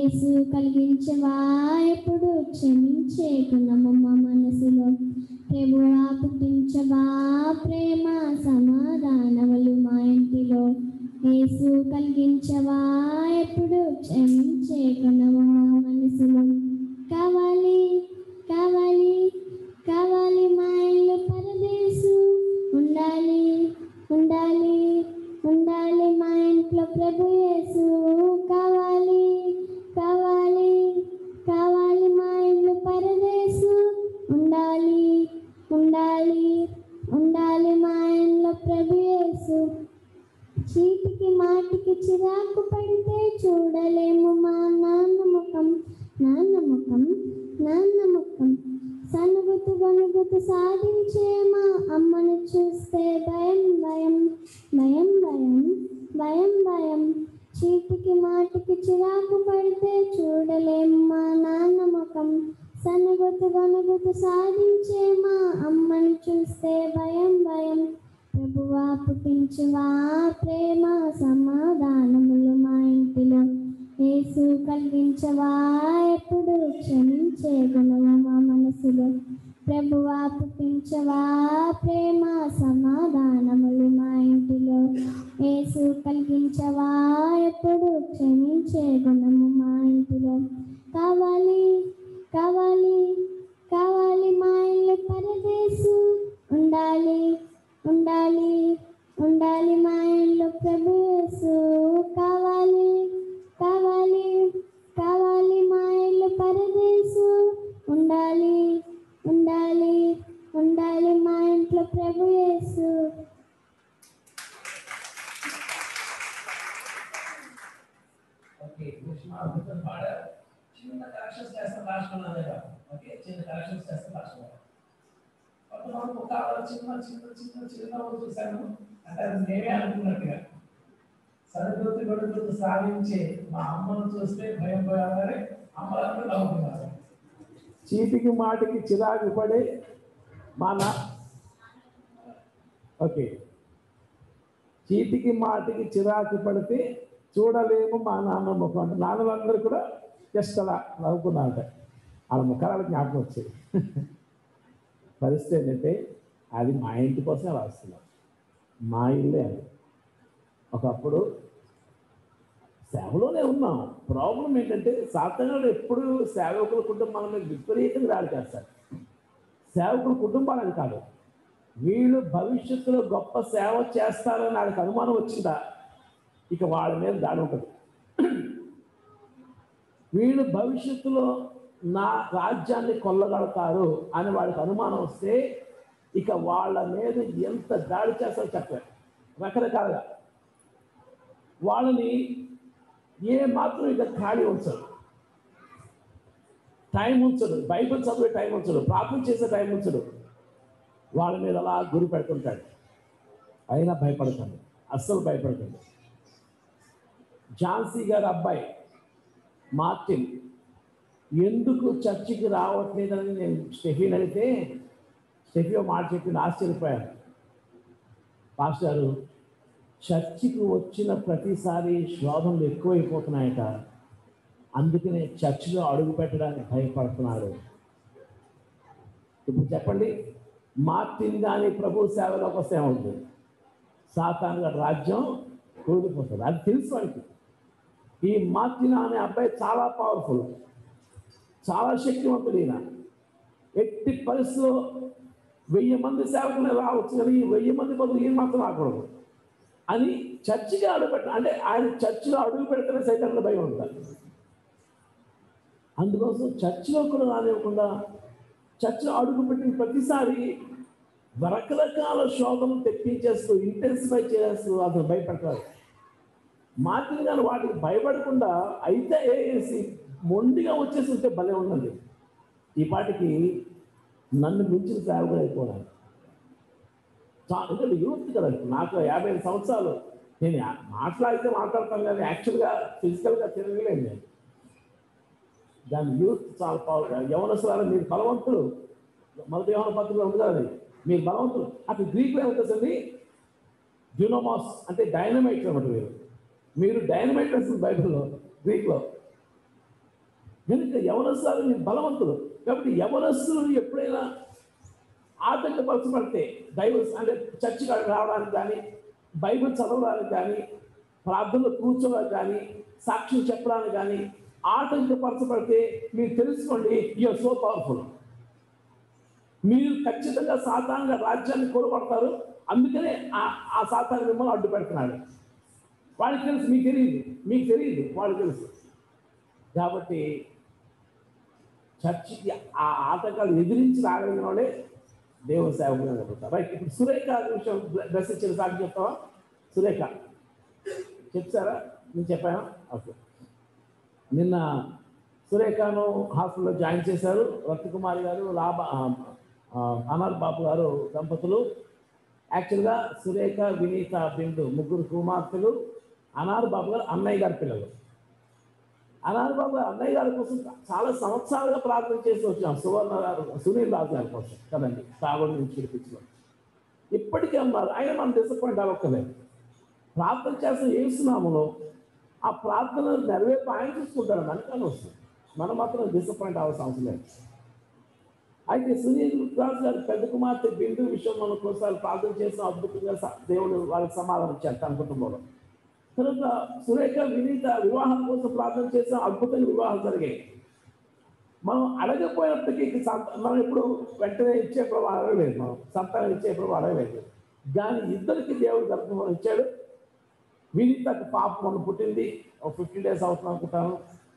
యేసు కలిగించవా ఎప్పుడు క్షమించే గుణము మా మనసులో ప్రభువా పుట్టించవా ప్రేమ సమాధానములు మా ఇంటిలో యేసు కలిగించవా ఎప్పుడు క్షమించే గుణము మా మనసులో కావాలి కావాలి కావాలి మా ఇల్లు పరదేశు ఉండాలి ఉండాలి ఉండాలి మా ఇంట్లో ప్రభు యేసు కావాలి కావాలి కావాలి మా ఇల్లు పరదేశు ఉండాలి ఉండాలి ఉండాలి మా ఇంట్లో ప్రభు యేసు చీటికి మాటికి చిరాకు పడితే చూడలేము మా నాన్న ముఖం నాన్న ముఖం నాన్న ముఖం సనుగుతు గనుగుతు సాధించే మా అమ్మను చూస్తే భయం భయం భయం భయం భయం భయం చీటికి మాటికి చిరాకు పడితే చూడలేము మా నాన్న ముఖం సనుగుతు గనుగుతు సాధించే మా అమ్మను చూస్తే భయం భయం ప్రభువా పుట్టించువా ప్రేమ సమాధానములు మా ఇంటిలో యేసు కలిగించవా ఎప్పుడు క్షమించే గుణము మా మనసులో ప్రభువా పుట్టించవా ప్రేమ సమాధానములు మా ఇంటిలో యేసు కలిగించవా ఎప్పుడు క్షమించే గుణము మా ఇంటిలో కావాలి కావాలి కావాలి మా ఇల్లు పరదేశు ఉండాలి ఉండాలి ఉండాలి మా ఇల్లు ప్రభేసు కావాలి కావాలి కావాలి మా ఇల్లు పరదేశు ఉండాలి ఉండాలి ఉండాలి మా ఇంట్లో ప్రభు యేసు ఓకే కృష్ణ అద్భుతం పాడారు చిన్న కరెక్షన్స్ చేస్తాం రాష్ట్రంలో అదే కాదు ఓకే చిన్న కరెక్షన్స్ చేస్తాం రాష్ట్రంలో కొంతమంది ఒక ఆవిడ చిన్న చిన్న చిన్న చిరునవ్వు చూశాను అంటే అది మేమే అనుకున్నట్టుగా సరిదొత్తి గడుగుతూ సాధించే మా అమ్మను చూస్తే భయం పోయాలని అమ్మలందరూ నవ్వుతున్నారు చీటికి మాటికి చిరాకు పడే మా నా ఓకే చీటికి మాటికి చిరాకు పడితే చూడలేము మా నాన్న ముఖం అంటే నాన్నలందరూ కూడా జస్ట్ అలా నవ్వుకున్నారట వాళ్ళ ముఖాల జ్ఞాపకం వచ్చేది పరిస్థితి ఏంటంటే అది మా ఇంటి కోసం అలా వస్తున్నాం మా ఇల్లే అది ఒకప్పుడు సేవలోనే ఉన్నాం ప్రాబ్లం ఏంటంటే సాధారణంగా ఎప్పుడు సేవకుల కుటుంబాల మీద విపరీతంగా దాడి చేస్తారు సేవకుల కుటుంబాలని కాదు వీళ్ళు భవిష్యత్తులో గొప్ప సేవ చేస్తారని వాళ్ళకి అనుమానం వచ్చిందా ఇక వాళ్ళ మీద దాడి ఉంటుంది వీళ్ళు భవిష్యత్తులో నా రాజ్యాన్ని కొల్లగడతారు అని వాళ్ళకి అనుమానం వస్తే ఇక వాళ్ళ మీద ఎంత దాడి చేస్తారో చెప్పారు రకరకాలుగా వాళ్ళని ఏ మాత్రం ఇక ఖాళీ ఉంచరు టైం ఉంచడు బైబిల్ చదివే టైం ఉంచడు ప్రార్థన చేసే టైం ఉంచడు వాళ్ళ మీద అలా గురి పెడుతుంటాడు అయినా భయపడతాడు అస్సలు భయపడతాడు ఝాన్సీ గారి అబ్బాయి మార్టిన్ ఎందుకు చర్చికి రావట్లేదని నేను స్టెఫీని అడిగితే స్టెఫీ ఒక మాట చెప్పి ఆశ్చర్యపోయాను పాస్టర్ గారు చర్చికి వచ్చిన ప్రతిసారి శోధనలు ఎక్కువైపోతున్నాయట అందుకనే చర్చిలో అడుగు పెట్టడానికి భయపడుతున్నాడు ఇప్పుడు చెప్పండి మార్టిన్ కానీ ప్రభు సేవలోకి వస్తే ఏమవుతుంది సాతాను గారి రాజ్యం కూలిపోతుంది అది తెలుసు వాడికి ఈ మార్టిన్ అనే అబ్బాయి చాలా పవర్ఫుల్ చాలా శక్తివంతుడు ఈయన ఎట్టి పరిస్థితిలో వెయ్యి మంది సేవకులు రావచ్చు కానీ ఈ వెయ్యి మంది బదులు ఈయన మాత్రం రాకూడదు అని చర్చిగా అడుగు పెట్ట అంటే ఆయన చర్చిలో అడుగు పెడితేనే సైతాన్ల భయం ఉంటారు అందుకోసం చర్చిలో కూడా రానివ్వకుండా చర్చిలో అడుగు పెట్టిన ప్రతిసారి రకరకాల శోధనలు తెప్పించేస్తూ ఇంటెన్సిఫై చేస్తూ అతను భయపెడతారు మార్టిన్ గారు వాటికి భయపడకుండా అయితే వేసి మొండిగా వచ్చేసి ఉంటే భలే ఉన్నది ఈ పాటికి నన్ను మించిన సేవకుడు అయిపోయాను చాలా ఎందుకంటే యూత్ కదా నాకు యాభై ఐదు సంవత్సరాలు నేను యా- మాట్లాడితే మాట్లాడతాను కానీ యాక్చువల్గా ఫిజికల్గా తిరగలేను నేను దాని యూత్ చాలా పవర్ యవనస్తులారా మీరు బలవంతులు మొదటి యవన పత్రికలో ఉంది కదా అది. మీరు బలవంతులు అటు గ్రీక్లో ఏమవుతుందండి డ్యూనోమాస్ అంటే డైనమైట్ అనమాట మీరు మీరు డైనమైట్ వస్తుంది బైబిల్లో గ్రీక్లో కనుక యవనస్తులు మీరు బలవంతులు కాబట్టి యవనస్తులు ఎప్పుడైనా ఆటంకపరచబడితే దైవ అంటే చర్చి కాడికి రావడానికి కానీ బైబిల్ చదవడానికి కానీ ప్రార్థనలో కూర్చోడానికి కానీ సాక్ష్యం చెప్పడానికి కానీ ఆటంకపరచబడితే మీరు తెలుసుకోండి యూఆర్ సో పవర్ఫుల్ మీరు ఖచ్చితంగా సాధారణంగా రాజ్యాన్ని కోరపడతారు అందుకనే ఆ- ఆ సాతాన్ని మిమ్మల్ని అడ్డు పెడుతున్నాడు వాడికి తెలుసు మీకు తెలియదు మీకు తెలియదు వాడికి తెలుసు కాబట్టి చర్చికి ఆ ఆటగాళ్ళు ఎదిరించి రాగలిగిన వాళ్ళే దేవుని సేవకులు జరుగుతారు రైట్ ఇప్పుడు సురేఖ విషయం డ్రెస్ ఇచ్చిన సాక్షి చెప్తావా సురేఖ చెప్తారా నేను చెప్పాను ఓకే నిన్న సురేఖను హాస్టల్లో జాయిన్ చేశారు రత్నకుమారి గారు లాభ ఆ, ఆ, అమర్ బాబు గారు దంపతులు యాక్చువల్గా సురేఖ వినీత బిందు ముగ్గురు కుమార్తెలు అనార్ బాబు గారు అన్నయ్య గారి పిల్లలు అనార్ బాబు గారు అన్నయ్య గారి కోసం చాలా సంవత్సరాలుగా ప్రార్థన చేసి వచ్చాం సువర్ణ గారు సునీల్ రాజు గారి కోసం కదండి తాగుడు నుంచి పిలిపించడం ఇప్పటికీ అన్నారు ఆయన మనం డిసప్పాయింట్ అవ్వక్కలేదు ప్రార్థన చేస్తే ఏసునామలో ఆ ప్రార్థన నెరవేర్పు ఆయన చూసుకుంటాడు మనకని వస్తుంది మనం మాత్రం డిసప్పాయింట్ అవ్వాల్సిన అవసరం లేదు అయితే సునీల్ రాజు గారి పెద్ద కుమార్తె బిందు విషయం మనం కొన్నిసార్లు ప్రార్థన చేసిన అద్భుతంగా స- దేవుడు వాళ్ళకి సమాధానం ఇచ్చారు తన కుటుంబంలో తర్వాత సురేఖ వినీత వివాహం కోసం ప్రార్థన చేసిన అద్భుతంగా వివాహం జరిగాయి మనం అడగపోయినప్పటికీ ఇక సంత- మనం ఇప్పుడు వెంటనే ఇచ్చే ప్రభావం అడగలేదు మనం సంతానం ఇచ్చే ప్రభావం అడగలేదు కానీ ఇద్దరికి దేవుడు గర్భం ఇచ్చాడు వినీతకు పాప మొన్న పుట్టింది ఒక ఫిఫ్టీ డేస్ అవుతుంది అనుకుంటాను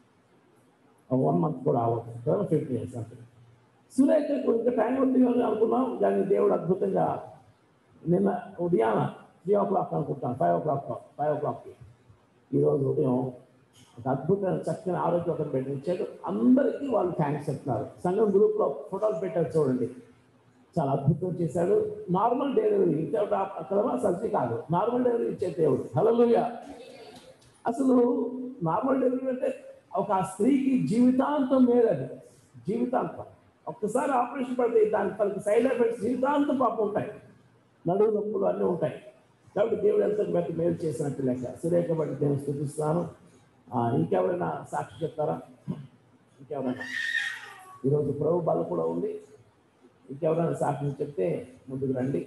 వన్ మంత్ కూడా అవ్వదు ఫిఫ్టీ డేస్ అంటే సురేఖకు ఇంకా టైం ఉంది అని అనుకున్నాం కానీ దేవుడు అద్భుతంగా నిన్న ఉదయాన త్రీ ఓ క్లాక్ అనుకుంటాను ఫైవ్ ఓ క్లాక్ ఫైవ్ ఓ క్లాక్కి ఈరోజు ఉదయం ఒక అద్భుతమైన చక్కని ఆరోగ్యం ఒకటి పెట్టి ఇచ్చాడు అందరికీ వాళ్ళు థ్యాంక్స్ చెప్తున్నారు సంఘం గ్రూప్లో ఫోటోలు పెట్టారు చూడండి చాలా అద్భుతం చేశాడు నార్మల్ డెలివరీ ఇంకా అక్కడ సర్జరీ కాదు నార్మల్ డెలివరీ ఇచ్చే దేవుడు హల్లెలూయా అసలు నార్మల్ డెలివరీ అంటే ఒక స్త్రీకి జీవితాంతం మేలది జీవితాంతం ఒక్కసారి ఆపరేషన్ పడితే దాని తనకి సైడ్ ఎఫెక్ట్స్ జీవితాంతం పాపం ఉంటాయి నడువు నొప్పులు అన్నీ ఉంటాయి కాబట్టి దేవుడు ఎంత బట్టి మేలు చేసినట్టు లెక్క సురేఖ బట్టి దేవుని స్థుతిస్తున్నాను ఆ, ఇంకెవరైనా సాక్షి చెప్తారా ఇంకెవరైనా ఈరోజు ప్రభు బల కూడా ఉంది ఇంకెవరైనా సాక్షి చెప్తే ముందుకు రండి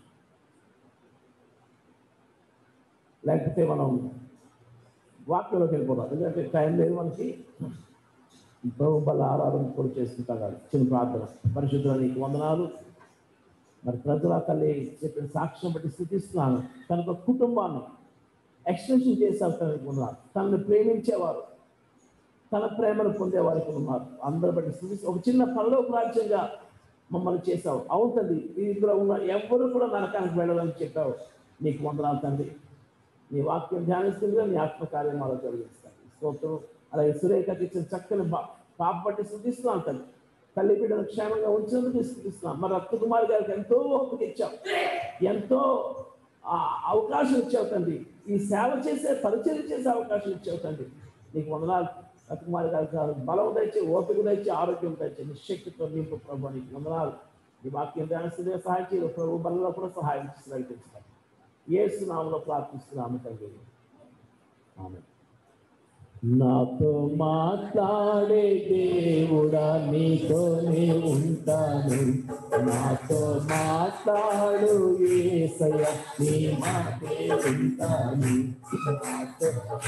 లేకపోతే మనం వాక్యంలోకి వెళ్ళిపోతాం ఎందుకంటే టైం లేదు మనకి ప్రభు బల ఆరాధన కూడా చేసుకుంటాం కాదు చిన్న ప్రార్థన పరిశుద్ధుల నీకు వందనాలు మరి ప్రజల తల్లి చెప్పిన సాక్ష్యం బట్టి స్థుతిస్తున్నాను తన యొక్క కుటుంబాన్ని ఎక్స్టెన్షన్ చేశారు తనకు ఉన్నారు తనని ప్రేమించేవారు తన ప్రేమను పొందేవారికి ఉన్నారు అందరి బట్టి స్థుతి ఒక చిన్న పనిలో రాజ్యంగా మమ్మల్ని చేశావు అవును తండ్రి ఇందులో ఉన్న ఎవరు కూడా నరకానికి వెళ్ళాలని చెప్పావు నీకు వందనాలు తండ్రి నీ వాక్యం ధ్యానిస్తుందిగా నీ ఆత్మకార్యం మాలో కలిగిస్తాను స్తోత్రం అలాగే సురేఖకి ఇచ్చిన చక్కని బా పాప బట్టి స్థుతిస్తున్నాను తండ్రి తల్లి బిడ్డను క్షేమంగా ఉంచినందుకు స్థుతిస్తున్నాం మరి రక్త కుమార్ గారికి ఎంతో ఓపిక ఇచ్చావు ఎంతో ఆ, అవకాశం ఇచ్చావు తండ్రి ఈ సేవ చేసే పరిచయం చేసే అవకాశం ఇచ్చావు తండ్రి నీకు వందనాలు రత్కుమారి గారికి బలం దయచి ఓపిక దయచి ఆరోగ్యం దయచి నిశక్తితో నింపు ప్రభు నీకు వందనాలు ఈ వాక్యం ధ్యానిస్తుందే సహాయం చేయదు ప్రభు బలంలో కూడా సహాయం చేసి నడిపిస్తాను ఏసునామంలో ప్రార్థిస్తున్నాము తండ్రి ఆమె నాతో మాట్లాడే దేవుడా నీతోనే ఉంటాను నాతో మాట్లాడు ఏసయ్య నీ మాటే ఉంటాను నాతో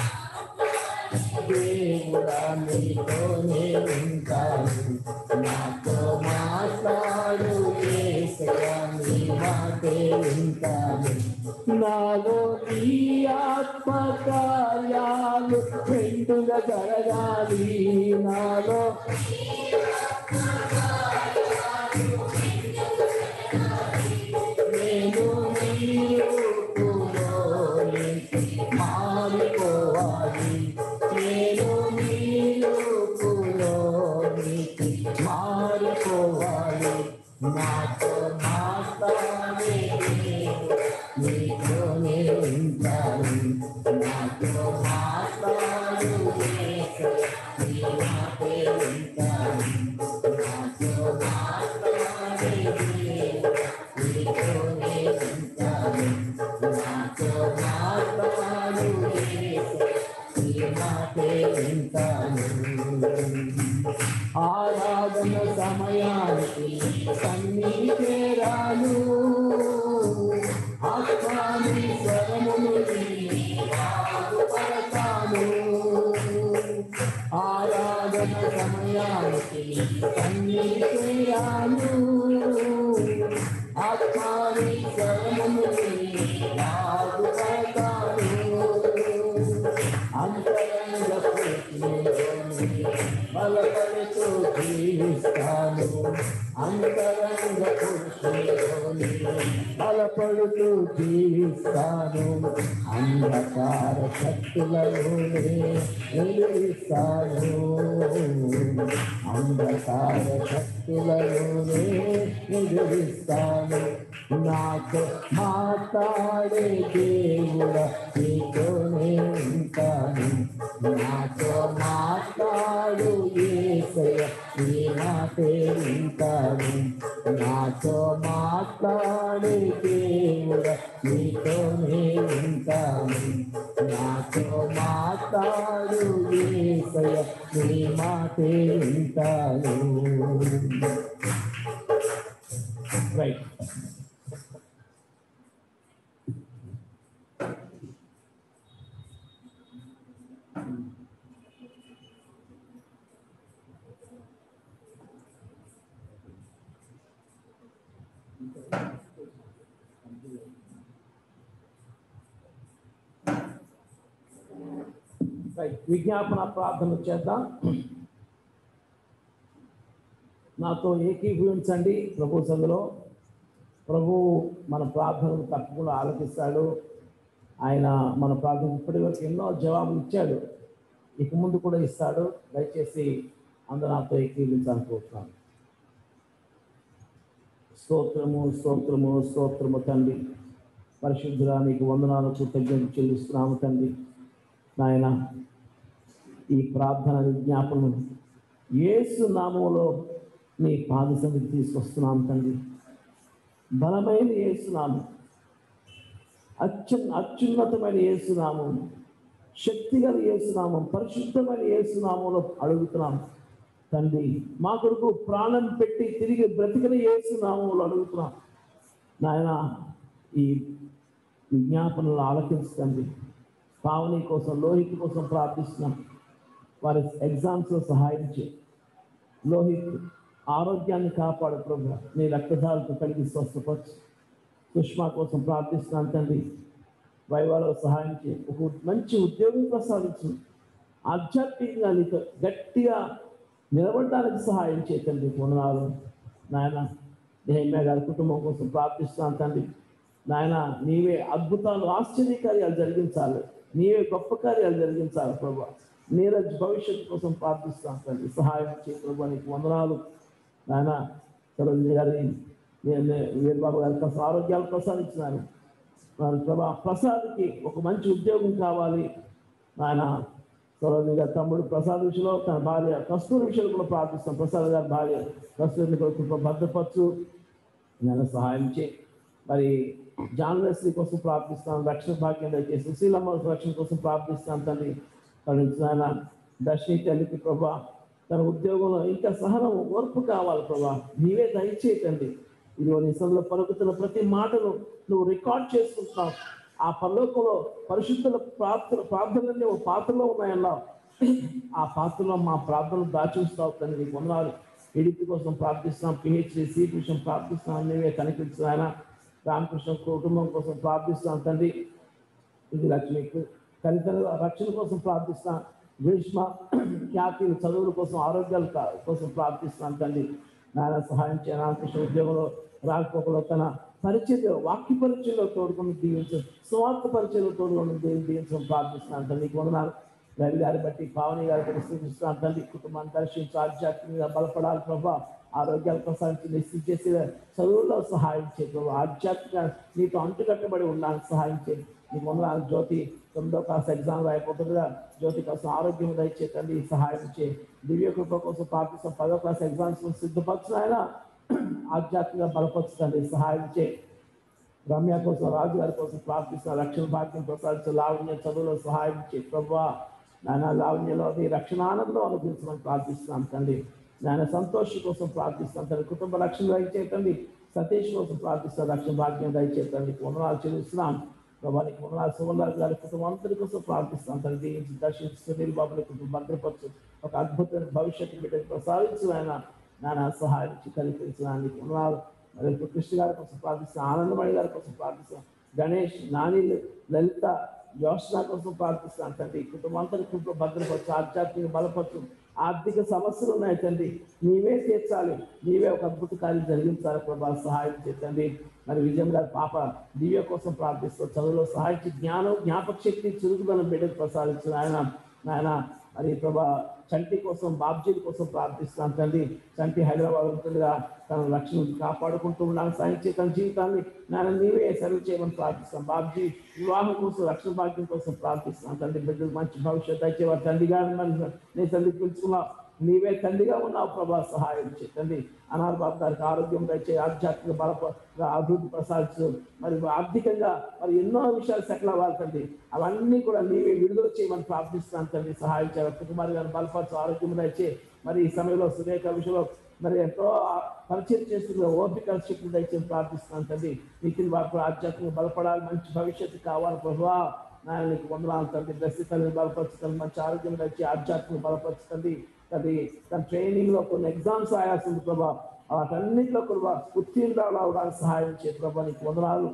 దేవుడా నీతోనే ఉంటాను నాతో మాట్లాడు ఏసయ్య నీ మాటే ఉంటాను నాలో నీ ఆత్మ కార్యాలు రెండుగా జరగాలి నాలో నేను నీరులోని మారిపోవాలి నేను నీరులోని మారిపోవాలి నాతో మాట్లాడే నీతోనే ఉంటాను నాతో మాట్లాడు నీ మాటే ఉంటాను నాతో మాట్లాడే నీతోనే ఉంటాను నాతో మాట్లాడు నీ మాటే ఉంటాను ఆరాధన సమయానికి అన్ని చేయాను ఆత్మాని స్వరముని ఆదుతాను అంతరంగ ప్రతిలోని బలపడుతూ జీవిస్తాను అంతరంగ పురుషులోని బలపడుతూ జీవిస్తాను అంధకార శక్తులలోనే వెలుగిస్తాను అంధకార శక్తులలోనే వెలుగిస్తాను నాతో మాట్లాడే దేవుడ నీతోనే ఉంటాను నాతో మాట్లాడు ఏసయ నీ మాటే ఉంటాను నాతో మాట్లాడే దేవుడ నీతోనే ఉంటాను నాతో మాట్లాడు ఏసయ నీ మాటే ఉంటాను రైట్ రైట్ విజ్ఞాపన ప్రార్థన చేద్దాం నాతో ఏకీభవించండి ప్రభు సందులో ప్రభు మన ప్రార్థనలు తప్పకుండా ఆలకిస్తాడు ఆయన మన ప్రార్థన ఇప్పటివరకు ఎన్నో జవాబులు ఇచ్చాడు ఇక ముందు కూడా ఇస్తాడు దయచేసి అందరూ నాతో ఏకీభవించాలనుకుంటున్నాను స్తోత్రము స్తోత్రము స్తోత్రము తండ్రి పరిశుద్ధురా నీకు వందనాలు కృతజ్ఞత చెల్లిస్తున్నాము తండ్రి నాయన ఈ ప్రార్థన విజ్ఞాపనం యేసు నామంలో నీ పాద సన్నిధి తీసుకొస్తున్నాం తండ్రి బలమైన యేసునామం అత్యు అత్యున్నతమైన యేసునామం శక్తిగల యేసునామం పరిశుద్ధమైన యేసునామంలో అడుగుతున్నాం తండ్రి మా కొరకు ప్రాణం పెట్టి తిరిగి బ్రతికిన యేసునామంలో అడుగుతున్నాం నాయన ఈ విజ్ఞాపనలు ఆలకించండి పావని కోసం లోహిత్ కోసం ప్రార్థిస్తున్నాం వారి ఎగ్జామ్స్లో సహాయం చేయి లోహిత్ ఆరోగ్యాన్ని కాపాడు ప్రభు నీ రక్తదాలతో కలిగి స్వస్థపరచు సుష్మా కోసం ప్రార్థిస్తున్నాను తండ్రి వైవాలో సహాయం చేయి ఒక మంచి ఉద్యోగం ప్రసాదించు ఆధ్యాత్మికంగా నీకు గట్టిగా నిలబడడానికి సహాయం చేయతండి వందనాలు నాయన నేహమ్య గారి కుటుంబం కోసం ప్రార్థిస్తున్నాను తండ్రి నాయన నీవే అద్భుతాలు ఆశ్చర్యకార్యాలు జరిగించాలి నీవే గొప్ప కార్యాలు జరిగించాలి ప్రభు నీరజ్ భవిష్యత్తు కోసం ప్రార్థిస్తాను తండ్రి సహాయం చేయ ప్రభు నీకు వందనాలు నాయన సరోజిని గారి వీరబాబు గారి కోసం ఆరోగ్యాలు ప్రసాదించినారు మరి ప్రభా ప్రసాద్కి ఒక మంచి ఉద్యోగం కావాలి నాయన సరోజిని గారి తమ్ముడు ప్రసాద్ విషయంలో తన భార్య కస్తూరి విషయంలో కూడా ప్రార్థిస్తాం ప్రసాద్ గారి భార్య కస్తూరిని కొరకు భద్రపరచు నేను సహాయం చేయి మరి జాన్వెస్లీ కోసం ప్రార్థిస్తాను రక్షణ భాగ్యం దయచేసి సుశీలమ్మ రక్షణ కోసం ప్రార్థిస్తాను తండ్రి కరుణించిన దర్శని తల్లికి ప్రభా తన ఉద్యోగంలో ఇంకా సహనం ఓర్పు కావాలి ప్రభా నీవే దయచేయటండి ఇదిగో నీ సభలో పలుకుతున్న ప్రతి మాటను నువ్వు రికార్డ్ చేసుకుంటున్నావు ఆ పరలోకంలో పరిశుద్ధుల ప్రార్థన ప్రార్థనలన్నీ ఒక పాత్రలో ఉన్నాయన్నావు ఆ పాత్రలో మా ప్రార్థనలు దాచిస్తావు తండ్రి నీకు వందనాలు ఎడిపి కోసం ప్రార్థిస్తున్నాం పిహెచ్డి సీట్ విషయం ప్రార్థిస్తున్నాం నీవే కనిపించిన ఆయన రామకృష్ణ కుటుంబం కోసం ప్రార్థిస్తున్నాం తండ్రి ఇది లక్ష్మికి తల్లిదండ్రుల రక్షణ కోసం ప్రార్థిస్తున్నాం గ్రీష్మ ఖ్యాతి చదువుల కోసం ఆరోగ్యాల కా- కోసం ప్రార్థిస్తున్నాను తండ్రి నాయన సహాయం చేయ రామకృష్ణ ఉద్యోగంలో రాకపోకలో తన పరిచర్య వాక్య పరిచయంలో తోడుకొని దీవించు స్వార్థ పరిచయంలో తోడుకొని దీవి దీవించడం ప్రార్థిస్తున్నాను తండ్రి నీకు వందనాలు రవి గారి బట్టి పావని గారి బట్టి స్థుతిస్తున్నాను తండ్రి కుటుంబాన్ని దర్శించి ఆధ్యాత్మికంగా బలపడాలి ప్రభా ఆరోగ్యాలు ప్రసాదించి నిశ్చిత చేసి చదువుల్లో సహాయం చేయ ప్రభా ఆధ్యాత్మిక నీతో అంటుకట్టబడి ఉండడానికి సహాయం చేయి నీకు వందనాలు జ్యోతి తొమ్మిదో క్లాస్ ఎగ్జామ్ అయిపోతుందిగా జ్యోతి కోసం ఆరోగ్యం దయచే తండ్రి సహాయం చే దివ్య కృప కోసం ప్రార్థిస్తాం పదో క్లాస్ ఎగ్జామ్స్ సిద్ధపరచిన ఆయన ఆధ్యాత్మిక బలపరుచుతండి సహాయం చే రమ్య కోసం రాజు గారి కోసం ప్రార్థిస్తున్న రక్షణ భాగ్యం ప్రసాదించే లావణ్య చదువులో సహాయం చే ప్రభా నాయన లావణ్యలో నీ రక్షణ ఆనందం అనుభవించమని ప్రార్థిస్తున్నాం తండ్రి నాయన సంతోష్ కోసం ప్రార్థిస్తాం తండ్రి కుటుంబ రక్షణ దయచేతండి సతీష్ కోసం ప్రార్థిస్తాం రక్షణ భాగ్యం దయచేతండి వందనాలు చెల్లిస్తున్నాం ప్రభా నీకు వందనాలు సువర్ణరాజు గారి కుటుంబం అందరి కోసం ప్రార్థిస్తాను తను దీవించి దర్శించి సునీల్ బాబుని కుటుంబం భద్రపరచు ఒక అద్భుతమైన భవిష్యత్తు బిడ్డకు ప్రసాదించు ఆయన నాన్న సహాయం ఇచ్చి కనిపించిన నీకు వందనాలు మరి ఇప్పుడు కృష్ణ గారి కోసం ప్రార్థిస్తాను ఆనందమణి గారి కోసం ప్రార్థిస్తాను గణేష్ నాని లలిత యోచన కోసం ప్రార్థిస్తాను తండ్రి ఈ కుటుంబం అంతా కుటుంబం భద్రపరచు ఆధ్యాత్మిక బలపరచు ఆర్థిక సమస్యలు ఉన్నాయి తండ్రి నీవే తీర్చాలి నీవే ఒక అద్భుత కార్యం జరిగించాలి ప్రభా సహాయం చేయండి మరి విజయం గారి పాప దివ్య కోసం ప్రార్థిస్తూ చదువులో సహాయించి జ్ఞానం జ్ఞాపక శక్తి చురుకుదనం బిడ్డకు ప్రసాదించిన ఆయన నాయన మరి ప్రభా చంటి కోసం బాబ్జీ కోసం ప్రార్థిస్తున్నాను తండ్రి చంటి హైదరాబాద్ ఉంటుండగా తన రక్షణ కాపాడుకుంటూ ఉన్నాను సాయించే తన జీవితాన్ని నాన్న నీవే సర్వ్ చేయమని ప్రార్థిస్తాను బాబ్జీ వివాహం కోసం రక్షణ భాగ్యం కోసం ప్రార్థిస్తున్నాను తండ్రి బిడ్డలు మంచి భవిష్యత్తు వచ్చేవారు తండ్రిగా మన నేను తండ్రి పిలుచుకున్నా నీవే తండ్రిగా ఉన్నావు ప్రభా సహాయం చే తండ్రి అనాథ బాబు గారికి ఆరోగ్యం దయచే ఆధ్యాత్మిక బల అభివృద్ధి ప్రసాదించు మరి ఆర్థికంగా మరి ఎన్నో విషయాలు సెటిల్ అవ్వాలి తండ్రి అవన్నీ కూడా నీవే విడుదల చేయమని ప్రార్థిస్తున్నాను తండ్రి సహాయం చేయాలి కుటుంబాలు గారిని బలపరచు ఆరోగ్యం దయచే మరి ఈ సమయంలో సురేఖ విషయంలో మరి ఎంతో పరిచయం చేస్తున్న ఓపిక శక్తి దయచేసి ప్రార్థిస్తున్నాను తండ్రి నీకు వారు ఆధ్యాత్మిక బలపడాలి మంచి భవిష్యత్తు కావాలి ప్రభా నాయన నీకు వందనాలు తండ్రి దశితల్ని బలపరుచుతండి మంచి ఆరోగ్యం దచ్చి ఆధ్యాత్మిక బలపరుచుతండి అది తన ట్రైనింగ్ లో కొన్ని ఎగ్జామ్స్ రాయాల్సింది ప్రభా వాటన్నింటిలో కూడా ఉత్తీర్ణాలు అవడానికి సహాయం చే ప్రభా నీకు వందనాలు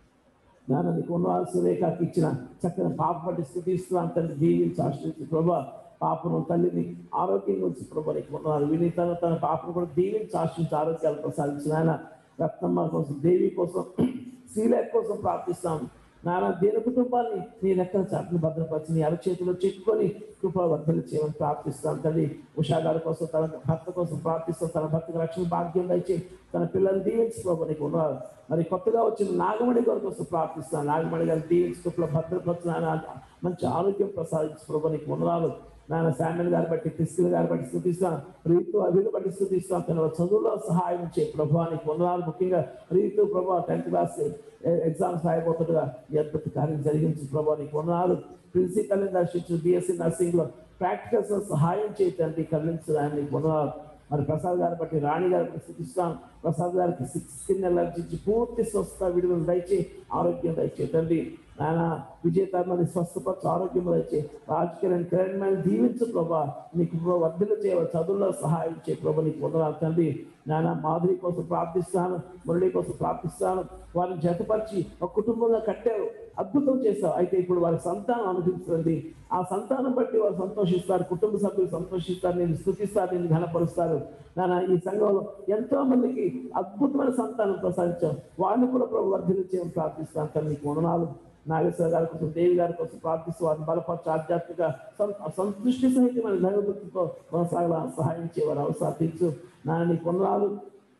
నాన్న నీకు వందనాలు సురేఖకి ఇచ్చిన చక్కని పాప పట్టి స్థుతిస్తున్నాను తండ్రి దీవించి ఆశ్రయించి ప్రభా పాపను తల్లిని ఆరోగ్యంగా ఉంచి ప్రభా నీకు వందనాలు విని తన తన పాపను కూడా దీవించి ఆశ్రయించి ఆరోగ్యాలు ప్రసాదించిన ఆయన రత్నమ్మ కోసం దేవి కోసం శ్రీలేఖ కోసం ప్రార్థిస్తాం నాన్న దేని కుటుంబాన్ని నీ లెక్కల చాటును భద్రపరిచి నీ అరచేతిలో చెక్కుకొని కృప వర్ధలు చేయమని ప్రార్థిస్తాను తల్లి ఉషా గారి కోసం తన భర్త కోసం ప్రార్థిస్తాం తన భర్తకు రక్షణ భాగ్యం దయచి తన పిల్లల్ని దీవించి ప్రభు నీకు ఉన్నారు మరి కొత్తగా వచ్చిన నాగమణి గారి కోసం ప్రార్థిస్తాను నాగమణి గారిని దీవించి కృపలో భద్రపరిచిన ఆయన మంచి ఆరోగ్యం ప్రసాదించి ప్రభు నీకు వందనాలు నాన్న శామ్యుల్ గారి బట్టి క్రిస్టిల్ గారి బట్టి స్థుతిస్తాను రీతు అభిని బట్టి స్థుతిస్తాను తన చదువులో సహాయం చే ప్రభానికి వందనాలు ముఖ్యంగా రీతు ప్రభా టెన్త్ క్లాస్ ఎగ్జామ్స్ రాయబోతుండగా ఈ అద్భుత కార్యం జరిగించి ప్రభా నీకు వందనాలు ప్రిన్సిపల్ దర్శించు బిఎస్సి నర్సింగ్ లో ప్రాక్టికల్స్ లో సహాయం చేయటానికి కదిలించు ఆయన నీకు వందనాలు మరి ప్రసాద్ గారి బట్టి రాణి గారికి స్థుతిస్తాం ప్రసాద్ గారికి సిక్స్ స్కిన్ ఎలర్జీ ఇచ్చి పూర్తి స్వస్థ విడుదల దయచే ఆరోగ్యం దయచే తండ్రి నాయన విజేతమని స్వస్థపరచు ఆరోగ్యం దయచే రాజకీయ కిరణ్మని దీవించు ప్రభా నీకు ప్రభు వర్ధలు చేయవచ్చు చదువుల్లో సహాయం చే ప్రభు నీకు వందనాలు తండ్రి నాయన మాధురి కోసం ప్రార్థిస్తాను మురళి కోసం ప్రార్థిస్తాను వారిని జతపరిచి ఒక కుటుంబంగా కట్టారు అద్భుతం చేస్తావు అయితే ఇప్పుడు వారి సంతానం అనుభవిస్తుంది ఆ సంతానం బట్టి వారు సంతోషిస్తారు కుటుంబ సభ్యులు సంతోషిస్తారు నేను స్థుతిస్తారు నేను ఘనపరుస్తారు నాన్న ఈ సంఘంలో ఎంతో మందికి అద్భుతమైన సంతానం ప్రసాదించాం వారిని కూడా ప్రభు వర్ధలు చేయమని ప్రార్థిస్తాను తను నీకు వందనాలు నాగేశ్వర గారి కోసం దేవి గారి కోసం ప్రార్థిస్తూ వారిని బలపరచు ఆధ్యాత్మిక సం- సంతృష్టి సహితమైన దైవభక్తితో కొనసాగల సహాయం చేయవారు అవసరం తీర్చు నాన్న నీకు వందనాలు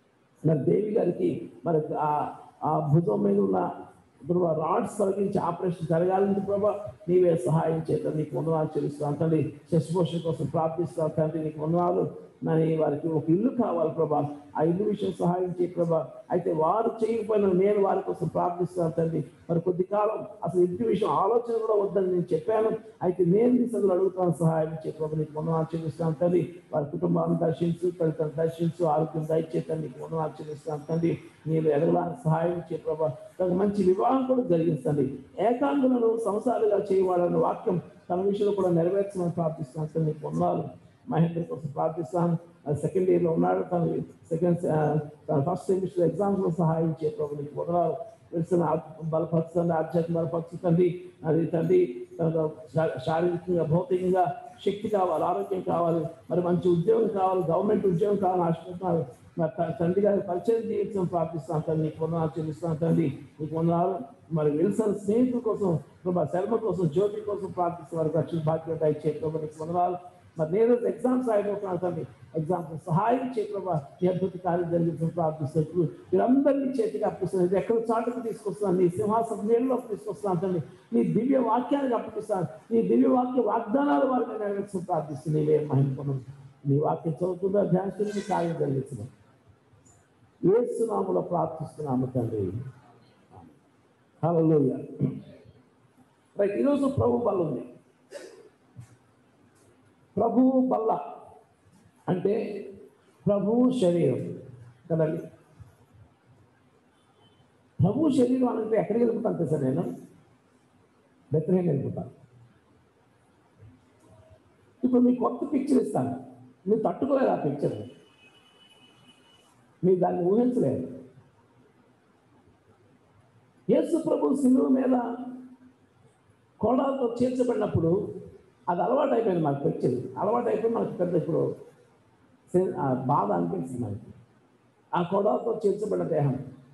మరి దేవి గారికి మరి ఆ ఆ భుజం మీద ఉన్న ఇప్పుడు రాడ్స్ తొలగించి ఆపరేషన్ జరగాలని ప్రభా నీవే సహాయం చేత నీకు వందనాలు చెల్లిస్తున్నాను తండ్రి శశిభూషణ కోసం ప్రార్థిస్తాను తండ్రి నీకు వందనాలు మరి వారికి ఒక ఇల్లు కావాలి ప్రభా ఆ ఇల్లు విషయం సహాయం చేయ ప్రభా అయితే వారు చేయకపోయినా నేను వారి కోసం ప్రార్థిస్తున్నాను తండ్రి మరి కొద్ది కాలం అసలు ఇంటి విషయం ఆలోచన కూడా వద్దని నేను చెప్పాను అయితే నేను దిశలో అడుగుతాను సహాయం చే ప్రభు నీకు వందనాలు చెల్లిస్తాను తండ్రి వారి కుటుంబాన్ని దర్శించు తల్లిదండ్రులు దర్శించు ఆరోగ్యం దయచేత నీకు వందనాలు చెల్లిస్తాను తండ్రి నేను ఎదగడానికి సహాయం చే ప్రభా తనకు మంచి వివాహం కూడా జరిగిస్తుంది ఏకాంగులను సంసారులుగా చేయవాలన్న వాక్యం తన విషయంలో కూడా నెరవేర్చమని ప్రార్థిస్తున్నాను తండ్రి నీకు వందనాలు మహేంద్ర కోసం ప్రార్థిస్తాను సెకండ్ ఇయర్లో ఉన్నాడు తను సెకండ్ తన ఫస్ట్ సెమిస్టర్ ఎగ్జామ్స్ లో సహాయం చే ప్రభు నీకు వదలాలు తెలిసిన బలపరుస్తుంది ఆధ్యాత్మిక బలపరుస్తుంది అది తండ్రి తనకు శా- శారీరకంగా భౌతికంగా శక్తి కావాలి ఆరోగ్యం కావాలి మరి మంచి ఉద్యోగం కావాలి గవర్నమెంట్ ఉద్యోగం కావాలని ఆశపడుతున్నారు మరి త- తండ్రి గారి పరిచయం జీవితం ప్రార్థిస్తాను తండ్రి నీకు వందనాలు చెల్లిస్తాను తండ్రి నీకు వందనాలు మరి విల్సన్ స్నేహితుల కోసం ప్రభా శర్మ కోసం జ్యోతి కోసం ప్రార్థిస్తున్నారు రక్షణ బాధ్యత ఇచ్చే ప్రభు నీకు వందనాలు మరి నేను ఎగ్జామ్స్ అయిపోతున్నాను తండ్రి ఎగ్జామ్స్ సహాయం చే ప్రభా ఈ అద్భుత కార్యం జరిగిందని ప్రార్థిస్తూ వీరందరినీ చేతికి అప్పిస్తున్నాను ఇది ఎక్కడ చాటుకు తీసుకొస్తున్నాను నీ సింహాసనం నీళ్ళలోకి తీసుకొస్తున్నాను తండ్రి నీ దివ్య వాక్యానికి అప్పగిస్తాను నీ దివ్య వాక్య వాగ్దానాలు వారిని నెరవేర్చు ప్రార్థిస్తుంది నీవే మహిమను నీ వాక్యం చదువుతుందా ధ్యానిస్తుంది కార్యం జరిగిస్తున్నాం ఏసునాములో ప్రార్థిస్తున్నాము తండ్రి హల్లెలూయా రైట్ ఈరోజు ప్రభు బల్ల ఉంది ప్రభువు బల్ల అంటే ప్రభువు శరీరం కదండి ప్రభు శరీరం అంటే ఎక్కడికి వెళ్తాను సార్ నేను బెత్తనే వెళ్ళిపోతాను ఇప్పుడు మీకు కొత్త పిక్చర్ ఇస్తాను మీరు తట్టుకోలేరు ఆ పిక్చర్ మీరు దాన్ని ఊహించలేరు యేసు ప్రభు సిలువ మీద కోడాలతో చేర్చబడినప్పుడు అది అలవాటు అయిపోయింది మనకు పిక్చర్ అలవాటు అయిపోయి మనకు పెద్ద ఇప్పుడు సే- ఆ బాధ అనిపించింది మనకి ఆ కోడాలతో చేర్చబడిన దేహం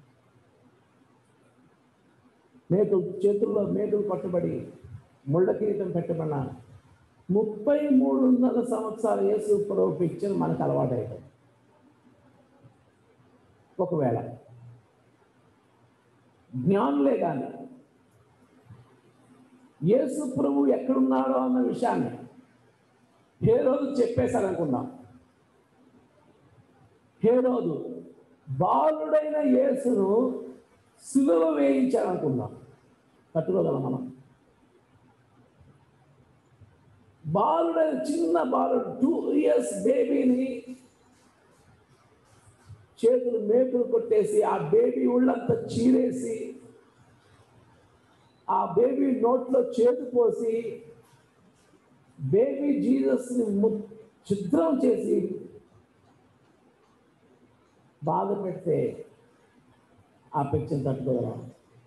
మేకులు చేతుల్లో మేకులు పట్టుబడి ముళ్ళ కిరీటం పెట్టబడిన ముప్పై మూడున్నర సంవత్సరాల యేసు ప్రభు పిక్చర్ మనకు అలవాటు అయిపోయింది ఒకవేళ జ్ఞానులే కానీ యేసు ప్రభు ఎక్కడున్నాడో అన్న విషయాన్ని ఏ రోజు చెప్పేశారనుకుందాం ఏ రోజు బాలుడైన యేసును సిలువ వేయించారనుకుందాం తట్టుకోగలం మనం బాలుడైన చిన్న బాలుడు టూ ఇయర్స్ బేబీని చేతులు మేకులు కొట్టేసి ఆ బేబీ ఒళ్ళంతా చీరేసి ఆ బేబీ నోట్లో చేతు పోసి బేబీ జీసస్ని ము- ఛిద్రం చేసి బాధ పెడితే ఆ పిక్చర్ తట్టుకోగలం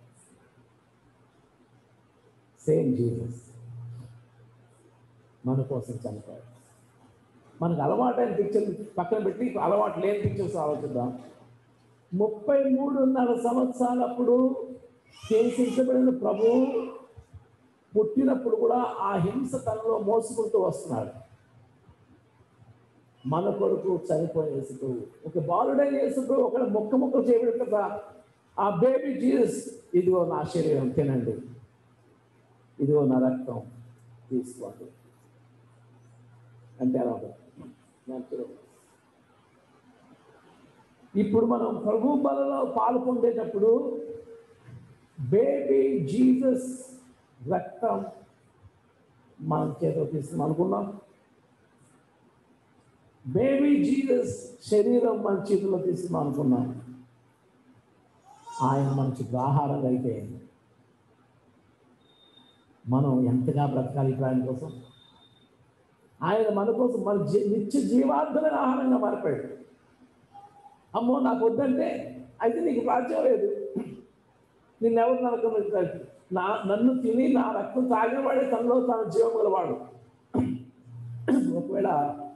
సేమ్ జీసస్ మన కోసం చనిపోయాడు మనకు అలవాటైన పిక్చర్ పక్కన పెట్టి అలవాటు లేని పిక్చర్స్ ఆలోచిద్దాం ముప్పై మూడున్నర సంవత్సరాలప్పుడు హింసించబడిన ప్రభు పుట్టినప్పుడు కూడా ఆ హింస తనలో మోసుకుంటూ వస్తున్నాడు మన కొరకు చనిపోయిన యేసుకు ఒక బాలుడైన యేసుకు ఒక మొక్క మొక్క చేయబడి కదా ఆ బేబీ జీసస్ ఇదిగో నా శరీరం తినండి ఇదిగో నా రక్తం తీసుకోండి అంటే అలా ఉంటుంది natural. ఇప్పుడు మనం ప్రభు బలలో పాలు పొందేటప్పుడు బేబీ జీసస్ రక్తం మనం చేతిలో తీసుకుని అనుకున్నాం బేబీ జీసస్ శరీరం మన చేతిలో తీసుకుని అనుకున్నాం ఆయన మనకి ఆహారంగా అయితే మనం ఎంతగా బ్రతకాలి ఇప్పుడు ఆయన కోసం ఆయన మన కోసం మన జీ నిత్య జీవార్థమైన ఆహారంగా మారిపోయాడు అమ్మో నాకు వద్దంటే అయితే నీకు రాజ్యం లేదు నిన్నెవరు నరకం వెళ్తాడు నా నన్ను తిని నా రక్తం తాగేవాడే తనలో తన జీవం గలవాడు ఒకవేళ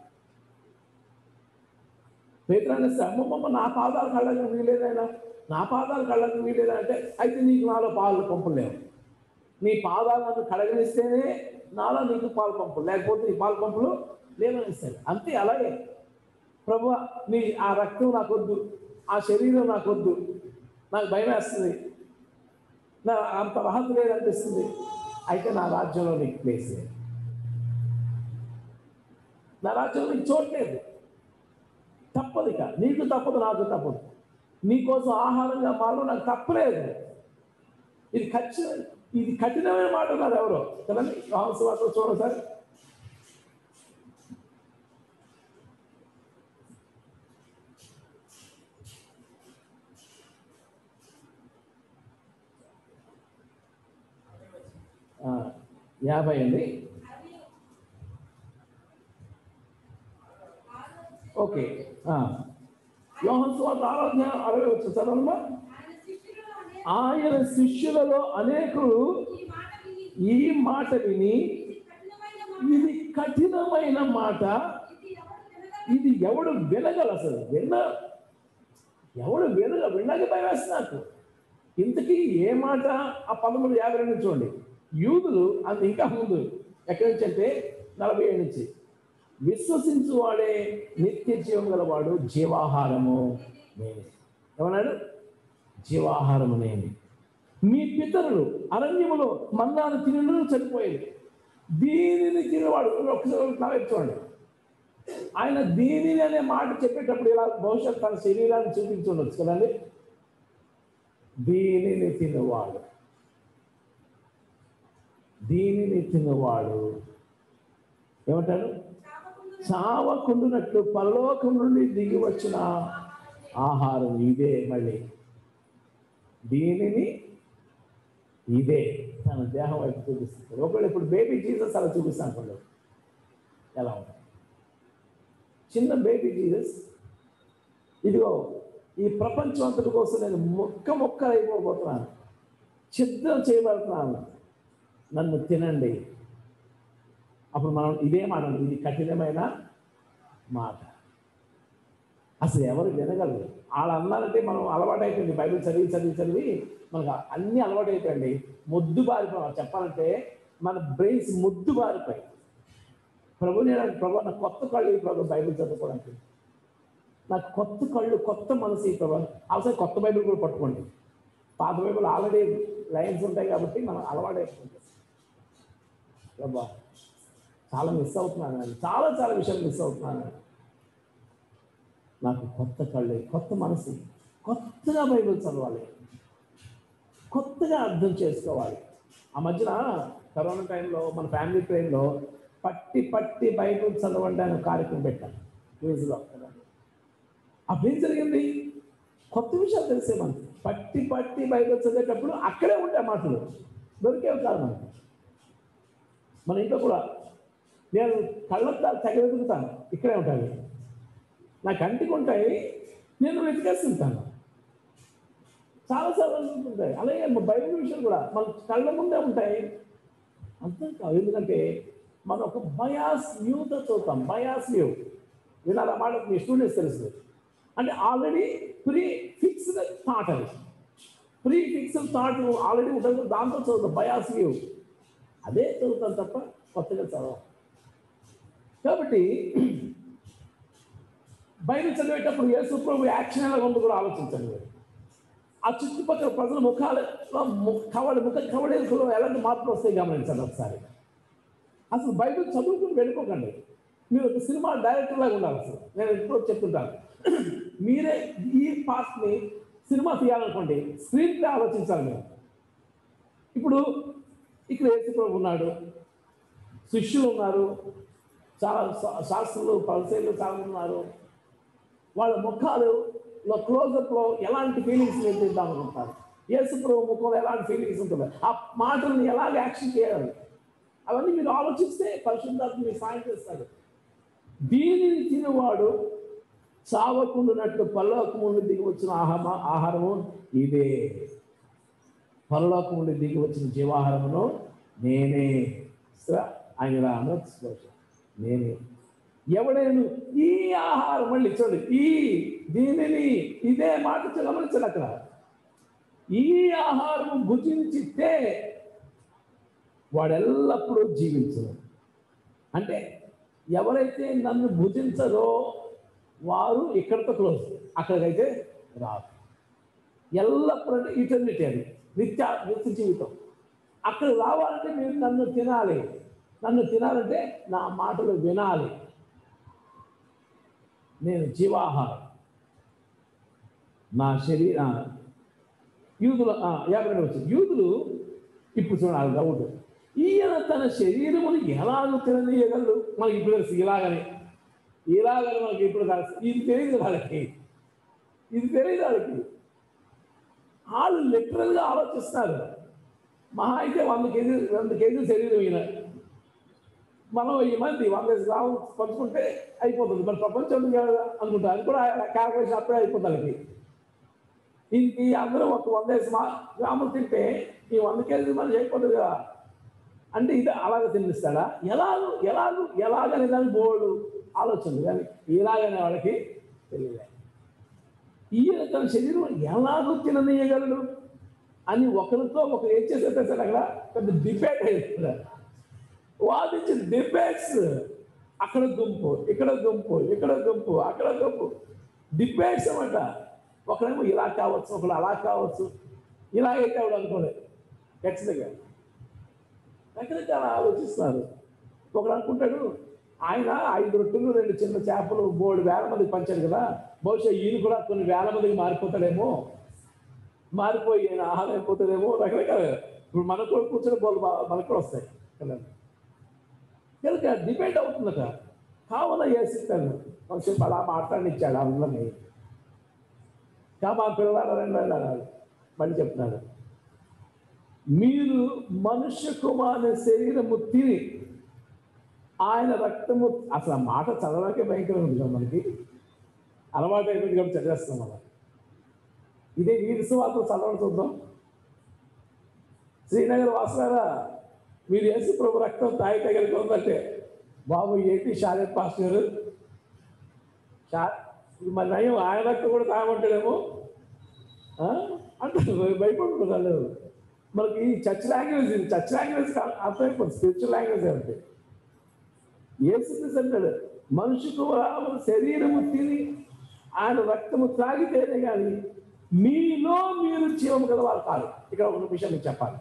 పేదరాన్ని అమ్మమ్మ నా పాదాలు కళ్ళకు వీలేదైనా నా పాదాలు కళ్ళకు వీలేదా అంటే అయితే నీకు నాలో పాలు పంపులు లేవు నీ పాదాలను కడగనిస్తేనే నాలో నీకు పాలు పంపులు లేకపోతే నీ పాలు పంపులు లేవనిస్తాయి అంతే అలాగే ప్రభు నీ ఆ రక్తం నాకొద్దు ఆ శరీరం నాకొద్దు నాకు భయం వేస్తుంది నా అంత రహత లేదనిపిస్తుంది అయితే నా రాజ్యంలో నీకు ప్లేస్ లేదు నా రాజ్యంలో నీకు చోట్లేదు తప్పదు ఇక నీకు తప్పదు నాకు తప్పదు నీకోసం ఆహారంగా మారడం నాకు తప్పలేదు ఇది ఖచ్చితంగా ఇది కఠినమైన మాట ఉన్నారు ఎవరో కదండి వాస్తవాలు చూడండి సార్ ఆ, యాభై అండి ఓకే ఆ. యోహన్ సువార్త ఆరాధన అరవై వచ్చు చదవమ్మా ఆయన శిష్యులలో అనేకులు ఈ మాట విని ఇది కఠినమైన మాట ఇది ఎవడు వినగల అసలు విన్న ఎవడు వినగ వినక భయం వేస్తుంది నాకు ఇంతకీ ఏ మాట ఆ పదమూడు యాభై రెండు చూడండి యూదులు అది ఇంకా ముందు ఎక్కడి నుంచి అంటే నలభై ఏడు నుంచి విశ్వసించు వాడే నిత్య జీవం గలవాడు జీవాహారము నేనే ఏమన్నాడు జీవాహారము నేనే మీ పితరులు అరణ్యములో మన్నాను తినను చనిపోయేది దీనిని తినవాడు ఒకసారి నా వైపు చూడండి ఆయన దీనిని అనే మాట చెప్పేటప్పుడు ఇలా బహుశా తన శరీరాన్ని చూపించుండొచ్చు కదండి దీనిని తినవాడు దీనిని తినవాడు ఏమంటాడు చావకుండునట్లు పరలోకం నుండి దిగి వచ్చిన ఆహారం ఇదే మళ్ళీ దీనిని ఇదే తన దేహం వైపు చూపిస్తుంది ఒకవేళ ఇప్పుడు బేబీ జీసస్ అలా చూపిస్తాను అనుకోండి ఎలా ఉంటుంది చిన్న బేబీ జీసస్ ఇదిగో ఈ ప్రపంచం అంతటి కోసం నేను మొక్క మొక్క అయిపోబోతున్నాను ఛిద్రం చేయబడుతున్నాను నన్ను తినండి అప్పుడు మనం ఇదే మాట ఇది కఠినమైన మాట అసలు ఎవరు వినగలరు వాళ్ళు అన్నారంటే మనం అలవాటు అయిపోయింది బైబిల్ చదివి చదివి చదివి మనకు అన్నీ అలవాటు అయిపోయింది మొద్దు బారిపోయి చెప్పాలంటే మన బ్రెయిన్స్ మొద్దు బారిపోయి ప్రభు నేను ప్రభు నాకు కొత్త కళ్ళు ఈ ప్రభు బైబిల్ చదువుకోవడానికి నాకు కొత్త కళ్ళు కొత్త మనసు ఈ ప్రభు అవసరం కొత్త బైబిల్ కూడా పట్టుకోండి పాత బైబిల్ ఆల్రెడీ లైన్స్ ఉంటాయి కాబట్టి మనం అలవాటు అయిపోతుంది ప్రభా చాలా మిస్ అవుతున్నాను నేను చాలా చాలా విషయాలు మిస్ అవుతున్నాను నేను. నాకు కొత్త కళ్ళు కొత్త మనసు కొత్తగా బైబిల్ చదవాలి కొత్తగా అర్థం చేసుకోవాలి ఆ మధ్యన కరోనా టైంలో మన ఫ్యామిలీ ట్రైన్లో పట్టి పట్టి బైబిల్ చదవండి అనే కార్యక్రమం పెట్టాను క్విజ్లో కదా అప్పుడు ఏం జరిగింది కొత్త విషయాలు తెలిసే మనకి పట్టి పట్టి బైబిల్ చదివేటప్పుడు అక్కడే ఉంటాయి మాటలు దొరికేవి కాదు మనకి మన ఇంట్లో కూడా నేను కళ్ళతో తెగ వెతుకుతాను ఇక్కడే ఉంటాయి నా కంటికి ఉంటాయి నేను వెతికేస్తుంటాను చాలాసార్లు ఉంటాయి అలాగే మా బైబిల్ విషయాలు కూడా మన కళ్ళ ముందే ఉంటాయి అంతే కాదు ఎందుకంటే మనం ఒక బయాస్ వ్యూతో చూస్తాం బయాస్ వ్యూ వినాల మాట మీ స్టూడెంట్స్ తెలుసు అంటే ఆల్రెడీ ప్రీ ఫిక్స్డ్ థాట్ అది ప్రీ ఫిక్స్డ్ థాట్ ఆల్రెడీ ఉంటుంది దాంతో చదువుతాం బయాస్ వ్యూ అదే చదువుతాం తప్ప కొత్తగా చదవం కాబట్టి బైబిల్ చదివేటప్పుడు యేసు ప్రభు యాక్షన్ ఎలా ఉందో కూడా ఆలోచించండి మీరు ఆ చుట్టుపక్కల ప్రజల ముఖాలలో ము- కవళ ముఖ కవళీలకులో ఎలాంటి మార్పులు వస్తాయి గమనించండి ఒకసారి అసలు బైబిల్ చదువుకుని వెళ్ళిపోకండి మీరు ఒక సినిమా డైరెక్టర్ లాగా ఉండాలి అసలు నేను ఎప్పుడో చెప్తుంటాను మీరే ఈ పార్ట్ని సినిమా తీయాలనుకోండి స్క్రీన్ ప్లే ఆలోచించాలి మీరు ఇప్పుడు ఇక్కడ యేసుప్రభు ఉన్నాడు శిష్యులు ఉన్నారు చాలా శా- శాస్త్రులు పరిశీలు చాలా మంది ఉన్నారు వాళ్ళ ముఖాలు క్లోజప్లో ఎలాంటి ఫీలింగ్స్ నేర్పిద్దాం అనుకుంటారు యేసుప్రభు ముఖంలో ఎలాంటి ఫీలింగ్స్ ఉంటుంది ఆ మాటలను ఎలాగ యాక్షన్ చేయాలి అవన్నీ మీరు ఆలోచిస్తే పరిశుద్ధాత్మ మీకు సాయం చేస్తాడు దీనిని తినేవాడు చావకుండానట్లు పరలోకం నుండి దిగి వచ్చిన ఆహార ఆహారము ఇదే పరలోకం నుండి దిగి వచ్చిన జీవాహారమును నేనే సో ఆయన ఇలా అనొచ్చు నేనే ఎవడైనా ఈ ఆహారం మళ్ళీ చూడండి ఈ దీనిని ఇదే మాట గమనించండి అక్కడ ఈ ఆహారం భుజించితే వాడెల్లప్పుడూ జీవించరు అంటే ఎవరైతే నన్ను భుజించరో వారు ఇక్కడితో క్లోజ్ అక్కడికైతే రాదు ఎల్లప్పుడూ అంటే ఇటర్నిటీ అది నిత్య నిత్య జీవితం అక్కడ రావాలంటే మీరు నన్ను తినాలి నన్ను తినాలంటే నా మాటలు వినాలి నేను జీవాహారం నా శరీర యూదులు ఆ, యాభై రెండు వచ్చింది యూదులు ఇప్పుడు చూడాలి డౌట్ ఈయన తన శరీరమును ఎలాగో తిననీయగలరు మనకి ఇప్పుడు తెలుసు ఇలాగని ఇలాగని మనకి ఇప్పుడు తెలుసు ఇది తెలియదు వాళ్ళకి ఇది తెలియదు వాళ్ళకి వాళ్ళు లిటరల్గా ఆలోచిస్తున్నారు మహా అయితే వంద కేజీ వంద కేజీలు శరీరం ఈయన మనం ఈ మంది వంద గ్రాములు పంచుకుంటే అయిపోతుంది మరి ప్రపంచం ఉంది కదా అనుకుంటారు అది కూడా క్యాల్కులేషన్ అప్పుడే అయిపోతుంది వాళ్ళకి ఇంక అందరూ ఒక వంద వేసి మా గ్రాములు తింటే ఈ వంద కేజీ మనిషి అయిపోతుంది కదా అంటే ఇది అలాగ తినిస్తాడా ఎలాగో ఎలాగో ఎలాగనే దాని బోర్డు ఆలోచన కానీ ఇలాగనే వాళ్ళకి తెలియదు ఈయన తన శరీరం ఎలాగో తిననీయగలడు అని ఒకరితో ఒకరు ఏం చేసేది అక్కడ పెద్ద డిబేట్ అవుతుంది వాదించిన డిబేట్స్ అక్కడ గుంపు ఇక్కడ గుంపు ఇక్కడ గుంపు అక్కడ గుంపు డిబేట్స్ అన్నమాట ఒకడేమో ఇలా కావచ్చు ఒకడు అలా కావచ్చు ఇలాగైతే ఆవిడ అనుకోలేదు ఖచ్చితంగా రకరకాల ఆలోచిస్తున్నారు ఒకడు అనుకుంటాడు ఆయన ఐదు రొట్టెలు రెండు చిన్న చేపలు బోర్డు వేల మందికి పంచాడు కదా బహుశా ఈయన కూడా కొన్ని వేల మందికి మారిపోతాడేమో మారిపోయి ఈయన ఆహారం అయిపోతాడేమో రకరకాల ఇప్పుడు మనకు కూడా కూర్చొని బోర్డు మనకు కూడా వస్తాయి కదా కనుక డిబేట్ అవుతుందట కావున వేసిస్తాను కొంచెం అలా మాట్లాడినిచ్చాడు అందరినీ కా మా పిల్లలు రెండు వెళ్ళాలి మళ్ళీ చెప్తున్నాడు మీరు మనుష్య కుమారుని శరీరము తిని ఆయన రక్తము అసలు ఆ మాట చదవడానికే భయంకరంగా ఉంది కదా మనకి అలవాటు అయిపోయింది కాబట్టి చదివేస్తాం మనం ఇదే ఈ విశ్వాసం చదవడం చూద్దాం శ్రీనగర్ వాసులారా మీరు యేసు ప్రభు రక్తం తాగితే కనుక ఉందంటే బాబు ఏంటి షారెట్ పాస్టర్ షా ఇది మరి నయం ఆయన రక్తం కూడా తాగమంటాడేమో ఆ? అంటారు భయపడుతున్నారు మనకి ఈ చర్చ్ లాంగ్వేజ్ ఇది చర్చ్ లాంగ్వేజ్ అర్థమైపోతుంది స్పిరిచువల్ లాంగ్వేజ్ అంటే యేసుక్రీస్తు అంటాడు మనుషుకు రావణ శరీరము తిని ఆయన రక్తము త్రాగితేనే కానీ మీలో మీరు జీవం గలవారు కాదు ఇక్కడ ఒక విషయం మీకు చెప్పాలి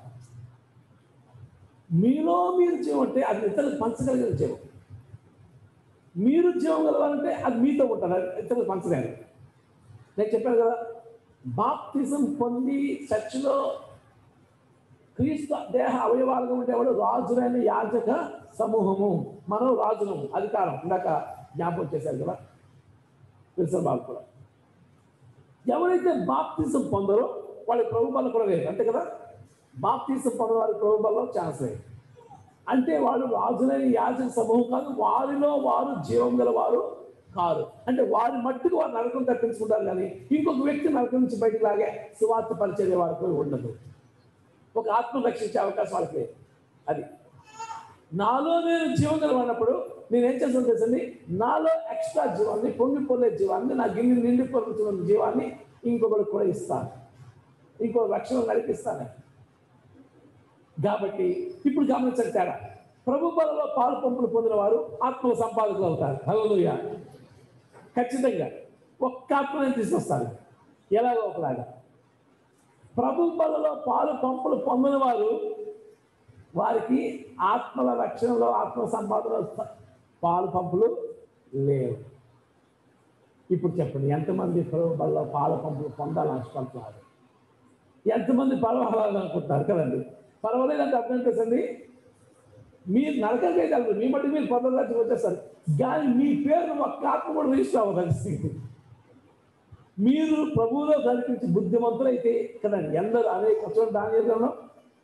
మీలో మీరు జీవం అంటే అది ఇతరులకు పంచగలిగిన జీవం మీరు జీవం గలవాలంటే అది మీతో ఉంటారు అది ఇతరులకు పంచలేదు నేను చెప్పాను కదా బాప్తిజం పొంది చర్చిలో క్రీస్తు దేహ అవయవాలుగా ఉండేవాడు రాజులైన యాజక సమూహము మనం రాజులము అధికారం ఇందాక జ్ఞాపకం చేశారు కదా తెలుసు బాబు కూడా ఎవరైతే బాప్తిజం పొందరో వాళ్ళకి ప్రభు బలం కూడా లేదు అంతే కదా బాప్తిజం పొందిన వారి ప్రభు బలం ఛాన్స్ లేదు అంటే వాళ్ళు రాజులైన యాజక సమూహం కాదు వారిలో వారు జీవం గల వారు కారు అంటే వారి మట్టుకు వారు నరకం తప్పించుకుంటారు కానీ ఇంకొక వ్యక్తి నరకం నుంచి బయటకు లాగే సువార్త పరిచర్య వారికి ఉండదు ఒక ఆత్మ రక్షించే అవకాశం వాళ్ళకి లేదు అది నాలో నేను జీవం కలవన్నప్పుడు నేను ఏం చేస్తాను తెలుసండి నాలో ఎక్స్ట్రా జీవాన్ని పొంగిపోలే జీవాన్ని నా గిన్నె నిండి పొందుతున్న జీవాన్ని ఇంకొకరికి కూడా ఇస్తాను ఇంకో రక్షణ నడిపిస్తాను కాబట్టి ఇప్పుడు గమనించండి తేడా ప్రభు బలలో పాలు పంపులు పొందిన వారు ఆత్మ సంపాదకులు అవుతారు హలోయ ఖచ్చితంగా ఒక్క ఆత్మని తీసుకొస్తారు ఎలాగో ఒకలాగా ప్రభు బలలో పాలు పంపులు పొందిన వారు వారికి ఆత్మల రక్షణలో ఆత్మ సంపాదన పాలు పంపులు లేవు ఇప్పుడు చెప్పండి ఎంతమంది ప్రభు బలలో పాలు పంపులు పొందాలని ఆశపడుతున్నారు ఎంతమంది పర్వాలేదు అనుకుంటున్నారు కదండి పర్వాలేదంటే అర్థం ఏంటండి మీరు నరకం చేయగలరు మీ మట్టి మీరు పొందడానికి వచ్చేస్తారు కానీ మీ పేరు ఒక్క ఆత్మ కూడా రిజిస్టర్ అవ్వదండి మీరు ప్రభువులో కనిపించి బుద్ధిమంతులైతే కదండి ఎందరు అనేక చూడండి దాని గ్రంథం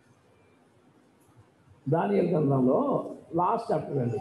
దాని గ్రంథంలో లాస్ట్ చాప్టర్ అండి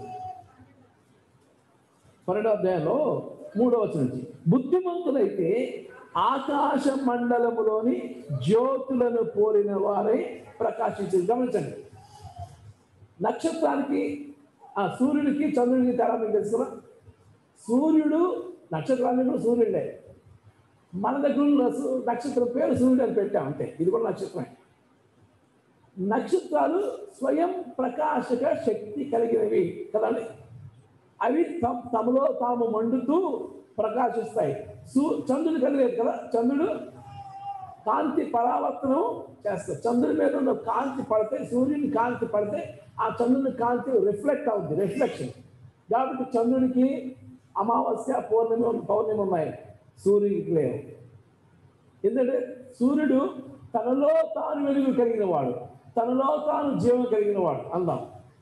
పన్నెండో అధ్యాయంలో మూడో వచ్చిన నుంచి బుద్ధిమంతులైతే ఆకాశ మండలములోని జ్యోతులను పోలిన వారై ప్రకాశించింది గమనించండి నక్షత్రానికి ఆ సూర్యుడికి చంద్రుడికి తేడా మీకు తెలుసుకున్నా సూర్యుడు నక్షత్రానికి కూడా సూర్యుడే మన దగ్గర ఉన్న సు- నక్షత్రం పేరు సూర్యుడు అని పెట్టాం అంతే ఇది కూడా నక్షత్రమే నక్షత్రాలు స్వయం ప్రకాశక శక్తి కలిగినవి కదండి అవి తమ తమలో తాము మండుతూ ప్రకాశిస్తాయి సూ చంద్రుడు కలిగేది కదా చంద్రుడు కాంతి పరావర్తనం చేస్తాడు చంద్రుడి మీద ఉన్న కాంతి పడితే సూర్యుని కాంతి పడితే ఆ చంద్రుని కాంతి రిఫ్లెక్ట్ అవుతుంది రిఫ్లెక్షన్ కాబట్టి చంద్రుడికి అమావాస్య పౌర్ణమి పౌర్ణమి ఉన్నాయి సూర్యుడికి లేవు ఎందుకంటే సూర్యుడు తనలో తాను వెలుగు కలిగిన వాడు తనలో తాను జీవం కలిగిన వాడు అందాం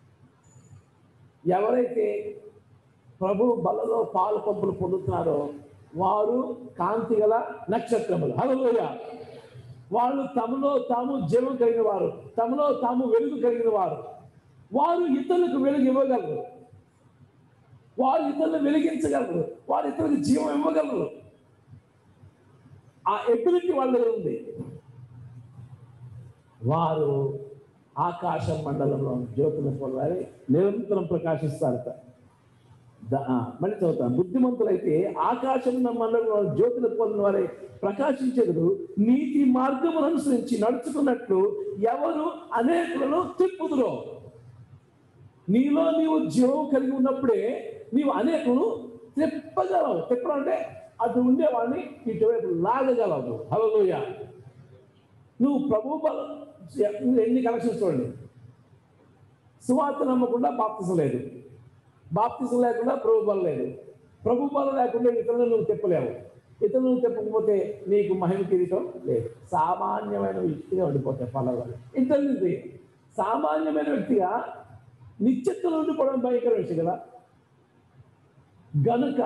ఎవరైతే ప్రభు బలలో పాలు పంపులు పొందుతున్నారో వారు కాంతి గల నక్షత్రములు హలోయ వాళ్ళు తమలో తాము జీవం కలిగిన వారు తమలో తాము వెలుగు కలిగిన వారు వారు ఇతరులకు వెలుగు ఇవ్వగలరు వారు ఇతరులను వెలిగించగలరు వారు ఇతరులకు జీవం ఇవ్వగలరు ఆ ఎబిలిటీ వాళ్ళ దగ్గర ఉంది వారు ఆకాశ మండలంలో జ్యోతుల పొలవారి నిరంతరం ప్రకాశిస్తారట ద- ఆ, మళ్ళీ చదువుతాను బుద్ధిమంతులైతే ఆకాశం మండలంలో జ్యోతుల పొందిన వారే ప్రకాశించెదరు నీతి మార్గమును అనుసరించి నడుచుకున్నట్లు ఎవరు అనేకులను తిప్పుదురో నీలో నీవు జీవం కలిగి ఉన్నప్పుడే నీవు అనేకులు తిప్పగలవు తిప్పడం అంటే అటు ఉండేవాడిని ఇటువైపు లాగగలవు హలోయ నువ్వు ప్రభు బలం నువ్వు ఎన్ని కలెక్షన్స్ చూడండి సువార్త నమ్మకుండా బాప్తిసం లేదు బాప్తిసం లేకుండా ప్రభు బలం లేదు ప్రభు బలం లేకుండా ఇతరులను నువ్వు తిప్పలేవు ఇతరులను నువ్వు తిప్పకపోతే నీకు మహిమ కిరీటం లేదు సామాన్యమైన వ్యక్తిగా ఉండిపోతాయి పల్లవాళ్ళు ఇతరులు సామాన్యమైన వ్యక్తిగా నిత్యత్వం ఉండిపోవడం భయంకర విషయం కదా గనుక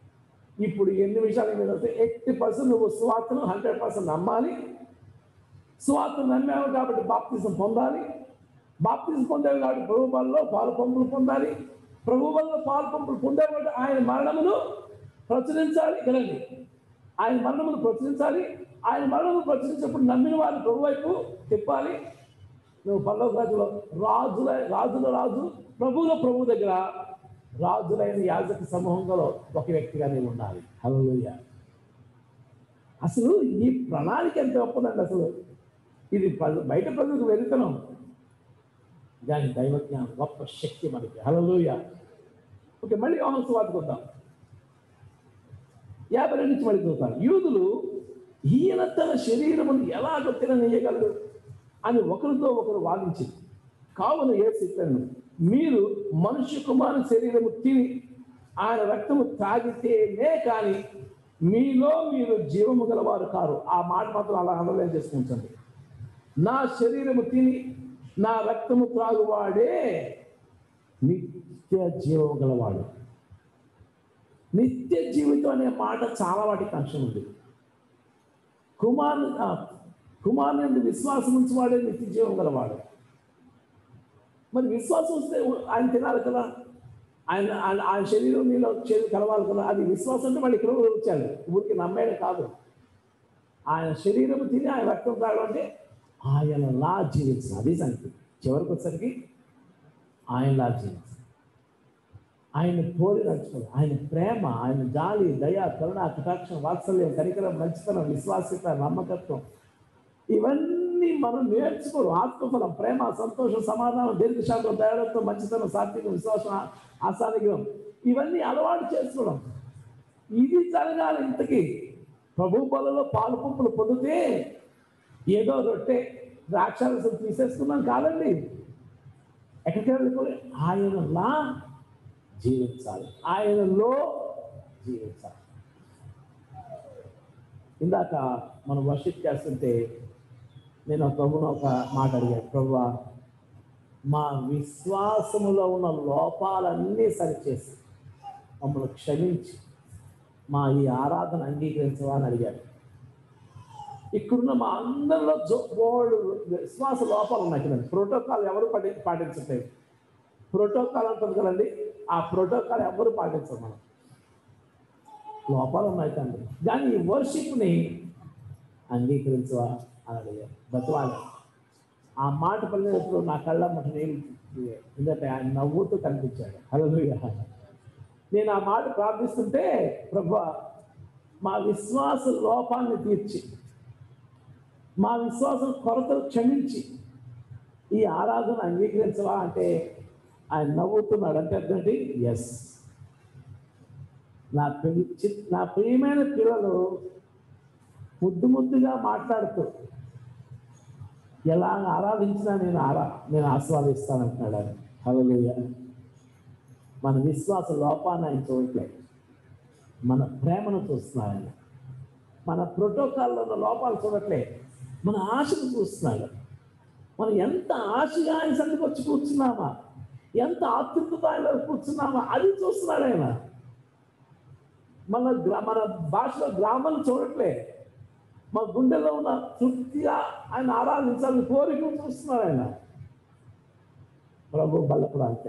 ఇప్పుడు ఎన్ని విషయాలు మీద వస్తే ఎయిటీ పర్సెంట్ నువ్వు స్వార్థను హండ్రెడ్ పర్సెంట్ నమ్మాలి స్వార్థ నమ్మాము కాబట్టి బాప్తిజం పొందాలి బాప్తిజం పొందాము కాబట్టి ప్రభు బలలో పాలు పంపులు పొందాలి ప్రభు బలలో పాలు పంపులు పొందాము కాబట్టి ఆయన మరణమును ప్రచురించాలి కదండి ఆయన మరణమును ప్రచురించాలి ఆయన మరణమును ప్రచురించినప్పుడు నమ్మిన వారిని ప్రభు వైపు తిప్పాలి నువ్వు పల్లవ రాజులో రాజుల రాజుల రాజు ప్రభువుల ప్రభు దగ్గర రాజులైన యాజక సమూహంలో ఒక వ్యక్తిగా నీవు ఉండాలి హల్లెలూయా అసలు ఈ ప్రణాళిక ఎంత గొప్పదండి అసలు ఇది ప్రజ- బయట ప్రజలకు వెళ్తున్నాం దాని దైవజ్ఞానం గొప్ప శక్తి మనకి హల్లెలూయా ఓకే మళ్ళీ యోహాను సువార్తకు వద్దాం యాభై రెండు నుంచి మళ్ళీ చదువుతాను యూదులు ఈయన తన శరీరమును ఎలాగో తిననీయగలడు అని ఒకరితో ఒకరు వాదించింది కావున ఏ చెప్పాను మీరు మనుష్య కుమారు శరీరము తిని ఆయన రక్తము తాగితేనే కానీ మీలో మీరు జీవము గలవారు కారు ఆ మాట మాత్రం అలా అండర్లైన్ చేసుకుంటుంది నా శరీరము తిని నా రక్తము త్రాగువాడే నిత్య జీవము గలవాడు నిత్య జీవితం అనే మాట చాలా వాటికి అంశం ఉంది కుమార్ కుమార్ నుండి విశ్వాసం ఉంచి వాడే నిత్య జీవం గలవాడు మరి విశ్వాసం వస్తే ఆయన తినాలి కదా ఆయన ఆయన ఆయన శరీరం నీలో చేరి కలవాలి కదా అది విశ్వాసం అంటే మళ్ళీ ఇక్కడ వచ్చాడు ఊరికి నమ్మేయడం కాదు ఆయన శరీరం తిని ఆయన రక్తం తాగడం అంటే ఆయనలా జీవించిన అది సంగతి చివరికి వచ్చేసరికి ఆయనలా జీవించాలి ఆయన పోలి నడుచుకోవాలి ఆయన ప్రేమ ఆయన జాలి దయ కరుణ కటాక్షం వాత్సల్యం కనికరం మంచితనం విశ్వాసత నమ్మకత్వం ఇవన్నీ మనం నేర్చుకోరు ఆత్మఫలం ప్రేమ సంతోషం సమాధానం దీర్ఘశాంతం దయాలతో మంచితనం సాత్వికం విశ్వాసం ఆ- ఆశానిగ్రహం ఇవన్నీ అలవాటు చేసుకోవడం ఇది జరగాలి ఇంతకీ ప్రభు బలలో పాలు పంపులు పొందితే ఏదో రొట్టె ద్రాక్షారసం తీసేసుకున్నాం కాదండి ఎక్కడికి వెళ్ళిపోయి ఆయనలా జీవించాలి ఆయనలో జీవించాలి ఇందాక మనం వర్షిప్ చేస్తుంటే నేను ఆ ప్రభుని ఒక మాట అడిగాను ప్రభు మా విశ్వాసములో ఉన్న లోపాలన్నీ సరిచేసి మమ్మల్ని క్షమించి మా ఈ ఆరాధన అంగీకరించవా అని అడిగాడు ఇక్కడున్న మా అందరిలో జో బోల్డ్ విశ్వాస లోపాలు ఉన్నాయి కదండి ప్రోటోకాల్ ఎవరు పాటి పాటించట్లేదు ప్రోటోకాల్ అంటుంది కదండి ఆ ప్రోటోకాల్ ఎవరు పాటించరు మనం లోపాలు ఉన్నాయి తండ్రి కానీ ఈ వర్షిప్ని అంగీకరించవా అని అడిగారు బతువాలి ఆ మాట పలినప్పుడు నా కళ్ళ మట నీళ్ళు ఎందుకంటే ఆయన నవ్వుతూ కనిపించాడు హల్లెలూయా నేను ఆ మాట ప్రార్థిస్తుంటే ప్రభా మా విశ్వాస లోపాన్ని తీర్చి మా విశ్వాసం కొరతలు క్షమించి ఈ ఆరాధన అంగీకరించవా అంటే ఆయన నవ్వుతున్నాడు అంటే అర్థండి ఎస్ నా పిల్- చి- నా ప్రియమైన పిల్లలు ముద్దు ముద్దుగా మాట్లాడుతూ ఎలా ఆరాధించినా నేను ఆరా నేను ఆస్వాదిస్తానంటున్నాడు ఆయన హల్లెలూయా మన విశ్వాస లోపాన్ని ఆయన చూడట్లేదు మన ప్రేమను చూస్తున్నాడు ఆయన మన ప్రోటోకాల్లో ఉన్న లోపాలు చూడట్లే మన ఆశను చూస్తున్నాడు మనం ఎంత ఆశగా ఆయన సందికి వచ్చి కూర్చున్నామా ఎంత ఆతృతతో ఆయన కూర్చున్నామా అది చూస్తున్నాడు ఆయన మన గ్రా మన భాషలో గ్రామాలు చూడట్లే మా గుండెలో ఉన్న తృప్తిగా ఆయన ఆరాధించాలని కోరిక చూస్తున్నాడు ఆయన ప్రభు బల్లప్పుడు అంతే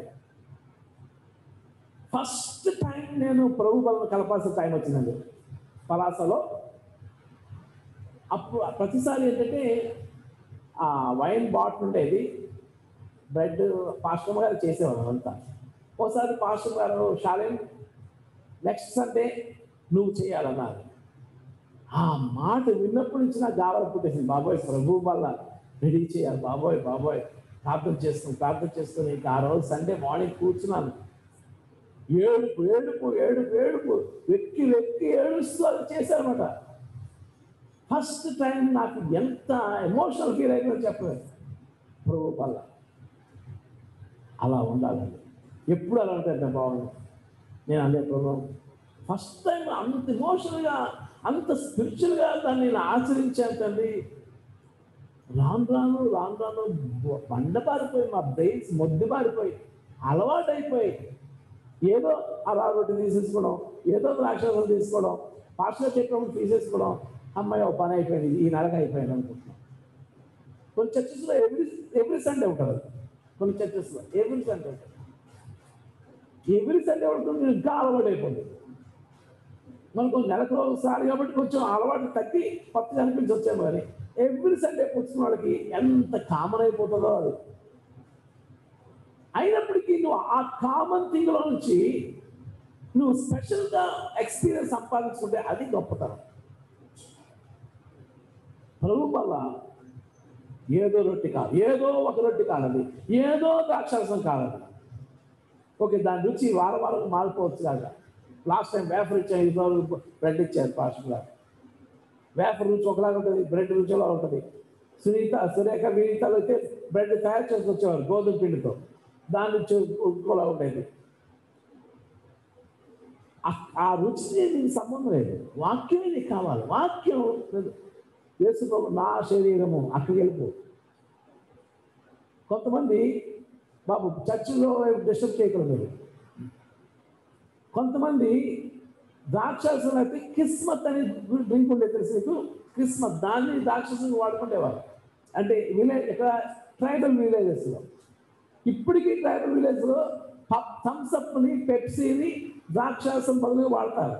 ఫస్ట్ టైం నేను ప్రభు బలను కలపాల్సిన టైం వచ్చిందండి పలాసలో అప్పుడు ప్రతిసారి ఏంటంటే ఆ వైన్ బాటిల్ ఉండేది బ్రెడ్ పాస్టర్ గారు చేసేవారు అంతా ఒకసారి పాస్టర్ గారు షాలేం నెక్స్ట్ సండే నువ్వు చేయాలన్నారు ఆ మాట విన్నప్పటి నుంచి నాకు గావర పుట్టేసింది బాబోయ్ ప్రభు వల్ల రెడీ చేయాలి బాబోయ్ బాబోయ్ ప్రార్థన చేసుకుని ప్రార్థన చేసుకుని ఇంకా ఆ రోజు సండే మార్నింగ్ కూర్చున్నాను ఏడుపు ఏడుపు ఏడుపు ఏడుపు వెక్కి వెక్కి ఏడుస్తూ అది చేశారన్నమాట ఫస్ట్ టైం నాకు ఎంత ఎమోషనల్ ఫీల్ అయిందో చెప్పలేదు ప్రభు వల్ల అలా ఉండాలండి ఎప్పుడు అలా ఉంటుంది బాగుంది నేను అదే ప్రభు ఫస్ట్ టైం అంత ఎమోషనల్గా అంత స్పిరిచువల్గా దాన్ని నేను ఆచరించాను తండ్రి రాను రాను రాను రాను బ- బండపారిపోయి మా బ్రెయిన్స్ మొద్దుబారిపోయి అలవాటైపోయి ఏదో అలా రొట్టి తీసేసుకోవడం ఏదో ద్రాక్షరసం తీసుకోవడం పాస్టర్ చెప్పడం తీసేసుకోవడం అమ్మాయి ఒక పని అయిపోయింది ఈ నెలకు అయిపోయింది అనుకుంటున్నాం కొన్ని చర్చెస్లో ఎవ్రీ ఎవ్రీ సండే ఉంటుంది కొన్ని చర్చెస్లో ఎవ్రీ సండే ఉంటుంది ఎవ్రీ సండే ఉంటుంది ఇంకా అలవాటు అయిపోతుంది మనకు నెలకు ఒకసారి కాబట్టి కొంచెం అలవాటు తగ్గి కొత్తగా అనిపించి వచ్చాము కానీ ఎవ్రీ సండే కూర్చున్న వాళ్ళకి ఎంత కామన్ అయిపోతుందో అది అయినప్పటికీ నువ్వు ఆ కామన్ థింగ్లో నుంచి నువ్వు స్పెషల్గా ఎక్స్పీరియన్స్ సంపాదించుకుంటే అది గొప్పతనం ప్రభు వల్ల ఏదో రొట్టె కాదు ఏదో ఒక రొట్టె కాదది ఏదో ద్రాక్షరసం కాదది ఓకే దాని రుచి వారం వారం మారిపోవచ్చు కాక లాస్ట్ టైం వేఫర్ ఇచ్చాను ఈరోజు బ్రెడ్ ఇచ్చారు పాస్టర్ గారు వేఫర్ రుచి ఒకలాగా ఉంటుంది బ్రెడ్ రుచి ఒకలా ఉంటుంది సునీత సురేఖ వినీతలు అయితే బ్రెడ్ తయారు చేసి వచ్చేవారు గోధుమ పిండితో దాని రుచి ఇంకోలా ఉండేది ఆ- ఆ రుచికి నీకు సంబంధం లేదు వాక్యమే నీకు కావాలి వాక్యం యేసు నా శరీరము అక్కడికి వెళ్ళిపో కొంతమంది బాబు చర్చిలో డిస్టర్బ్ చేయకూడదు మీరు కొంతమంది ద్రాక్షరసం అయితే కిస్మత్ అని డ్రింక్ ఉండే తెలుసు మీకు కిస్మత్ దాన్ని ద్రాక్షరసం వాడుకుంటేవారు అంటే విలేజ్ ఇక్కడ ట్రైబల్ విలేజెస్లో ఇప్పటికీ ట్రైబల్ విలేజ్లో థమ్స్అప్ని పెప్సీని ద్రాక్షరసం బదులుగా వాడతారు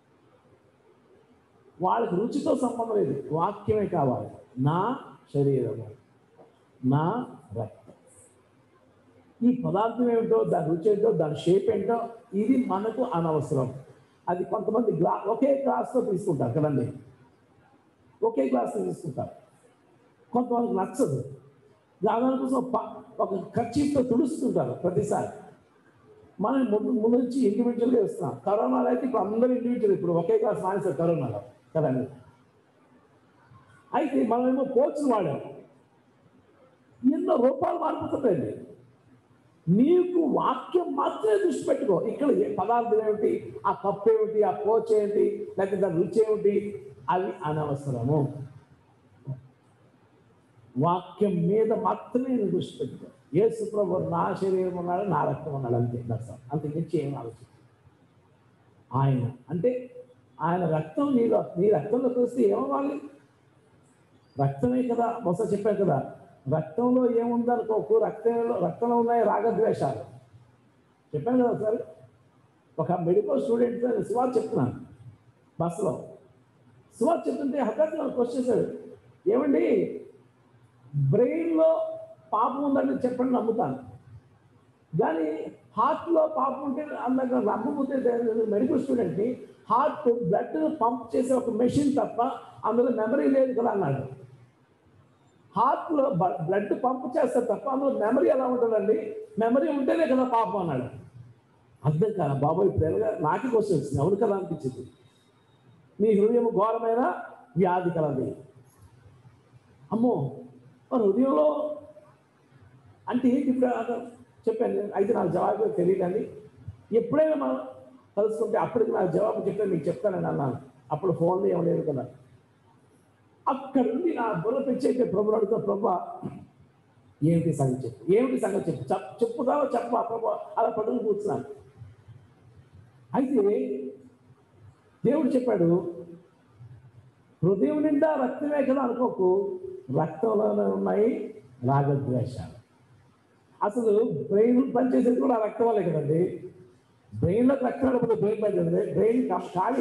వాళ్ళకి రుచితో సంబంధం లేదు వాక్యమే కావాలి నా శరీరము నా రక్తం ఈ పదార్థం ఏమిటో దాని రుచి ఏంటో దాని షేప్ ఏంటో ఇది మనకు అనవసరం అది కొంతమంది గ్లా ఒకే గ్లాస్తో తీసుకుంటారు కదండి ఒకే గ్లాస్తో తీసుకుంటారు కొంతమందికి నచ్చదు దాని కోసం ప- ఒక ఖర్చీతో తుడుస్తుంటారు ప్రతిసారి మనం ముందు ముందు నుంచి ఇండివిజువల్గా ఇస్తున్నాం కరోనాలో అయితే ఇప్పుడు అందరూ ఇండివిజువల్ ఇప్పుడు ఒకే క్లాస్ మానేశారు కరోనాలో కదండి అయితే మనమేమో కోచ్ని వాడాం ఎన్నో రూపాయలు మారిపోతుందండి నీకు వాక్యం మాత్రమే దృష్టి పెట్టుకో ఇక్కడ ఏ పదార్థం ఏమిటి ఆ కప్పు ఏమిటి ఆ కోచ్ ఏమిటి లేకపోతే దాని రుచి ఏమిటి అవి అనవసరము వాక్యం మీద మాత్రమే నేను దృష్టి పెట్టుకో యేసు ప్రభు నా శరీరం ఉన్నాడు నా రక్తం ఉన్నాడు అంతే దర్శనం అంత మించి ఏం ఆలోచన ఆయన అంటే ఆయన రక్తం నీలో నీ రక్తంలో కలిస్తే ఏమవ్వాలి రక్తమే కదా బహుశా చెప్పాను కదా రక్తంలో ఏముందనుకోకు రక్తంలో రక్తంలో ఉన్నాయి రాగద్వేషాలు చెప్పాను కదా సార్ ఒక మెడికల్ స్టూడెంట్ సువార్ చెప్తున్నాను బస్సులో సువార్ చెప్తుంటే హఠాత్తుగా క్వశ్చన్ చేశాడు ఏమండి బ్రెయిన్లో పాపం ఉందని చెప్పండి నమ్ముతాను కానీ హార్ట్లో పాపం ఉంటే అందరికీ నమ్మకపోతే మెడికల్ స్టూడెంట్ని హార్ట్ బ్లడ్ పంప్ చేసే ఒక మెషిన్ తప్ప అందులో మెమరీ లేదు కదా అన్నాడు హార్ట్లో బ్లడ్ పంప్ చేస్తే తప్ప అందులో మెమరీ ఎలా ఉంటుందండి మెమరీ ఉంటేనే కదా పాపం అన్నాడు అర్థం కాదు బాబు ఇప్పుడు ఎలాగా నాకే క్వశ్చన్ వచ్చింది అవును కదా అనిపించింది నీ హృదయం ఘోరమైన వ్యాధి కలది అమ్మో మరి హృదయంలో అంటే ఏంటి ఇప్పుడు అలా చెప్పాను నేను. అయితే నాకు జవాబు తెలియదండి ఎప్పుడైనా మనం కలుసుకుంటే అప్పటికి నాకు జవాబు చెప్తే మీకు చెప్తానని అన్నాను అప్పుడు ఫోన్లో ఏం లేదు కదా అక్కడ నుండి నా బుర్ర పెంచైతే ప్రభు అడుగుతా ప్రభా ఏమిటి సంగతి చెప్పు ఏమిటి సంగతి చెప్పు చెప్ చెప్పుదావో చెప్పా ప్రభు అలా పట్టుకుని కూర్చున్నాను అయితే దేవుడు చెప్పాడు హృదయం నిండా రక్తమే కదా అనుకోకు రక్తంలోనే ఉన్నాయి రాగద్వేషాలు అసలు బ్రెయిన్ పనిచేసేది కూడా ఆ రక్తం వల్లే కదండి బ్రెయిన్లోకి రక్తం లేకపోతే బ్రెయిన్ పనిచేస్తుంది బ్రెయిన్ కా- ఖాళీ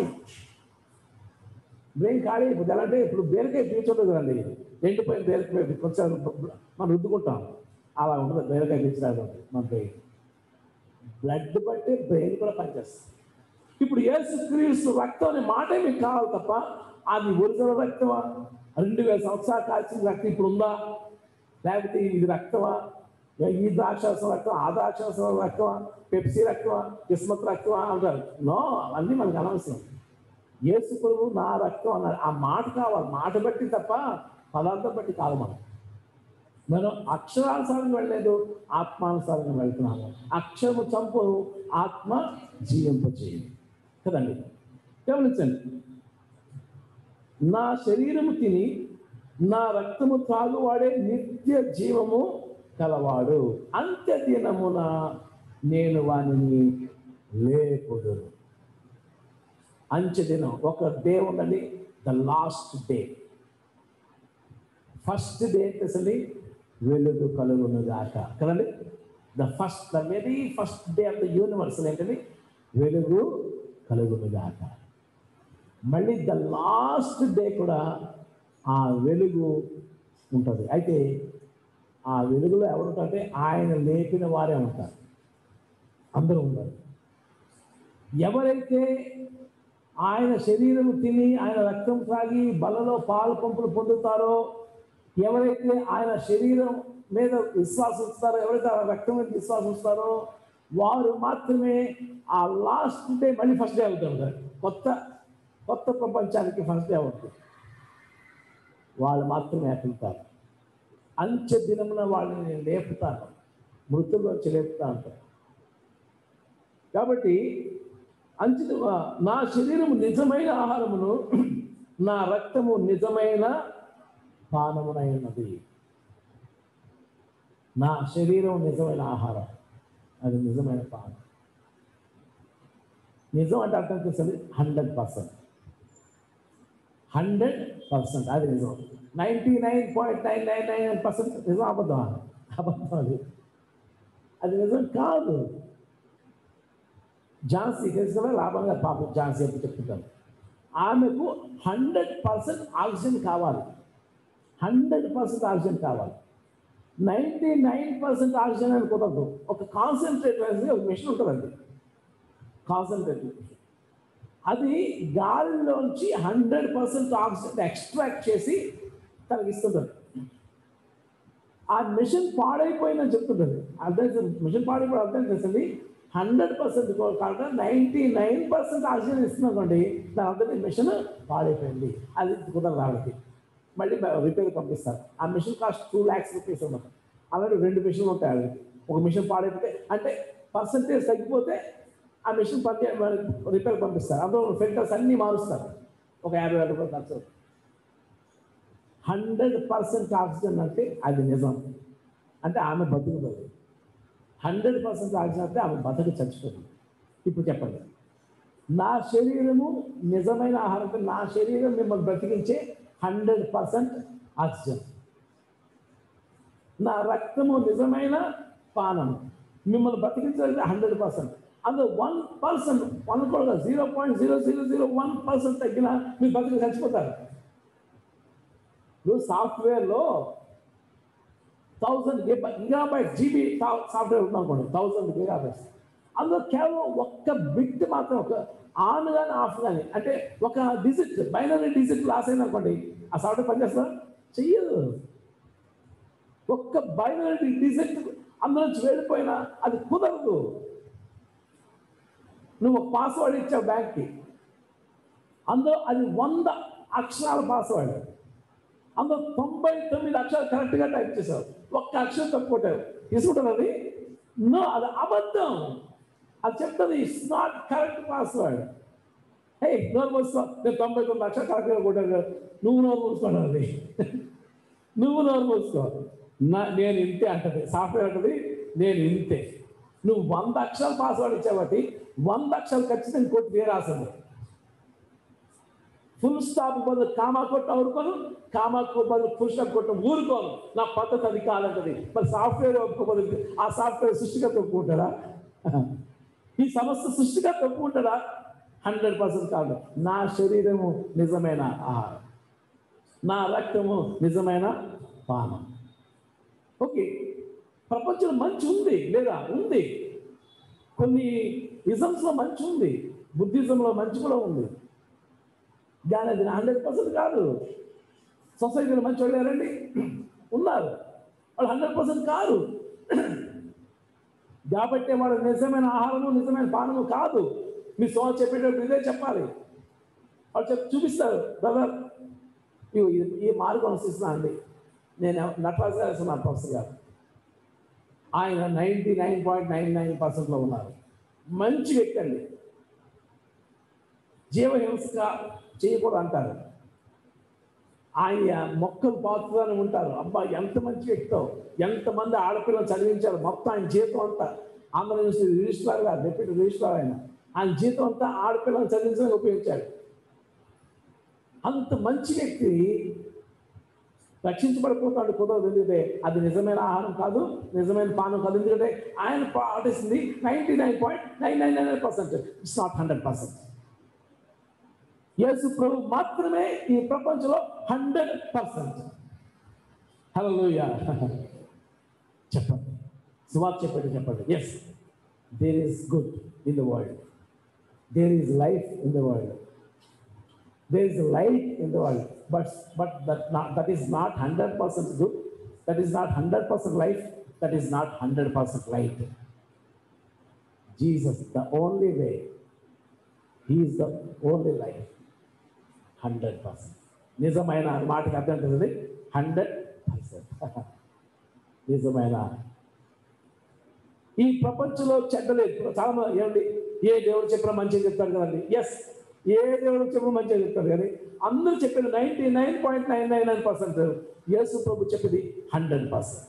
బ్రెయిన్ ఖాళీ అయిపోతుంది ఎలా అంటే ఇప్పుడు బీరకాయ పీచు ఉంటుంది కదండి ఎండిపోయిన బీరకాయ కొంచెం మనం రుద్దుకుంటాం అలా ఉంటుంది బీరకాయ పీచరాదు మన బ్రెయిన్ బ్లడ్ బట్టి బ్రెయిన్ కూడా పనిచేస్తుంది ఇప్పుడు యేసు క్రీస్తు రక్తం అనే మాటే మీకు కావాలి తప్ప అది ఒరిజినల్ రక్తమా రెండు వేల సంవత్సరాలు కాల్చిన రక్తం ఇప్పుడు ఉందా లేకపోతే ఇది రక్తమా ఈ ద్రాక్షరసం రక్తం ఆ ద్రాక్షరసం రక్తమా పెప్సీ రక్తమా కిస్మత్ రక్తమా అంటారు నో అవన్నీ మనకు అనవసరం యేసు ప్రభు నా రక్తం అన్నాడు ఆ మాట కావాలి మాట బట్టి తప్ప పదార్థం బట్టి కాదు మనం మనం అక్షరానుసారంగా వెళ్ళలేదు ఆత్మానుసారంగా వెళ్తున్నాము అక్షరము చంపును ఆత్మ జీవింపచేయదు కదండి గమనించండి నా శరీరము తిని నా రక్తము త్రాగువాడే నిత్య జీవము కలవాడు అంత్య దినమున నేను వానిని లేపుదును అంచె దినం ఒక డే ఉన్నది the last day first day ఏంటండి వెలుగు కలుగును గాక కదండి the first the very first day of the universe ఏంటండి వెలుగు కలుగును గాక మళ్ళీ ద లాస్ట్ డే కూడా ఆ వెలుగు ఉంటుంది అయితే ఆ వెలుగులో ఎవరు ఉంటారంటే ఆయన లేపిన వారే ఉంటారు అందరూ ఉంటారు ఎవరైతే ఆయన శరీరం తిని ఆయన రక్తం త్రాగి బలలో పాలు పంపులు పొందుతారో ఎవరైతే ఆయన శరీరం మీద విశ్వాసం ఇస్తారో ఎవరైతే ఆ రక్తం మీద విశ్వాసం ఇస్తారో వారు మాత్రమే ఆ లాస్ట్ డే మళ్ళీ ఫస్ట్ డే అవుతారు కొత్త కొత్త ప్రపంచానికి ఫస్ట్ డే అవుతుంది వాళ్ళు మాత్రమే వెళ్తారు అంచె దినమున వాళ్ళని నేను లేపుతాను మృతుల్లోంచి లేపుతా అంటారు కాబట్టి అంచె నా శరీరము నిజమైన ఆహారమును నా రక్తము నిజమైన పానమునైనది నా శరీరం నిజమైన ఆహారం అది నిజమైన పానం నిజం అంటే అర్థం చేస్తుంది హండ్రెడ్ పర్సెంట్ హండ్రెడ్ పర్సెంట్ అది నిజం ninety nine point nine nine nine percent నిజం అబద్ధం అబద్ధం అది అది నిజం కాదు ఝాన్సీ తెలుసుకునే లాభంగా పాపం ఝాన్సీ అని చెప్తుంటాను ఆమెకు హండ్రెడ్ పర్సెంట్ ఆక్సిజన్ కావాలి హండ్రెడ్ పర్సెంట్ ఆక్సిజన్ కావాలి నైంటీ నైన్ పర్సెంట్ ఆక్సిజన్ అని కుదరదు ఒక కాన్సన్ట్రేట్ అనేది ఒక మిషన్ ఉంటుందండి కాన్సన్ట్రేట్ అది గాలిలోంచి హండ్రెడ్ పర్సెంట్ ఆక్సిజన్ ఎక్స్ట్రాక్ట్ చేసి తనకి ఇస్తుంటుంది ఆ మిషన్ పాడైపోయిందని చెప్తుంటుంది అర్థం మిషన్ పాడైపోయి అర్థం చేస్తుంది హండ్రెడ్ పర్సెంట్ కాకుండా నైంటీ నైన్ పర్సెంట్ ఆక్సిజన్ ఇస్తుందనుకోండి దాని అర్థం ఈ మిషన్ పాడైపోయింది అది కుదరదు వాళ్ళకి మళ్ళీ రిపేర్ పంపిస్తారు ఆ machine cost two lakhs rupees ఉన్నది అలాంటి రెండు మిషన్లు ఉంటాయి అవి ఒక మిషన్ పాడైపోతే అంటే పర్సంటేజ్ తగ్గిపోతే ఆ మిషన్ పని రిపేర్ పంపిస్తారు అందులో ఫిల్టర్స్ అన్నీ మారుస్తారు ఒక యాభై వేల రూపాయలు ఖర్చు హండ్రెడ్ పర్సెంట్ ఆక్సిజన్ అంటే అది నిజం అంటే ఆమె బతుకుతుంది హండ్రెడ్ పర్సెంట్ ఆక్సిజన్ అంటే ఆమె బతక చచ్చిపోతుంది ఇప్పుడు చెప్పండి నా శరీరము నిజమైన ఆహారం అంటే నా శరీరం మిమ్మల్ని బ్రతికించే హండ్రెడ్ పర్సెంట్ ఆక్సిజన్ నా రక్తము నిజమైన పానం మిమ్మల్ని బ్రతికించాలంటే హండ్రెడ్ పర్సెంట్ అందులో వన్ పర్సెంట్ వన్ కూడా zero point zero zero zero one percent తగ్గినా మీరు బతికి చచ్చిపోతారు ఇప్పుడు సాఫ్ట్వేర్లో థౌజండ్ గిగాబైట్ జీబీ సాఫ్ట్వేర్ ఉందనుకోండి థౌజండ్ గిగాబైట్స్ అందులో కేవలం ఒక్క బిట్ మాత్రం ఒక ఆన్ కానీ ఆఫ్ కానీ అంటే ఒక డిజిట్ బైనరీ డిజిట్ లాస్ అయింది అనుకోండి ఆ సాఫ్ట్వేర్ పనిచేస్తా చెయ్యదు ఒక్క బైనరీ డిజిట్ అందులో నుంచి వెళ్ళిపోయినా అది కుదరదు నువ్వు ఒక పాస్వర్డ్ ఇచ్చావు బ్యాంక్కి అందులో అది వంద అక్షరాల పాస్వర్డ్ అందులో తొంభై తొమ్మిది అక్షరాలు కరెక్ట్గా టైప్ చేసావు ఒక్క అక్షరం తప్పుకొట్టావు తీసుకుంటారు అది నో అది అబద్ధం అది చెప్తుంది it's not correct password hey నోరు మూసుకో నేను తొంభై తొమ్మిది అక్షరాలు కరెక్ట్గా కొట్టాను కదా. నువ్వు నోరు మూసుకోండి అది నువ్వు నోరు మూసుకో నా నేను ఇంతే అంటది సాఫ్ట్వేర్ అంటది నేను ఇంతే నువ్వు వంద అక్షరాలు పాస్వర్డ్ ఇచ్చాబట్టి వంద అక్షరాలు ఖచ్చితంగా కొట్టి తీరాల్సింది ఫుల్ స్టాప్ బదులు కామా కొట్ట ఊరుకోను కామా బదులు ఫుల్ స్టాప్ కొట్ట ఊరుకోను నా పద్ధతి అది కాదంటది మరి సాఫ్ట్వేర్ ఒప్పుకోబోదు ఆ సాఫ్ట్వేర్ సృష్టిగా ఒప్పుకుంటాడా ఈ సమస్య సృష్టిగా ఒప్పుకుంటాడా హండ్రెడ్ పర్సెంట్ కాదు నా శరీరము నిజమైన ఆహారం నా రక్తము నిజమైన పానం ఓకే ప్రపంచంలో మంచి ఉంది లేదా ఉంది కొన్ని ఇజమ్స్లో మంచి ఉంది బుద్ధిజంలో మంచి కూడా ఉంది కానీ అది హండ్రెడ్ పర్సెంట్ కాదు సొసైటీలో మంచి వాళ్ళు లేరండి ఉన్నారు వాళ్ళు హండ్రెడ్ పర్సెంట్ కాదు కాబట్టి వాళ్ళ నిజమైన ఆహారము నిజమైన పానము కాదు మీ సో చెప్పేటప్పుడు ఇదే చెప్పాలి వాళ్ళు చెప్పి చూపిస్తారు బ్రదర్ ఇవి ఈ మార్గం అనుసరిస్తున్నా అండి నేను నటరాజు గారు ఇస్తున్నాను ప్రొఫెసర్ గారు ఆయన ninety nine point nine nine పర్సెంట్లో ఉన్నారు మంచి వ్యక్తి అండి జీవహింస చేయకూడదు అంటారు ఆయన మొక్కలు పాతులని ఉంటారు అబ్బా ఎంత మంచి వ్యక్తో ఎంతమంది ఆడపిల్లలు చదివించారు మొత్తం ఆయన జీతం అంతా ఆంధ్ర యూనివర్సిటీ రిజిస్ట్రార్ గారు డిప్యూటీ రిజిస్ట్రార్ ఆయన ఆయన జీతం అంతా ఆడపిల్లలు చదివించడానికి ఉపయోగించాడు అంత మంచి వ్యక్తి రక్షించబడిపోతాడు కుదరదు ఎందుకంటే అది నిజమైన ఆహారం కాదు నిజమైన పానం కాదు ఎందుకంటే ఆయన పాటిస్తుంది ninety nine point nine nine nine percent it's not hundred percent యేసు ప్రభు మాత్రమే ఈ ప్రపంచంలో హండ్రెడ్ పర్సెంట్ హలో చెప్పండి సుమారు చెప్పండి చెప్పండి yes there is good in the world there is life in the world there is light in the world, but but that not, that is not hundred percent good. That is not hundred percent life. That is not hundred percent light. Jesus, the only way. He is the only life. Hundred percent నిజమైన మాటకి అర్థం ఏంటంటే hundred percent నిజమైన ఈ ప్రపంచంలో చెడ్డలేదు చాలా మంది ఏమండి ఏ దేవుడు చెప్పినా మంచిగా చెప్తారు కదండి ఎస్ ఏ దేవుడు చెప్పినా మంచిగా చెప్తారు కానీ అందరూ చెప్పిన ninety nine point nine nine nine percent యేసు ప్రభు చెప్పింది హండ్రెడ్ పర్సెంట్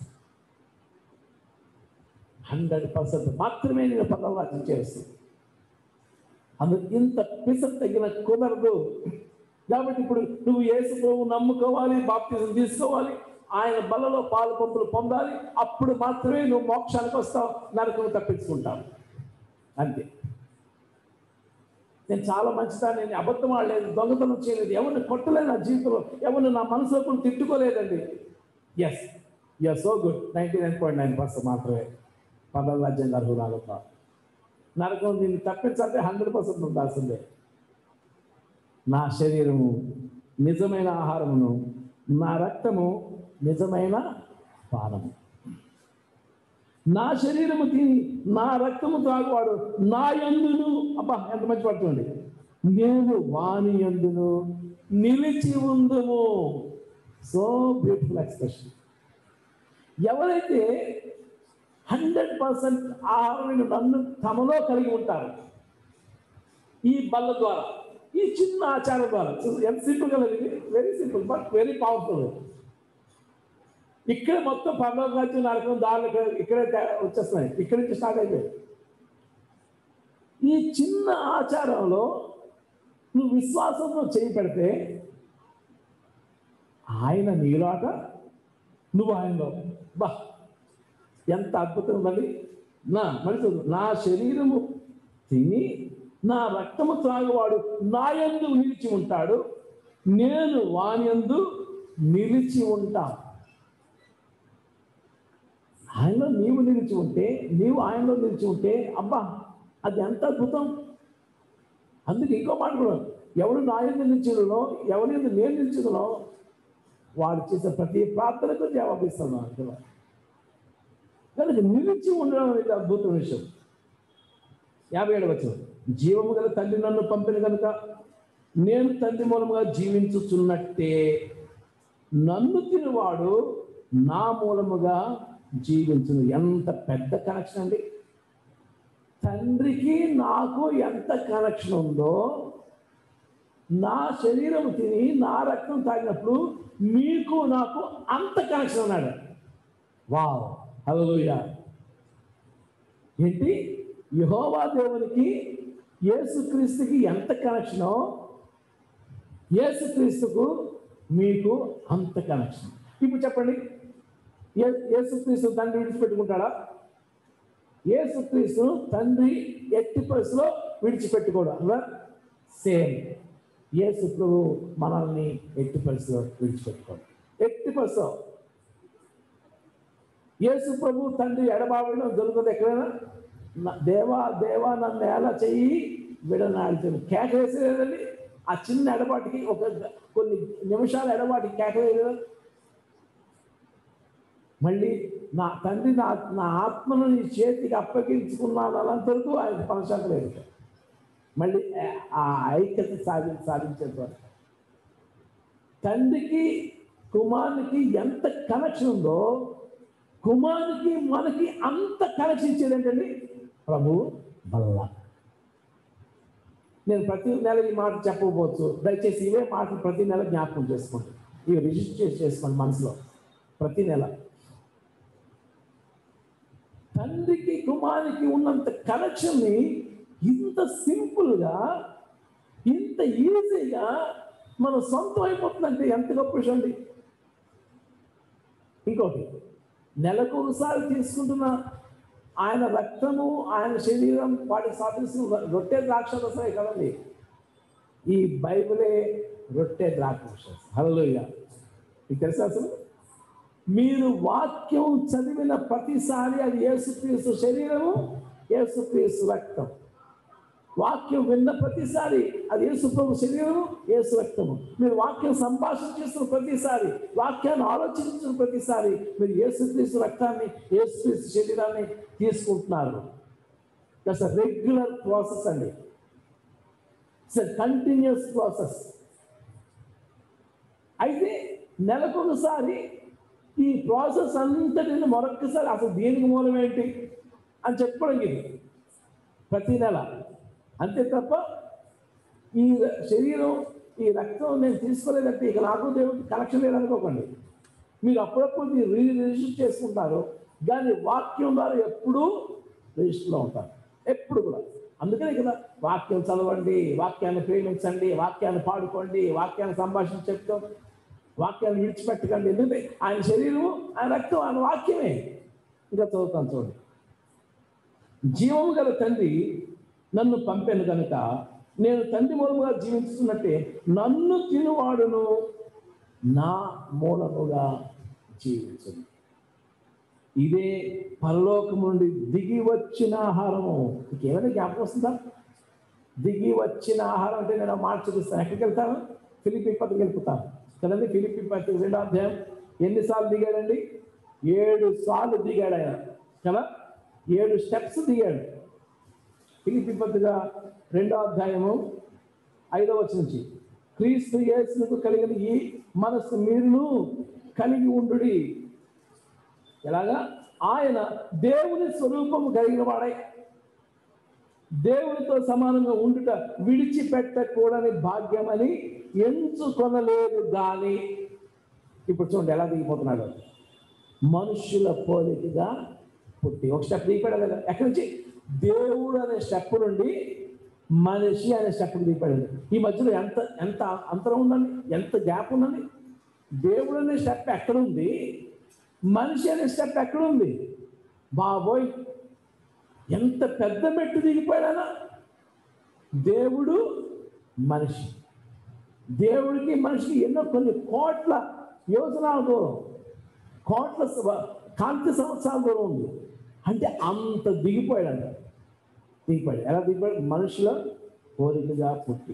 హండ్రెడ్ పర్సెంట్ మాత్రమే నేను పదవాచం చేస్తుంది అందుకు ఇంత పిస తగిన కుదరదు కాబట్టి ఇప్పుడు నువ్వు యేసు ప్రభు నమ్ముకోవాలి బాప్తిజం తీసుకోవాలి ఆయన బలలో పాలు పంపులు పొందాలి అప్పుడు మాత్రమే నువ్వు మోక్షానికి వస్తావు నరకం తప్పించుకుంటావు అంతే నేను చాలా మంచిదాన్ని నేను అబద్ధం ఆడలేదు దొంగతనం చేయలేదు ఎవరిని కొట్టలేదు నా జీవితంలో ఎవరిని నా మనసులో కూడా తిట్టుకోలేదండి yes you're so good ninety nine point nine percent మాత్రమే పదవి రాజ్యం అర్హురాలు కాదు నరకం దీన్ని తప్పించాలంటే హండ్రెడ్ పర్సెంట్ ఉండాల్సిందే నా శరీరము నిజమైన ఆహారమును నా రక్తము నిజమైన పానము నా శరీరము తిని నా రక్తము త్రాగువాడు నా యందును అబ్బా ఎంత మంచి పడుతుంది నేను వాని యందును నిలిచి ఉందుము సో బ్యూటిఫుల్ ఎక్స్ప్రెషన్ ఎవరైతే హండ్రెడ్ పర్సెంట్ ఆహారమైన నన్ను తమలో కలిగి ఉంటారు ఈ బల్ల ద్వారా ఈ చిన్న ఆచారం ద్వారా చూ- ఎంత సింపుల్ కదా ఇది very simple but very powerful ఇక్కడ మొత్తం పర్లోక రాజ్యం నరకం దారులు ఇక్కడ ఇక్కడే తే- వచ్చేస్తున్నాయి ఇక్కడి నుంచి స్టార్ట్ అయిపోయాయి ఈ చిన్న ఆచారంలో నువ్వు విశ్వాసంతో చేయి పెడితే ఆయన నీలాట నువ్వు ఆయనలో బా ఎంత అద్భుతం ఉందండి నా మరి చూడు నా శరీరము తిని నా రక్తము త్రాగువాడు నా యందు నిలిచి ఉంటాడు నేను వానియందు నిలిచి ఉంటా ఆయనలో నీవు నిలిచి ఉంటే నీవు ఆయనలో నిలిచి ఉంటే అబ్బా అది ఎంత అద్భుతం అందుకే ఇంకో మాట కూడా ఎవడు నా ఎందు నిలిచినో ఎవరి ఎందు నేను నిలిచినో వాడు చేసే ప్రతి ప్రార్థనకు జవాబిస్తున్నాను అందులో కనుక నిలిచి ఉండడం అనేది అద్భుతం విషయం యాభై ఏడు వచ్చిన జీవము గల తండ్రి నన్ను పంపిన కనుక నేను తండ్రి మూలముగా జీవించుచున్నట్టే నన్ను తినవాడు నా మూలముగా జీవించును ఎంత పెద్ద కనెక్షన్ అండి తండ్రికి నాకు ఎంత కనెక్షన్ ఉందో నా శరీరం తిని నా రక్తం తాగినప్పుడు మీకు నాకు అంత కనెక్షన్ ఉన్నాడు వావ్ హల్లెలూయా ఏంటి యహోవా దేవునికి యేసుక్రీస్తుకి ఎంత కనెక్షనో యేసుక్రీస్తుకు మీకు అంత కనెక్షన్ ఇప్పుడు చెప్పండి ఏ- యేసుక్రీస్తు తండ్రి విడిచిపెట్టుకుంటాడా యేసుక్రీస్తు తండ్రి ఎట్టి పరిస్థితిలో విడిచిపెట్టుకోడు అలా సేమ్ యేసు ప్రభు మనల్ని ఎట్టి పరిస్థితిలో విడిచిపెట్టుకోడు ఎట్టి పరిస్థితిలో యేసు ప్రభు తండ్రి ఎడబాబడం జరుగుతుంది ఎక్కడైనా నా- దేవా దేవా నన్ను ఎలా చెయ్యి విడనాడుతుంది కేక వేసేదండి ఆ చిన్న ఎడబాటికి ఒక కొన్ని నిమిషాల ఎడబాటికి కేక వేయలేదు మళ్ళీ నా తండ్రి నా నా ఆత్మను నీ చేతికి అప్పగించుకున్నాను అన్నంతవరకు ఆయన పనశాఖ లేదు మళ్ళీ ఆ- ఆ ఐక్యత సాధి సాధించేంత వరకు తండ్రికి కుమారునికి ఎంత కనెక్షన్ ఉందో కుమారునికి మనకి అంత కనెక్షన్ ఇచ్చేది ఏంటండి ప్రభు బల్ల నేను ప్రతి నెల ఈ మాట చెప్పకపోవచ్చు దయచేసి ఇవే మాటలు ప్రతి నెల జ్ఞాపకం చేసుకోండి ఇవి రిజిస్టర్ చేసుకోండి మనసులో ప్రతి నెల తండ్రికి కుమారునికి ఉన్నంత కనెక్షన్ని ఇంత సింపుల్గా ఇంత ఈజీగా మన సొంతం అయిపోతుందంటే ఎంత గొప్ప విషయం అండి ఇంకోటి నెలకు ఒకసారి తీసుకుంటున్న ఆయన రక్తము ఆయన శరీరం వాటికి సాధిస్తున్న రొట్టె ద్రాక్ష రసమే కదండి ఈ బైబిలే రొట్టె ద్రాక్ష హలోయ మీకు తెలుసా అసలు మీరు వాక్యం చదివిన ప్రతిసారి అది యేసుక్రీస్తు శరీరము యేసుక్రీస్తు రక్తం వాక్యం విన్న ప్రతిసారి అది యేసు ప్రభు శరీరము యేసు రక్తము మీరు వాక్యం సంభాషణ చేస్తున్న ప్రతిసారి వాక్యాన్ని ఆలోచించిన ప్రతిసారి మీరు యేసుక్రీస్తు రక్తాన్ని యేసుక్రీస్తు శరీరాన్ని తీసుకుంటున్నారు దట్స్ అ రెగ్యులర్ ప్రాసెస్ అండి ఇట్స్ కంటిన్యూస్ ప్రాసెస్ అయితే నెలకొకసారి ఈ ప్రాసెస్ అంతటిని మరొక్కసారి అసలు దీనికి మూలం ఏంటి అని చెప్పడం ఇది ప్రతి నెల అంతే తప్ప ఈ శరీరం ఈ రక్తం నేను తీసుకోలేదంటే ఇక నాకు దేవుడికి కనెక్షన్ లేదనుకోకండి మీరు అప్పుడప్పుడు మీరు రీ రిజిస్టర్ చేసుకుంటారు కానీ వాక్యం ద్వారా ఎప్పుడూ రిజిస్టర్లో ఉంటారు ఎప్పుడు కూడా అందుకనే కదా వాక్యం చదవండి వాక్యాన్ని ప్రేమించండి వాక్యాన్ని పాడుకోండి వాక్యాన్ని సంభాషణ చెప్తాం వాక్యాన్ని విడిచిపెట్టకండి ఎందుకంటే ఆయన శరీరము ఆయన రక్తం ఆయన వాక్యమే ఇంకా చదువుతాను చూడండి జీవము గల తండ్రి నన్ను పంపాను కనుక నేను తండ్రి మూలముగా జీవిస్తున్నట్టే నన్ను తినువాడును నా మూలముగా జీవించను ఇదే పరలోకం నుండి దిగి వచ్చిన ఆహారము మీకు ఏమైనా జ్ఞాపకం వస్తుందా దిగి వచ్చిన ఆహారం అంటే నేను మాట చూపిస్తాను ఎక్కడికి వెళ్తాను ఫిలిపి పత్రిక వెళ్ళిపోతాను కదండి ఫిలిపి పత్రిక రెండో అధ్యాయం ఎన్నిసార్లు దిగాడండి ఏడు సార్లు దిగాడు ఆయన కదా ఏడు స్టెప్స్ దిగాడు ఫిలిపి పత్రిక రెండో అధ్యాయము ఐదవ వచ్చి నుంచి క్రీస్తు యేసునకు కలిగిన ఈ మనస్సు మీరును కలిగి ఉండుడి ఎలాగా ఆయన దేవుని స్వరూపము కలిగిన వాడై దేవునితో సమానంగా ఉండుట విడిచిపెట్టకూడని భాగ్యమని ఎంచుకొనలేదు గాని ఇప్పుడు చూడండి ఎలా దిగిపోతున్నాడు మనుషుల పోలికగా పుట్టి ఒక స్టెప్ దిగిపోయాడు కదా ఎక్కడి నుంచి దేవుడు అనే స్టెప్ నుండి మనిషి అనే స్టెప్కి దిగిపోయాడు ఈ మధ్యలో ఎంత ఎంత అంతరం ఉందండి ఎంత గ్యాప్ ఉందండి దేవుడు అనే స్టెప్ ఎక్కడుంది మనిషి అనే స్టెప్ ఎక్కడుంది బాబోయ్ ఎంత పెద్ద మెట్టు దిగిపోయాడనా దేవుడు మనిషి దేవుడికి మనిషికి ఎన్నో కొన్ని కోట్ల యోజనాల దూరం కోట్ల స- కాంతి సంవత్సరాల దూరం ఉంది అంటే అంత దిగిపోయాడంట దిగిపోయాడు ఎలా దిగిపోయాడు మనుషుల కోరికగా పుట్టి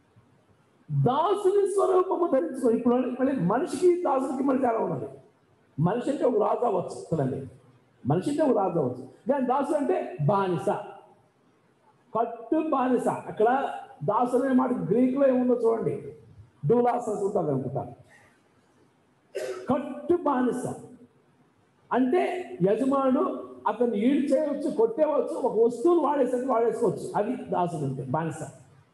దాసుని స్వరూపము ధరించుకో ఇప్పుడు మళ్ళీ మనిషికి దాసునికి మళ్ళీ తేడా ఉన్నది మనిషి అంటే ఒక రాజు అవ్వచ్చు కదండి మనిషి అంటే ఒక రాజు అవ్వచ్చు కానీ దాసు అంటే బానిస కట్టు బానిస అక్కడ దాసు అనే మాట గ్రీకులో ఏముందో చూడండి డూలాస్ అనుకుంటారు అనుకుంటారు కట్టు బానిస అంటే యజమానుడు అతన్ని ఈడ్ చేయవచ్చు కొట్టేవచ్చు ఒక వస్తువును వాడేసరికి వాడేసుకోవచ్చు అది దాసుడు అంటే బానిస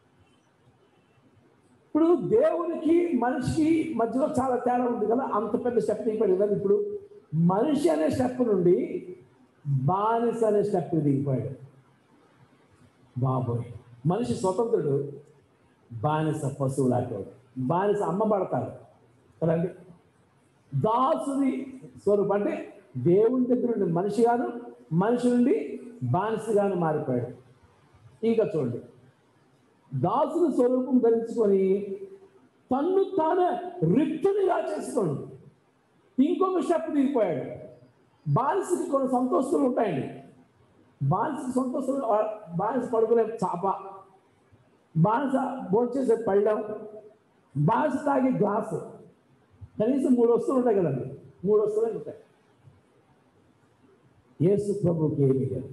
ఇప్పుడు దేవునికి మనిషికి మధ్యలో చాలా తేడా ఉంది కదా అంత పెద్ద స్టెప్ దిగిపోయాడు కదా ఇప్పుడు మనిషి అనే స్టెప్ నుండి బానిస అనే స్టెప్ దిగిపోయాడు బాబోయ్ మనిషి స్వతంత్రుడు బానిస పశువు లాంటివాడు బానిస అమ్మబడతాడు కదండి దాసుని స్వరూపం అంటే దేవుని దగ్గర నుండి మనిషిగాను మనిషి నుండి బానిసగాను మారిపోయాడు ఇంకా చూడండి దాసుని స్వరూపం ధరించుకొని తన్ను తానే రిక్తునిగా చేసుకోండి ఇంకొక స్టెప్ దిగిపోయాడు బానిసకి కొన్ని సంతోషాలు ఉంటాయండి బానిసకి సంతోషాలు బానిస పడుకునే చాప బానిస భోంచేసే పళ్ళెం బానిస తాగే గ్లాసు కనీసం మూడు వస్తువులు ఉంటాయి కదండి మూడు వస్తువులే ఉంటాయి యేసు ప్రభుకి ఏమీ లేదు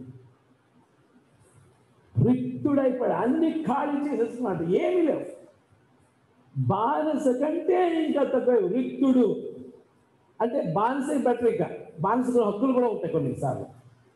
రిక్తుడైపోయాడు అన్ని ఖాళీ చేసేస్తున్నాడు ఏమీ లేవు బానిస కంటే ఇంకా తక్కువ రిక్తుడు అంటే బానిస బెటర్ ఇక బానిసకు హక్కులు కూడా ఉంటాయి కొన్నిసార్లు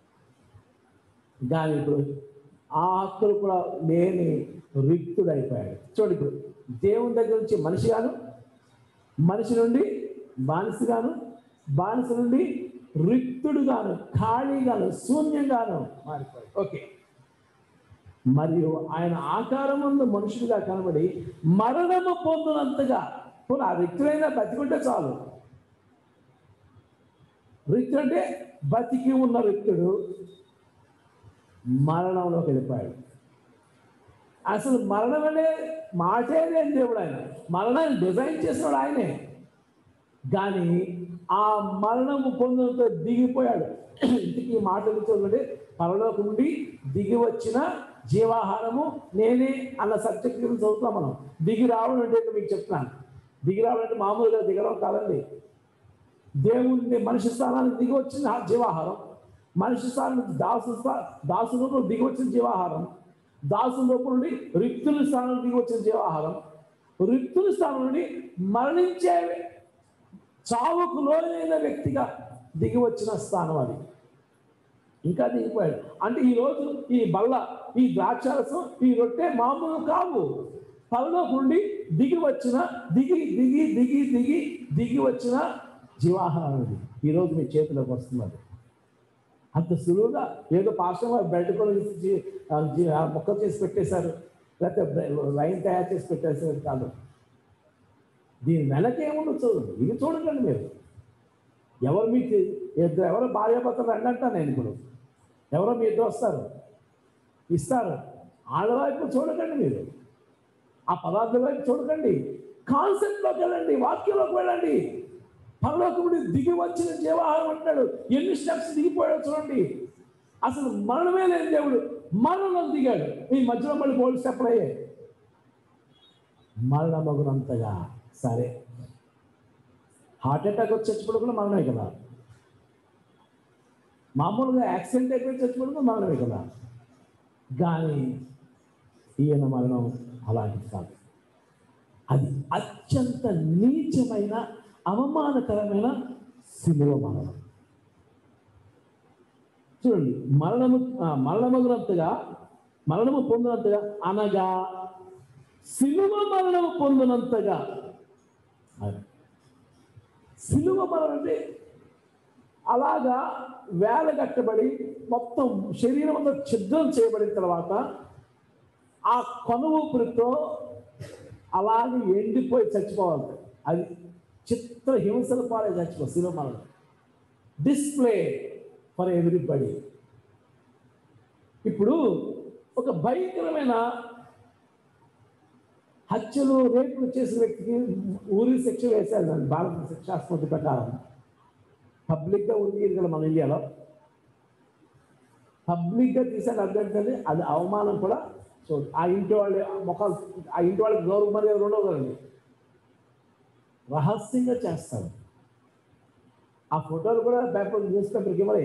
కానీ ఇప్పుడు ఆ హక్కులు కూడా లేని రిక్తుడైపోయాడు చూడు ఇప్పుడు దేవుని దగ్గర నుంచి మనిషి గాను మనిషి నుండి బానిసగాను బానిస నుండి రిక్తుడుగాను ఖాళీగాను శూన్యంగాను మారిపోయాడు ఓకే మరియు ఆయన ఆకారం ముందు మనుషుడిగా కనబడి మరణము పొందినంతగా పోనీ ఆ రిక్తుడైనా బతికుంటే చాలు రిక్తుడు అంటే బతికి ఉన్న రిక్తుడు మరణంలోకి వెళ్ళిపోయాడు అసలు మరణం అనే మాటే లేని దేవుడు ఆయన మరణాన్ని డిజైన్ చేసినాడు ఆయనే కానీ ఆ మరణము పొందడంతో దిగిపోయాడు ఇంటికి ఈ మాటలు చూడండి పరలోకి నుండి దిగి వచ్చిన జీవాహారము నేనే అన్న సబ్జెక్ట్ గురించి చదువుతాం మనం దిగి రావడం అంటే ఏంటో మీకు చెప్తున్నాను దిగి రావడం అంటే మామూలుగా దిగడం కాదండి దేవుని మనిషి స్థానానికి దిగి వచ్చిన ఆ జీవాహారం మనిషి స్థానానికి దాసు స్థా- దాసు రూపంలో దిగి వచ్చిన జీవాహారం దాసు రూపం నుండి రిక్తుల స్థానం దిగి వచ్చిన జీవాహారం రిక్తుల స్థానం నుండి మరణించే చావుకు లోనైన వ్యక్తిగా దిగి వచ్చిన స్థానం అది ఇంకా దిగిపోయాడు అంటే ఈ రోజు ఈ బల్ల ఈ ద్రాక్షారసం ఈ రొట్టె మామూలు కావు పరలోకి నుండి దిగి వచ్చిన దిగి దిగి దిగి దిగి దిగి వచ్చిన జీవాహారం ఇది ఈరోజు మీ చేతిలోకి వస్తున్నది అంత సులువుగా ఏదో పార్శ్వం బెడ్ కొని జీ- ఆ జీ- ఆ మొక్క చేసి పెట్టేశారు లేకపోతే లైన్ తయారు చేసి పెట్టేశారు కాదు దీని వెనక ఏముందో చూడండి ఇది చూడకండి మీరు ఎవరు మీకు ఇద్దరు ఎవరో భార్యాభర్తలు రండి అంటాను నేను ఇప్పుడు ఎవరో మీ ఇద్దరు వస్తారు ఇస్తారు వాళ్ళ వైపు చూడకండి మీరు ఆ పదార్థం వైపు చూడకండి కాన్సెప్ట్లోకి వెళ్ళండి వాక్యంలోకి వెళ్ళండి పరలోకముడి దిగి వచ్చిన జీవాహారం అంటాడు ఎన్ని స్టెప్స్ దిగిపోయాడో చూడండి అసలు మరణమే లేని దేవుడు మరణంలో దిగాడు ఈ మధ్యలో మళ్ళీ మూడు స్టెప్లు అయ్యాయి మరణమగునంతగా సరే హార్ట్ అటాక్ వచ్చి చచ్చిపోవడం కూడా మరణమే కదా మామూలుగా యాక్సిడెంట్ అయిపోయి చచ్చిపోవడం కూడా మరణమే కదా కానీ ఈయన మరణం అలాంటిది కాదు అది అత్యంత నీచమైన అవమానకరమైన శిలువ మరణం చూడండి మరణము ఆ, మరణమగినంతగా మరణము పొందినంతగా అనగా శిలువ మరణము పొందినంతగా అది. శిలువ మరణం అంటే అలాగా వేలగట్టబడి మొత్తం శరీరం అంతా ఛిద్రం చేయబడిన తర్వాత ఆ కొనువూపిరితో అలాగే ఎండిపోయి చచ్చిపోవాలి అది చిత్ర హింసల పాలే చచ్చిపో శిలువ మరణం డిస్ప్లే ఫర్ ఎవ్రీబడి ఇప్పుడు ఒక భయంకరమైన హత్యలు రేపులు చేసిన వ్యక్తికి ఊరి శిక్ష వేశారు దాన్ని భారత శిక్షాస్మృతి ప్రకారం పబ్లిక్గా ఉంది కదా మన ఇండియాలో పబ్లిక్గా తీసాను అర్థంటే అది అవమానం కూడా చూడు ఆ ఇంటి వాళ్ళు మొక్కలు ఆ ఇంటి వాళ్ళకి గౌరవ మర్యాద ఉండవు కదండి రహస్యంగా చేస్తారు ఆ ఫోటోలు కూడా పేపర్ న్యూస్ పేపర్కి ఇవ్వలే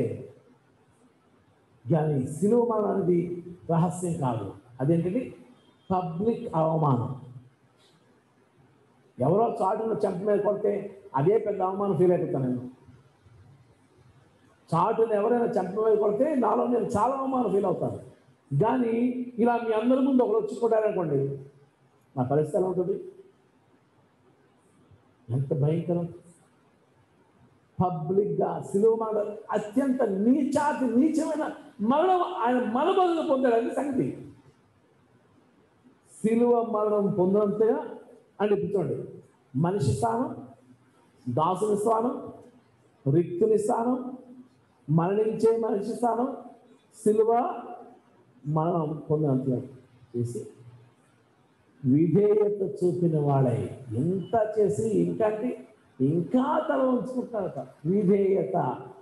కానీ సిలువ మరణం అనేది రహస్యం కాదు అదేంటిది పబ్లిక్ అవమానం ఎవరో చాటున చెంప మీద కొడితే అదే పెద్ద అవమానం ఫీల్ అయిపోతాను నేను చాటున ఎవరైనా చెంప మీద కొడితే నాలో నేను చాలా అవమానం ఫీల్ అవుతాను కానీ ఇలా మీ అందరి ముందు ఒకరు వచ్చి కొట్టారనుకోండి నా పరిస్థితి ఎలా ఉంటుంది ఎంత భయంకరం పబ్లిక్గా సిలువ మరణం అత్యంత నీచాతి నీచమైన మరణం ఆయన మనబదులు పొందాడు అది సంగతి సిలువ మరణం పొందినంతగా అంటే కూర్చోండి మనిషి స్థానం దాసుని స్థానం రిక్తుని స్థానం మరణించే మనిషి స్థానం సిలువ మరణం పొందినంతగా చేసి విధేయత చూపిన వాడై ఎంత చేసి ఇంకా అంటే ఇంకా తల ఉంచుకుంటారట విధేయత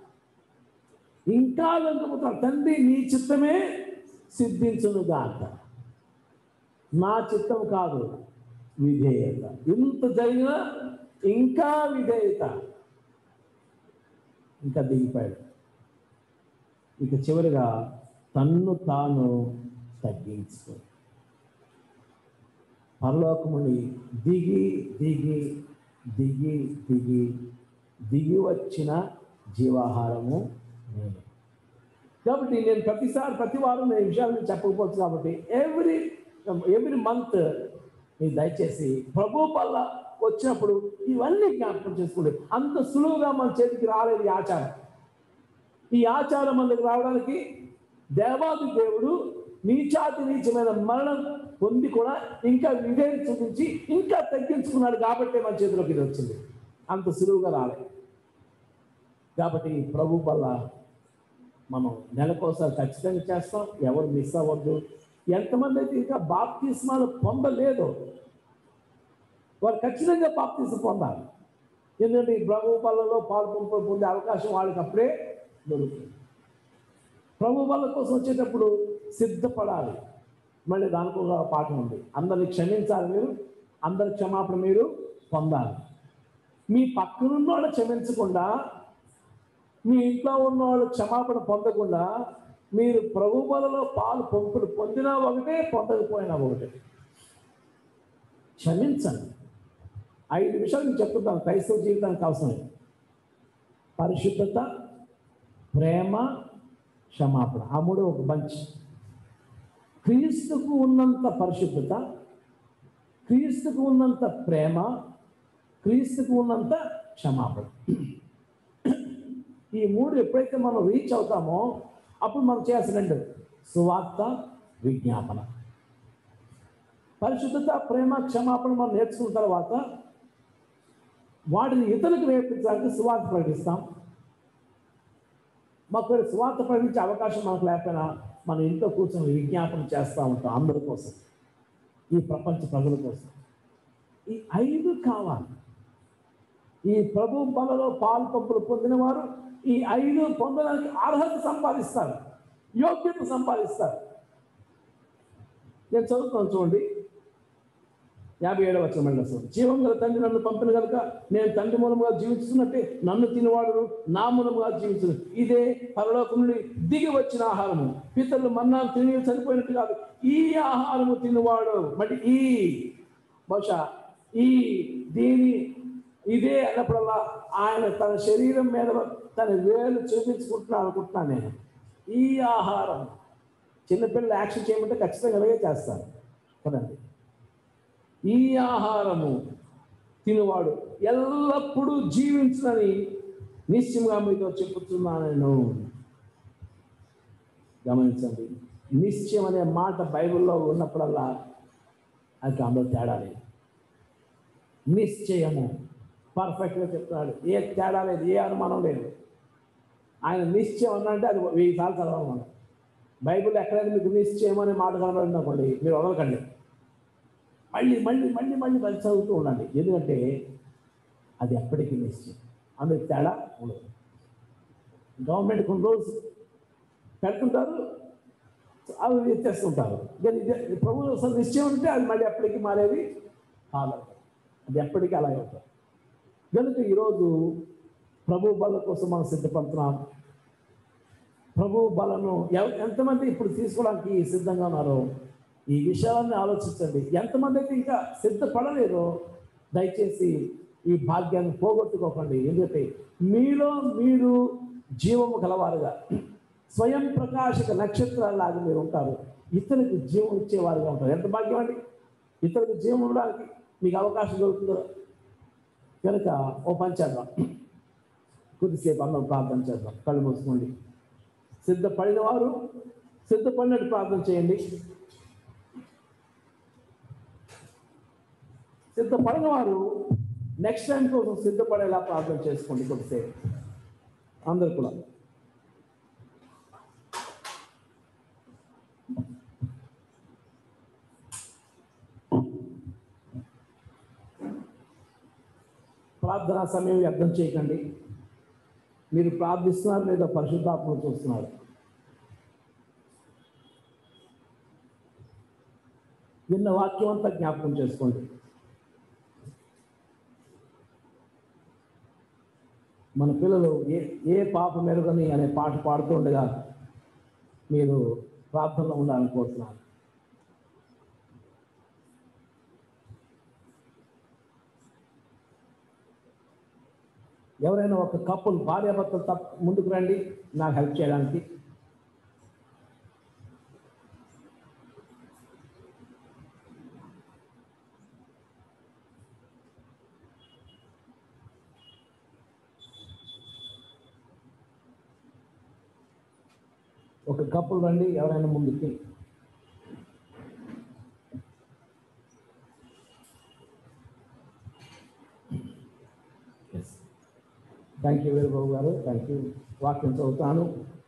ఇంకా వెనుకపోతాడు తండ్రి నీ చిత్తమే సిద్ధించునుగాక నా చిత్తం కాదు విధేయత ఇంత జరిగినా ఇంకా విధేయత ఇంకా దిగిపోయాడు ఇక చివరిగా తన్ను తాను తగ్గించుకో పరలోకముని దిగి దిగి దిగి దిగి దిగి వచ్చిన జీవాహారము నేను కాబట్టి నేను ప్రతిసారి ప్రతి వారం నేను ఈ విషయాలు మీకు చెప్పకపోవచ్చు కాబట్టి ఎవ్రీ ఎవ్రీ మంత్ మీరు దయచేసి ప్రభు వల్ల వచ్చినప్పుడు ఇవన్నీ జ్ఞాపకం చేసుకోండి అంత సులువుగా మన చేతికి రాలేదు ఈ ఆచారం ఈ ఆచారం మనకు రావడానికి దేవాది దేవుడు నీచాతి నీచమైన మరణం పొంది కూడా ఇంకా విధేయం చూపించి ఇంకా తగ్గించుకున్నాడు కాబట్టి మన చేతిలోకి ఇది వచ్చింది అంత సులువుగా రాలేదు కాబట్టి ప్రభు వల్ల మనం నెలకోసారి ఖచ్చితంగా చేస్తాం ఎవరు మిస్ అవ్వద్దు ఎంతమంది అయితే ఇంకా బాప్తిస్మాలు పొందలేదు వారు ఖచ్చితంగా బాప్తిసం పొందాలి ఎందుకంటే ఈ ప్రభు బలలో పాల్పొంపు పొందే అవకాశం వాళ్ళకి అప్పుడే దొరుకుతుంది ప్రభు బల కోసం వచ్చేటప్పుడు సిద్ధపడాలి మళ్ళీ దానికి ఒక పాఠం ఉంది అందరిని క్షమించాలి మీరు అందరి క్షమాపణ మీరు పొందాలి మీ పక్కనున్న వాళ్ళు క్షమించకుండా మీ ఇంట్లో ఉన్న వాళ్ళు క్షమాపణ పొందకుండా మీరు ప్రభు బలలో పాలు పంపులు పొందినా ఒకటే పొందకపోయినా ఒకటే క్షమించండి ఐదు విషయాలు నేను చెప్తున్నాను క్రైస్తవ జీవితానికి అవసరం పరిశుద్ధత ప్రేమ క్షమాపణ ఆ మూడు ఒక బంచ్ క్రీస్తుకు ఉన్నంత పరిశుద్ధత క్రీస్తుకు ఉన్నంత ప్రేమ క్రీస్తుకు ఉన్నంత క్షమాపణ ఈ మూడు ఎప్పుడైతే మనం రీచ్ అవుతామో అప్పుడు మనం చేయాల్సిన రెండు సువార్త విజ్ఞాపన పరిశుద్ధత ప్రేమ క్షమాపణ మనం నేర్చుకున్న తర్వాత వాటిని ఇతరులకు నేర్పించడానికి సువార్త ప్రకటిస్తాం మాకు సువార్త ప్రకటించే అవకాశం మనకు లేకపోయినా మన ఇంట్లో కూర్చొని విజ్ఞాపన చేస్తూ ఉంటాం అందరి కోసం ఈ ప్రపంచ ప్రజల కోసం ఈ ఐదు కావాలి ఈ ప్రభు బలలో పాలు పంపులు పొందిన వారు ఈ ఐదు పొందడానికి అర్హత సంపాదిస్తారు యోగ్యత సంపాదిస్తారు నేను చదువుతాను చూడండి యాభై ఏడవ వచ్చిన మళ్ళీ అసలు జీవం గల తండ్రి నన్ను పంపిన కనుక నేను తండ్రి మూలముగా జీవిస్తున్నట్టే నన్ను తినవాడు నా మూలముగా జీవించను ఇదే పరలోకం నుండి దిగి వచ్చిన ఆహారము పితరులు మన్నాను తిని చనిపోయినట్టు కాదు ఈ ఆహారము తినవాడు మరి ఈ బహుశా ఈ దీని ఇదే అన్నప్పుడల్లా ఆయన తన శరీరం మీద తన వేలు చూపించుకుంటున్నాను అనుకుంటున్నాను నేను ఈ ఆహారం చిన్నపిల్లలు యాక్షన్ చేయమంటే ఖచ్చితంగా అలాగే చేస్తారు కదండి ఈ ఆహారము తినవాడు ఎల్లప్పుడూ జీవించనని నిశ్చయంగా మీతో చెప్పుతున్నాను నేను గమనించండి నిశ్చయం అనే మాట బైబిల్లో ఉన్నప్పుడల్లా అది అందులో తేడా లేదు నిశ్చయము పర్ఫెక్ట్గా చెప్తున్నాడు ఏ తేడా లేదు ఏ అనుమానం లేదు ఆయన నిశ్చయం అన్నంటే అది వెయ్యి సార్లు చదవాలి మనం బైబిల్ ఎక్కడైనా మీకు నిశ్చయం అనే మాట కనబడింది అనుకోండి మీరు వదలకండి మళ్ళీ మళ్ళీ మళ్ళీ మళ్ళీ మళ్ళీ చదువుతూ ఉండండి ఎందుకంటే అది ఎప్పటికీ నిశ్చయం అందుకు తేడా ఉండదు గవర్నమెంట్ కొన్ని రోజు పెడుతుంటారు అవి ఎత్తేస్తుంటారు కానీ ఇదే ప్రభు అసలు నిశ్చయం ఉంటే అది మళ్ళీ ఎప్పటికీ మారేది కాదు అది ఎప్పటికీ అలాగే ఉంటుంది కనుక ఈరోజు ప్రభు బల కోసం మనం సిద్ధపడుతున్నాం ప్రభు బలను ఎవ- ఎంతమంది ఇప్పుడు తీసుకోవడానికి సిద్ధంగా ఉన్నారో ఈ విషయాలన్నీ ఆలోచించండి ఎంతమంది అయితే ఇంకా సిద్ధపడలేదో దయచేసి ఈ భాగ్యాన్ని పోగొట్టుకోకండి ఎందుకంటే మీలో మీరు జీవము గలవారుగా స్వయం ప్రకాశక నక్షత్రాలాగా మీరు ఉంటారు ఇతరులకు జీవం ఇచ్చేవారుగా ఉంటారు ఎంత భాగ్యం అండి ఇతరులకు జీవం ఉండడానికి మీకు అవకాశం దొరుకుతుందో కనుక ఓ పని చేద్దాం కొద్దిసేపు అందరం ప్రార్థన చేద్దాం కళ్ళు మూసుకోండి సిద్ధపడిన వారు సిద్ధపడినట్టు ప్రార్థన చేయండి సిద్ధపడిన వారు నెక్స్ట్ టైం కోసం సిద్ధపడేలా ప్రార్థన చేసుకోండి కొద్దిసేపు అందరు కూడా ప్రార్థనా సమయం వ్యర్థం చేయకండి మీరు ప్రార్థిస్తున్నారు లేదా పరిశుద్ధాత్మను చూస్తున్నారు విన్న వాక్యం అంతా జ్ఞాపకం చేసుకోండి మన పిల్లలు ఏ ఏ పాప మెరుగని అనే పాట పాడుతూ ఉండగా మీరు ప్రార్థనలో ఉండాలని కోరుతున్నాను ఎవరైనా ఒక కప్పులు భార్యాభర్తలు తప్ప ముందుకు రండి నాకు హెల్ప్ చేయడానికి ఒక కప్పులు రండి ఎవరైనా ముందుకి Yes. థ్యాంక్ యూ వీరబాబు గారు థ్యాంక్ యూ వాక్యం చదువుతాను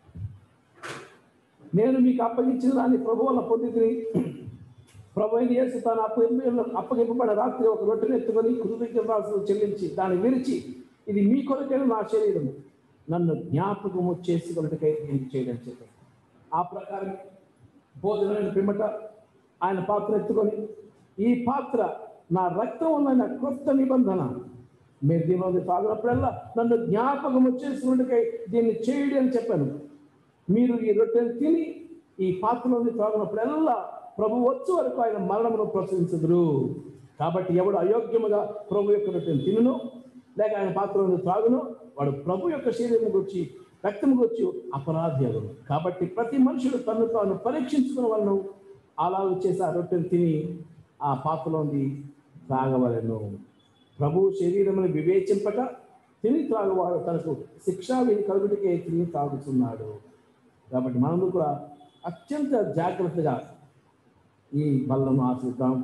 నేను మీకు అప్పగించిన దాన్ని ప్రభు వల్ల పొందితిని ప్రభు అయిన యేసు తాను అప్పగింప అప్పగింపబడిన రాత్రి ఒక రొట్టెను ఎత్తుకొని కృతజ్ఞతాస్తులు చెల్లించి దాన్ని విరిచి ఇది మీ కొరకైన నా శరీరం నన్ను జ్ఞాపకము చేసుకున్నట్టుకై నేను చేయడం చెప్పాను ఆ ప్రకారం భోజనమైన పిమ్మట ఆయన పాత్ర ఎత్తుకొని ఈ పాత్ర నా రక్తం వల్ల కొత్త నిబంధన మీరు దీనిలో తాగినప్పుడల్లా నన్ను జ్ఞాపకము చేసుకున్నట్టుకై దీన్ని చేయడం అని చెప్పాను మీరు ఈ రొట్టెను తిని ఈ పాత్రలోని త్రాగినప్పుడల్లా ప్రభు వచ్చు వరకు ఆయన మరణమును ప్రోత్సహించదురు కాబట్టి ఎవడు అయోగ్యముగా ప్రభు యొక్క రొట్టెను తినును లేక ఆయన పాత్రలోని త్రాగును వాడు ప్రభు యొక్క శరీరం గురించి రక్తము గురించి అపరాధి అగును కాబట్టి ప్రతి మనుషుడు తను తాను పరీక్షించుకున్న వాళ్ళను అలా చేసి ఆ రొట్టెను తిని ఆ పాత్రలోని త్రాగవలను ప్రభు శరీరమును వివేచింపక తిని త్రాగువాడు తనకు శిక్షా విధి కలుగుటికే తిని తాగుతున్నాడు కాబట్టి మనము కూడా అత్యంత జాగ్రత్తగా ఈ బల్లను ఆశిద్దాం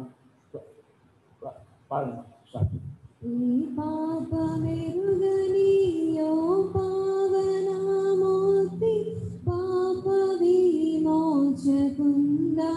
పాడండి స్టార్ట్. ఈ పాపమెరుగని యో పావనమూర్తి పాప విమోచకుందా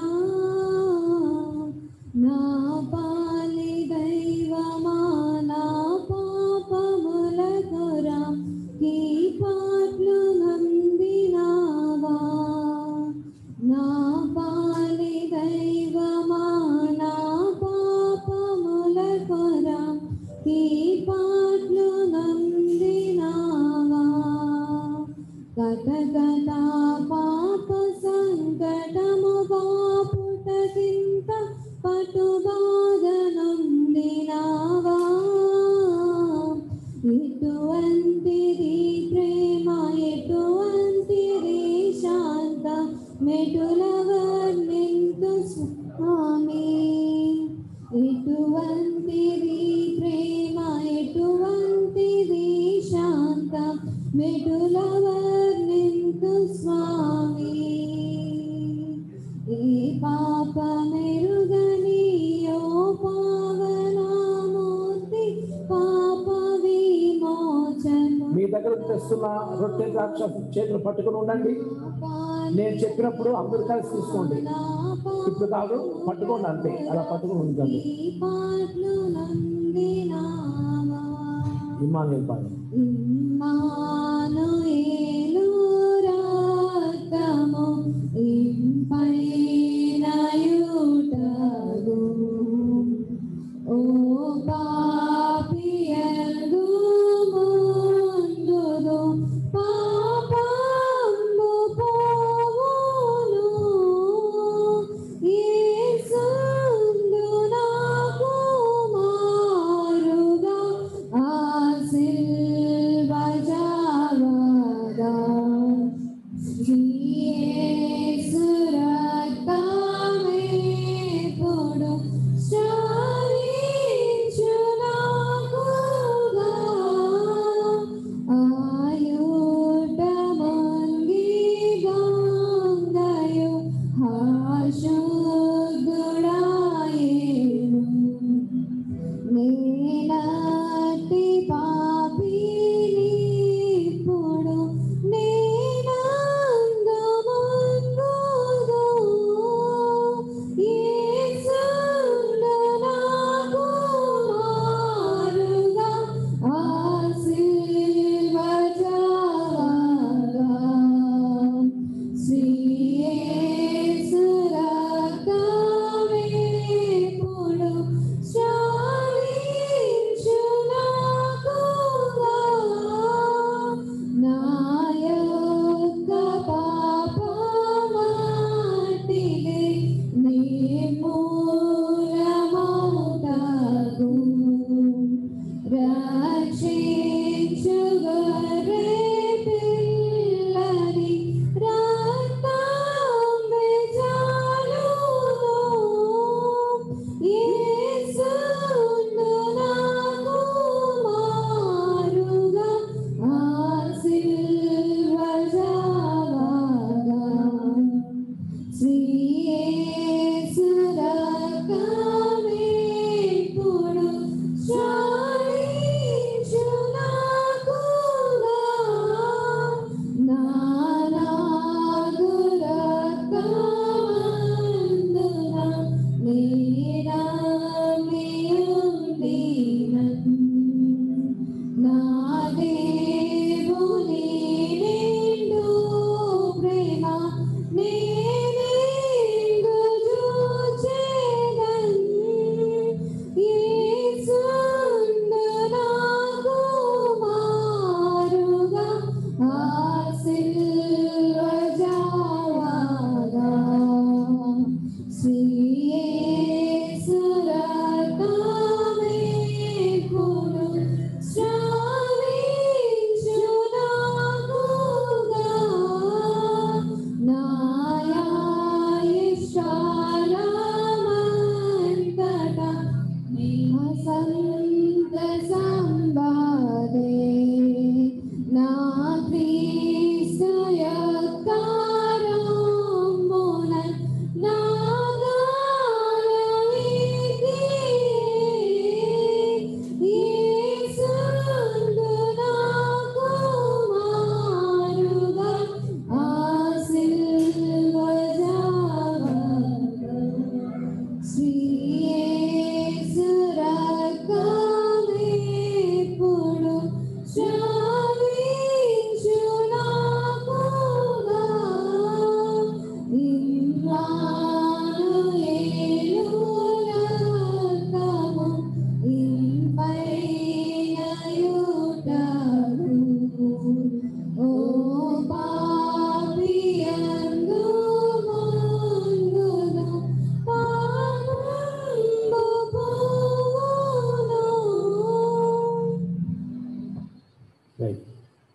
నా పాలి దైవమా నా పాపముల కొరా ఈ పాటలు నందినావా నా పాలి దైవమా నా పాపముల కొరా ఈ పాటలు నందినావా కథ కథ పాప సంకటము బాపుట చింత పటుబాధ నందినావా ఎటువంటిది ప్రేమ ఎటువంటిది శాంత మెటుల వర్ణింతు స్వామి ఎటువంటిది ప్రేమ ఎటువంటిది శాంత మెటుల వర్ణింతు స్వామి ఈ పాప మెరుగని యో పావనామూర్తి పాప విమోచను మీ దగ్గరకు తెస్తున్న రొట్టె ద్రాక్ష చేతులు పట్టుకుని ఉండండి నేను చెప్పినప్పుడు అందరు కలిసి తీసుకోండి ఇప్పుడు కాదు పట్టుకోండి అంతే అలా పట్టుకుని ఉంచండి ఈ పాటలు నందినామా ఇమానుయేల్ పాడు ఇమ్మానుయేలు రక్తము ఇంపైనయుటగు. ఓ పాపియందు ముందుదు పాపంబు పోవును. యేసుందు నాకు మారుగా ఆ సిల్వ జావగా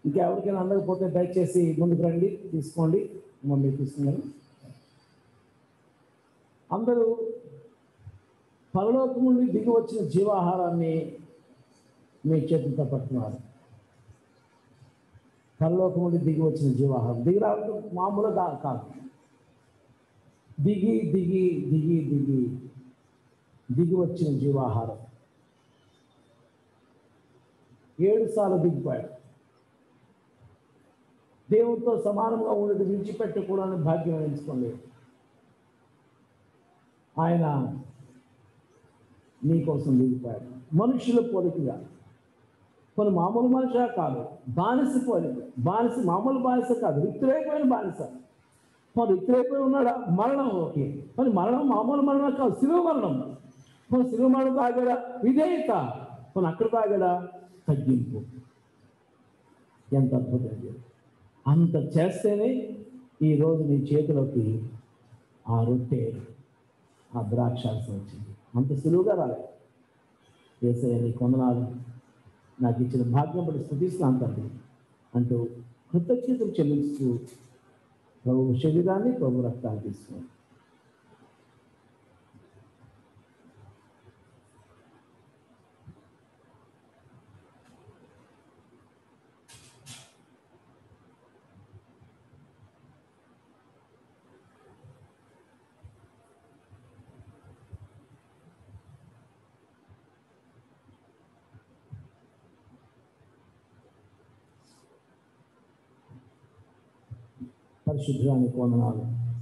ఇంకా ఎవరికైనా అందకపోతే దయచేసి ముందుకు రండి తీసుకోండి మమ్మీ తీసుకున్నాను అందరూ పరలోకం నుండి దిగి వచ్చిన జీవాహారాన్ని మీ చేతులతో పట్టుకున్నారు పరలోకం నుండి దిగి వచ్చిన జీవాహారం దిగి రావడం మామూలుగా కాదు దిగి దిగి దిగి దిగి దిగి వచ్చిన జీవాహారం ఏడు సార్లు దిగిపోయాడు దేవునితో సమానంగా ఉండేది విడిచిపెట్టకూడని భాగ్యం ఎంచుకోండి ఆయన నీకోసం దిగిపోయాడు మనుషుల పోలికగా కొన్ని మామూలు మనిషి కాదు బానిస పోలిక బానిస మామూలు బానిస కాదు రిక్తులైపోయిన బానిస మరి రిక్తులైపోయి ఉన్నాడా మరణం ఓకే మరి మరణం మామూలు మరణం కాదు శిలువ మరణం మరి శిలువ మరణం తాగాడా విధేయత మరి అక్కడ తాగాడా తగ్గింపు ఎంత అద్భుతం ఇది. అంత చేస్తేనే ఈరోజు నీ చేతిలోకి ఆ రొట్టె ఆ ద్రాక్షారసం వచ్చింది అంత సులువుగా రాలేదు ఏసయ్య నీ కొందనాలు నాకు ఇచ్చిన భాగ్యం పడి స్థుతిస్తున్నాను తండ్రి అంటూ కృతజ్ఞతలు చెల్లిస్తూ ప్రభు శరీరాన్ని ప్రభు రక్తాన్ని తీసుకున్నాను పరిశుద్ధానికి వందనాలు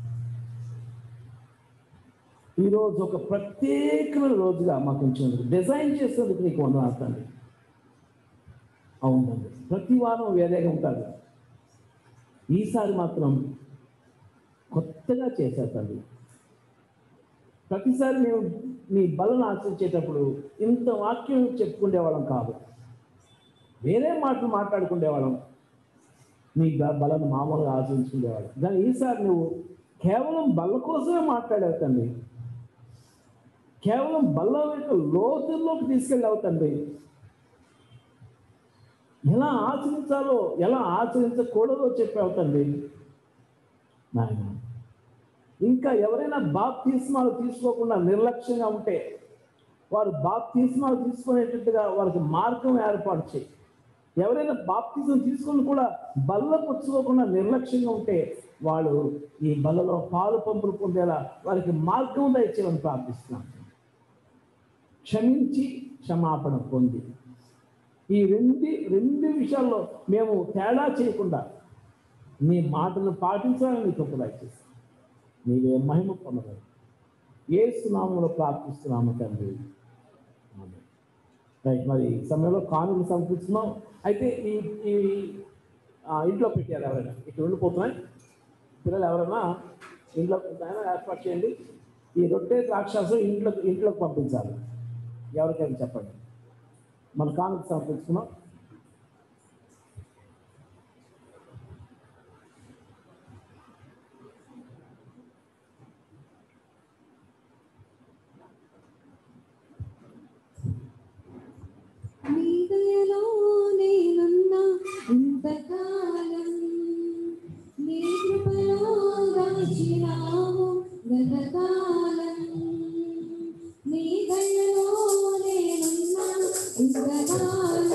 ఈరోజు ఒక ప్రత్యేకమైన రోజుగా మాకు ఉంచినందుకు డిజైన్ చేసేందుకు నీకు వందనాలు తండ్రి అవునండి ప్రతి వారం వేరేగా ఉంటుంది ఈసారి మాత్రం కొత్తగా చేశారు తండ్రి ప్రతిసారి మేము నీ బలను ఆచరించేటప్పుడు ఇంత వాక్యం చెప్పుకునేవాళ్ళం కాదు వేరే మాటలు మాట్లాడుకునేవాళ్ళం నీ బ- బలను మామూలుగా ఆచరించుకునేవాడు కానీ ఈసారి నువ్వు కేవలం బల్ల కోసమే మాట్లాడావు తండ్రి కేవలం బల్ల యొక్క లోతుల్లోకి తీసుకెళ్ళావు తండ్రి ఎలా ఆచరించాలో ఎలా ఆచరించకూడదో చెప్పావు తండ్రి నాయన ఇంకా ఎవరైనా బాప్తిస్మాలు తీసుకోకుండా నిర్లక్ష్యంగా ఉంటే వారు బాప్తిస్మాలు తీసుకునేటట్టుగా వారికి మార్గం ఏర్పాటు చేయి ఎవరైనా బాప్తిజం తీసుకుని కూడా బల్ల పుచ్చుకోకుండా నిర్లక్ష్యంగా ఉంటే వాళ్ళు ఈ బల్లలో పాలు పంపులు పొందేలా వారికి మార్గం దయచేయమని ప్రార్థిస్తున్నాను క్షమించి క్షమాపణ పొంది ఈ రెండు రెండు విషయాల్లో మేము తేడా చేయకుండా నీ మాటను పాటించాలని నీకు ఒక దయచేసి నీవే మహిమ పొందగలరు ఏ సునామంలో ప్రార్థిస్తున్నాము తండ్రి ఆమేన్. రైట్ మరి ఈ సమయంలో కానుకలు సమర్పిస్తున్నాం అయితే ఈ ఈ ఆ, ఇంట్లో పెట్టారు ఎవరైనా ఇక్కడ ఉండిపోతున్నాయి పిల్లలు ఎవరైనా ఇంట్లో అయినా ఏర్పాటు చేయండి ఈ రొట్టె ద్రాక్షాసం ఇంట్లో ఇంట్లోకి పంపించాలి ఎవరికైనా చెప్పండి మన కానుక సమర్పించుకున్నాం నీ దయలో నేనున్నా ఇంతకాలం నీ కృపలో దాచినావు గతకాలం నీ దయలో నేనున్నా ఇంతకాలం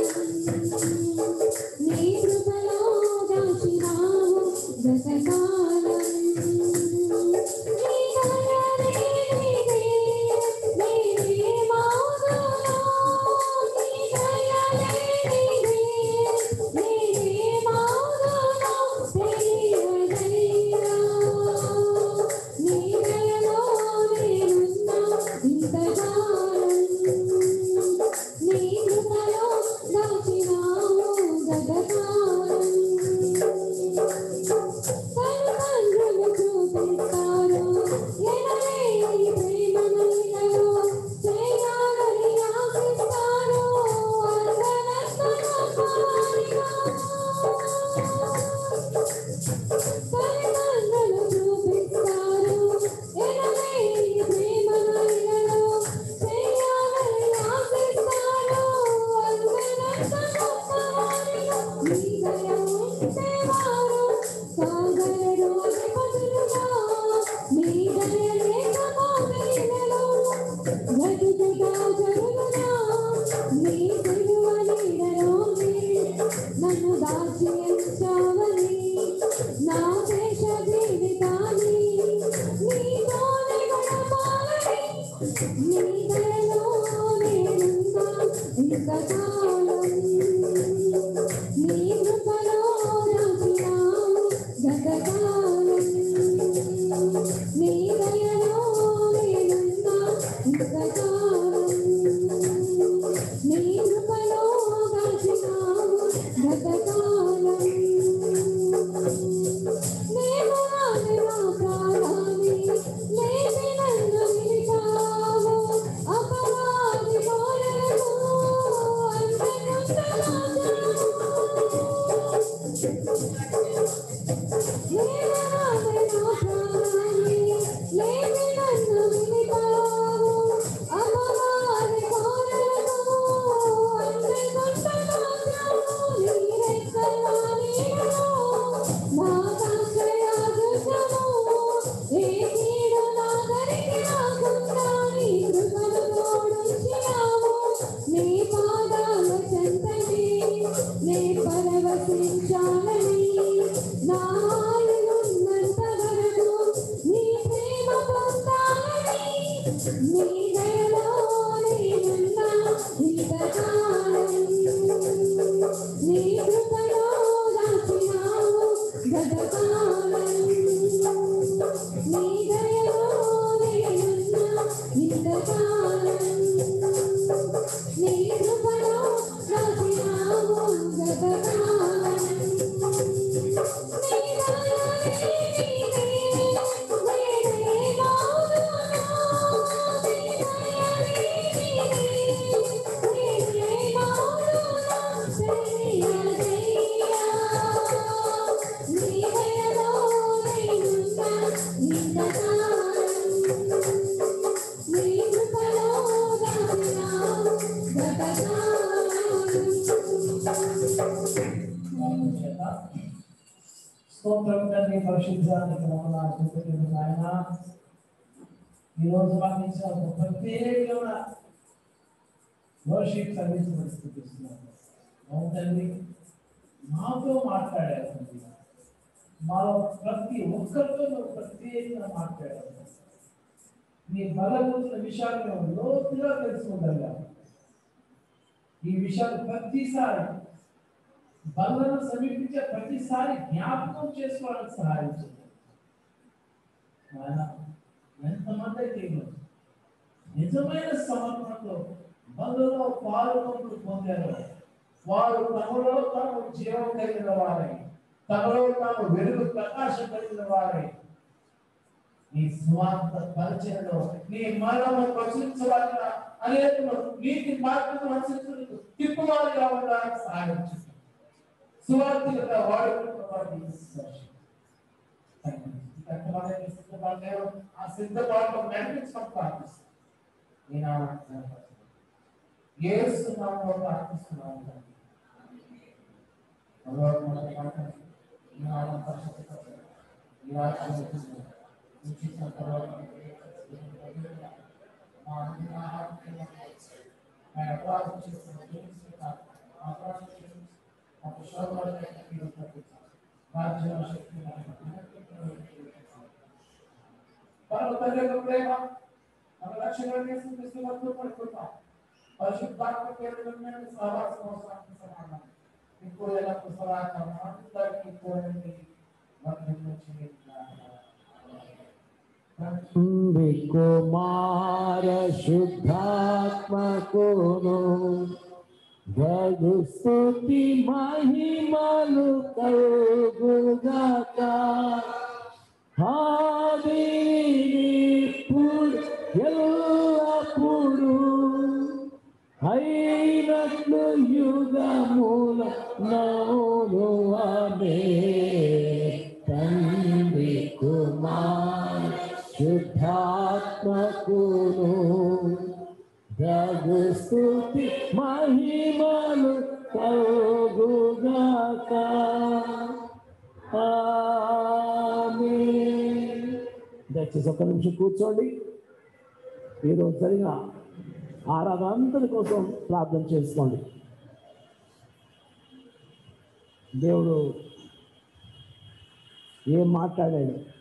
నీ కృపలో దాచినావు గతకాలం నీ దయలే నీదే, నీదే మౌనమా. నీ దయలే నీదే, నీదే మౌనమా. తెలియదయ్యా. నీ దయలో నేనున్నా ఇంతకాలం. నీ కృపలో దాచినావు గతకాలం. తల్లిదండ్రులు చూపిస్తారు ఎనలేని ప్రేమనైనను చేయాలని ఆశిస్తారు అందరత్నమారిగా. తల్లిదండ్రులు చూపిస్తారు ఎనలేని ప్రేమనైనను చేయాలని బ్రతుకుగా జరుగునా నీ సిలువ నీడలోనే నన్ను దాచి ఉంచావని నా శేష జీవితాన్ని నీతోనే గడపాలని నీ దయలో నేనున్నా ఇంతకాలం నీ కృపలో దాచినావు గతకాలం నీ దయలో నేనున్నా ఇంతకాలం నీ కృపలో దాచినావు గతకాలం నేను రాని నా ప్రాణాన్ని లేచి నన్ను నిలిచావు అపరాధి కోరను నీ పాదాల చెంతని నే పరవశించాలని నా ఆయులున్నంత వరకు నీ ప్రేమ పొందాలని నీ దయలో నేనున్నా ఇంతకాలం నీ కృపలో దాచినావు గతకాలం నీ దయలో నేనున్నా ఇంతకాలం నీ కృపలో దాచినావు గతకాలం నీ నీ కృపలో దాచినావు గతకాలం స్తోత్రం తండ్రి పరిశుద్ధానికి వందనాలు కృతజ్ఞతలు నాయన ఈరోజు మాకు ఇచ్చిన ఒక ప్రత్యేకమైన వర్షిప్ సర్వీస్ స్థితిస్తున్నాను అవును తండ్రి మాతో మాట్లాడారు తండ్రి మాలో ప్రతి ఒక్కరితో నువ్వు ప్రత్యేకంగా మాట్లాడారు నీ బలవంతుల విషయాలు మేము లోతుగా తెలుసుకుంటాం ఈ విషయాలు ప్రతిసారి బలను సమీపించే ప్రతిసారి జ్ఞాపకం చేసుకోవడానికి సహాయం చేయండి నాయన ఎంతమంది అయితే ఈరోజు నిజమైన సమర్పణతో బంధులో పాల్గొంటూ పొందారో వారు తమలో తాము జీవం కలిగిన వారై తమలో తాము వెలుగు ప్రకాశం కలిగిన వారై నీ స్వార్థ పరిచయంలో నీ మరణము ప్రచురించబడిన అనేకులు నీతి మార్గం అనుసరించుటకు తిప్పువారిగా ఉండడానికి సహాయం చేయండి సువార్థిగా వాడుకుంటున్న వారిని కష్టమైన సిద్ధపడలేరు ఆ సిద్ధపాటులో నడిపించడం ప్రార్థిస్తాం ఈ నామం ఏసు నామంలో ప్రార్థిస్తున్నాను తండ్రి. భగవంతుడు మన మాట ఈ నామం పరిశుద్ధపరచు. ఈ రాజ్యం వచ్చింది. ఉచిత తర్వాత మా అన్ని ఆహారం ఆయన అపరాధం చేసిన దేవుని కాదు. అపరాధం చేసిన ఒక శోభమైన మీరు ప్రకటించాలి. రాజ్యం శక్తి పరమ తండ్రి యొక్క ప్రేమ మన లక్ష్యాన్ని క్రీస్తు పడుకుంటాం పరిశుద్ధాత్మ పేరు సహవాసం అవసరానికి సమానం ఇప్పుడు ఎలా పుస్తకాలు అందరికీ కోరండి తండ్రి కుమార శుద్ధాత్మకును జగు స్తుతి మహిమలు కలుగుగాక ఆదిప్పుడు ఎల్లప్పుడు అయినట్లు యుగముల నౌను అనే తండ్రి కుమార్ శుద్ధాత్మకును జగు స్తుతి మహిమలు కలుగుగాక ఆమేన్. దయచేసి ఒక్క నిమిషం కూర్చోండి ఈరోజు జరిగిన ఆరాధనంతటి కోసం ప్రార్థన చేసుకోండి దేవుడు ఏం మాట్లాడాడు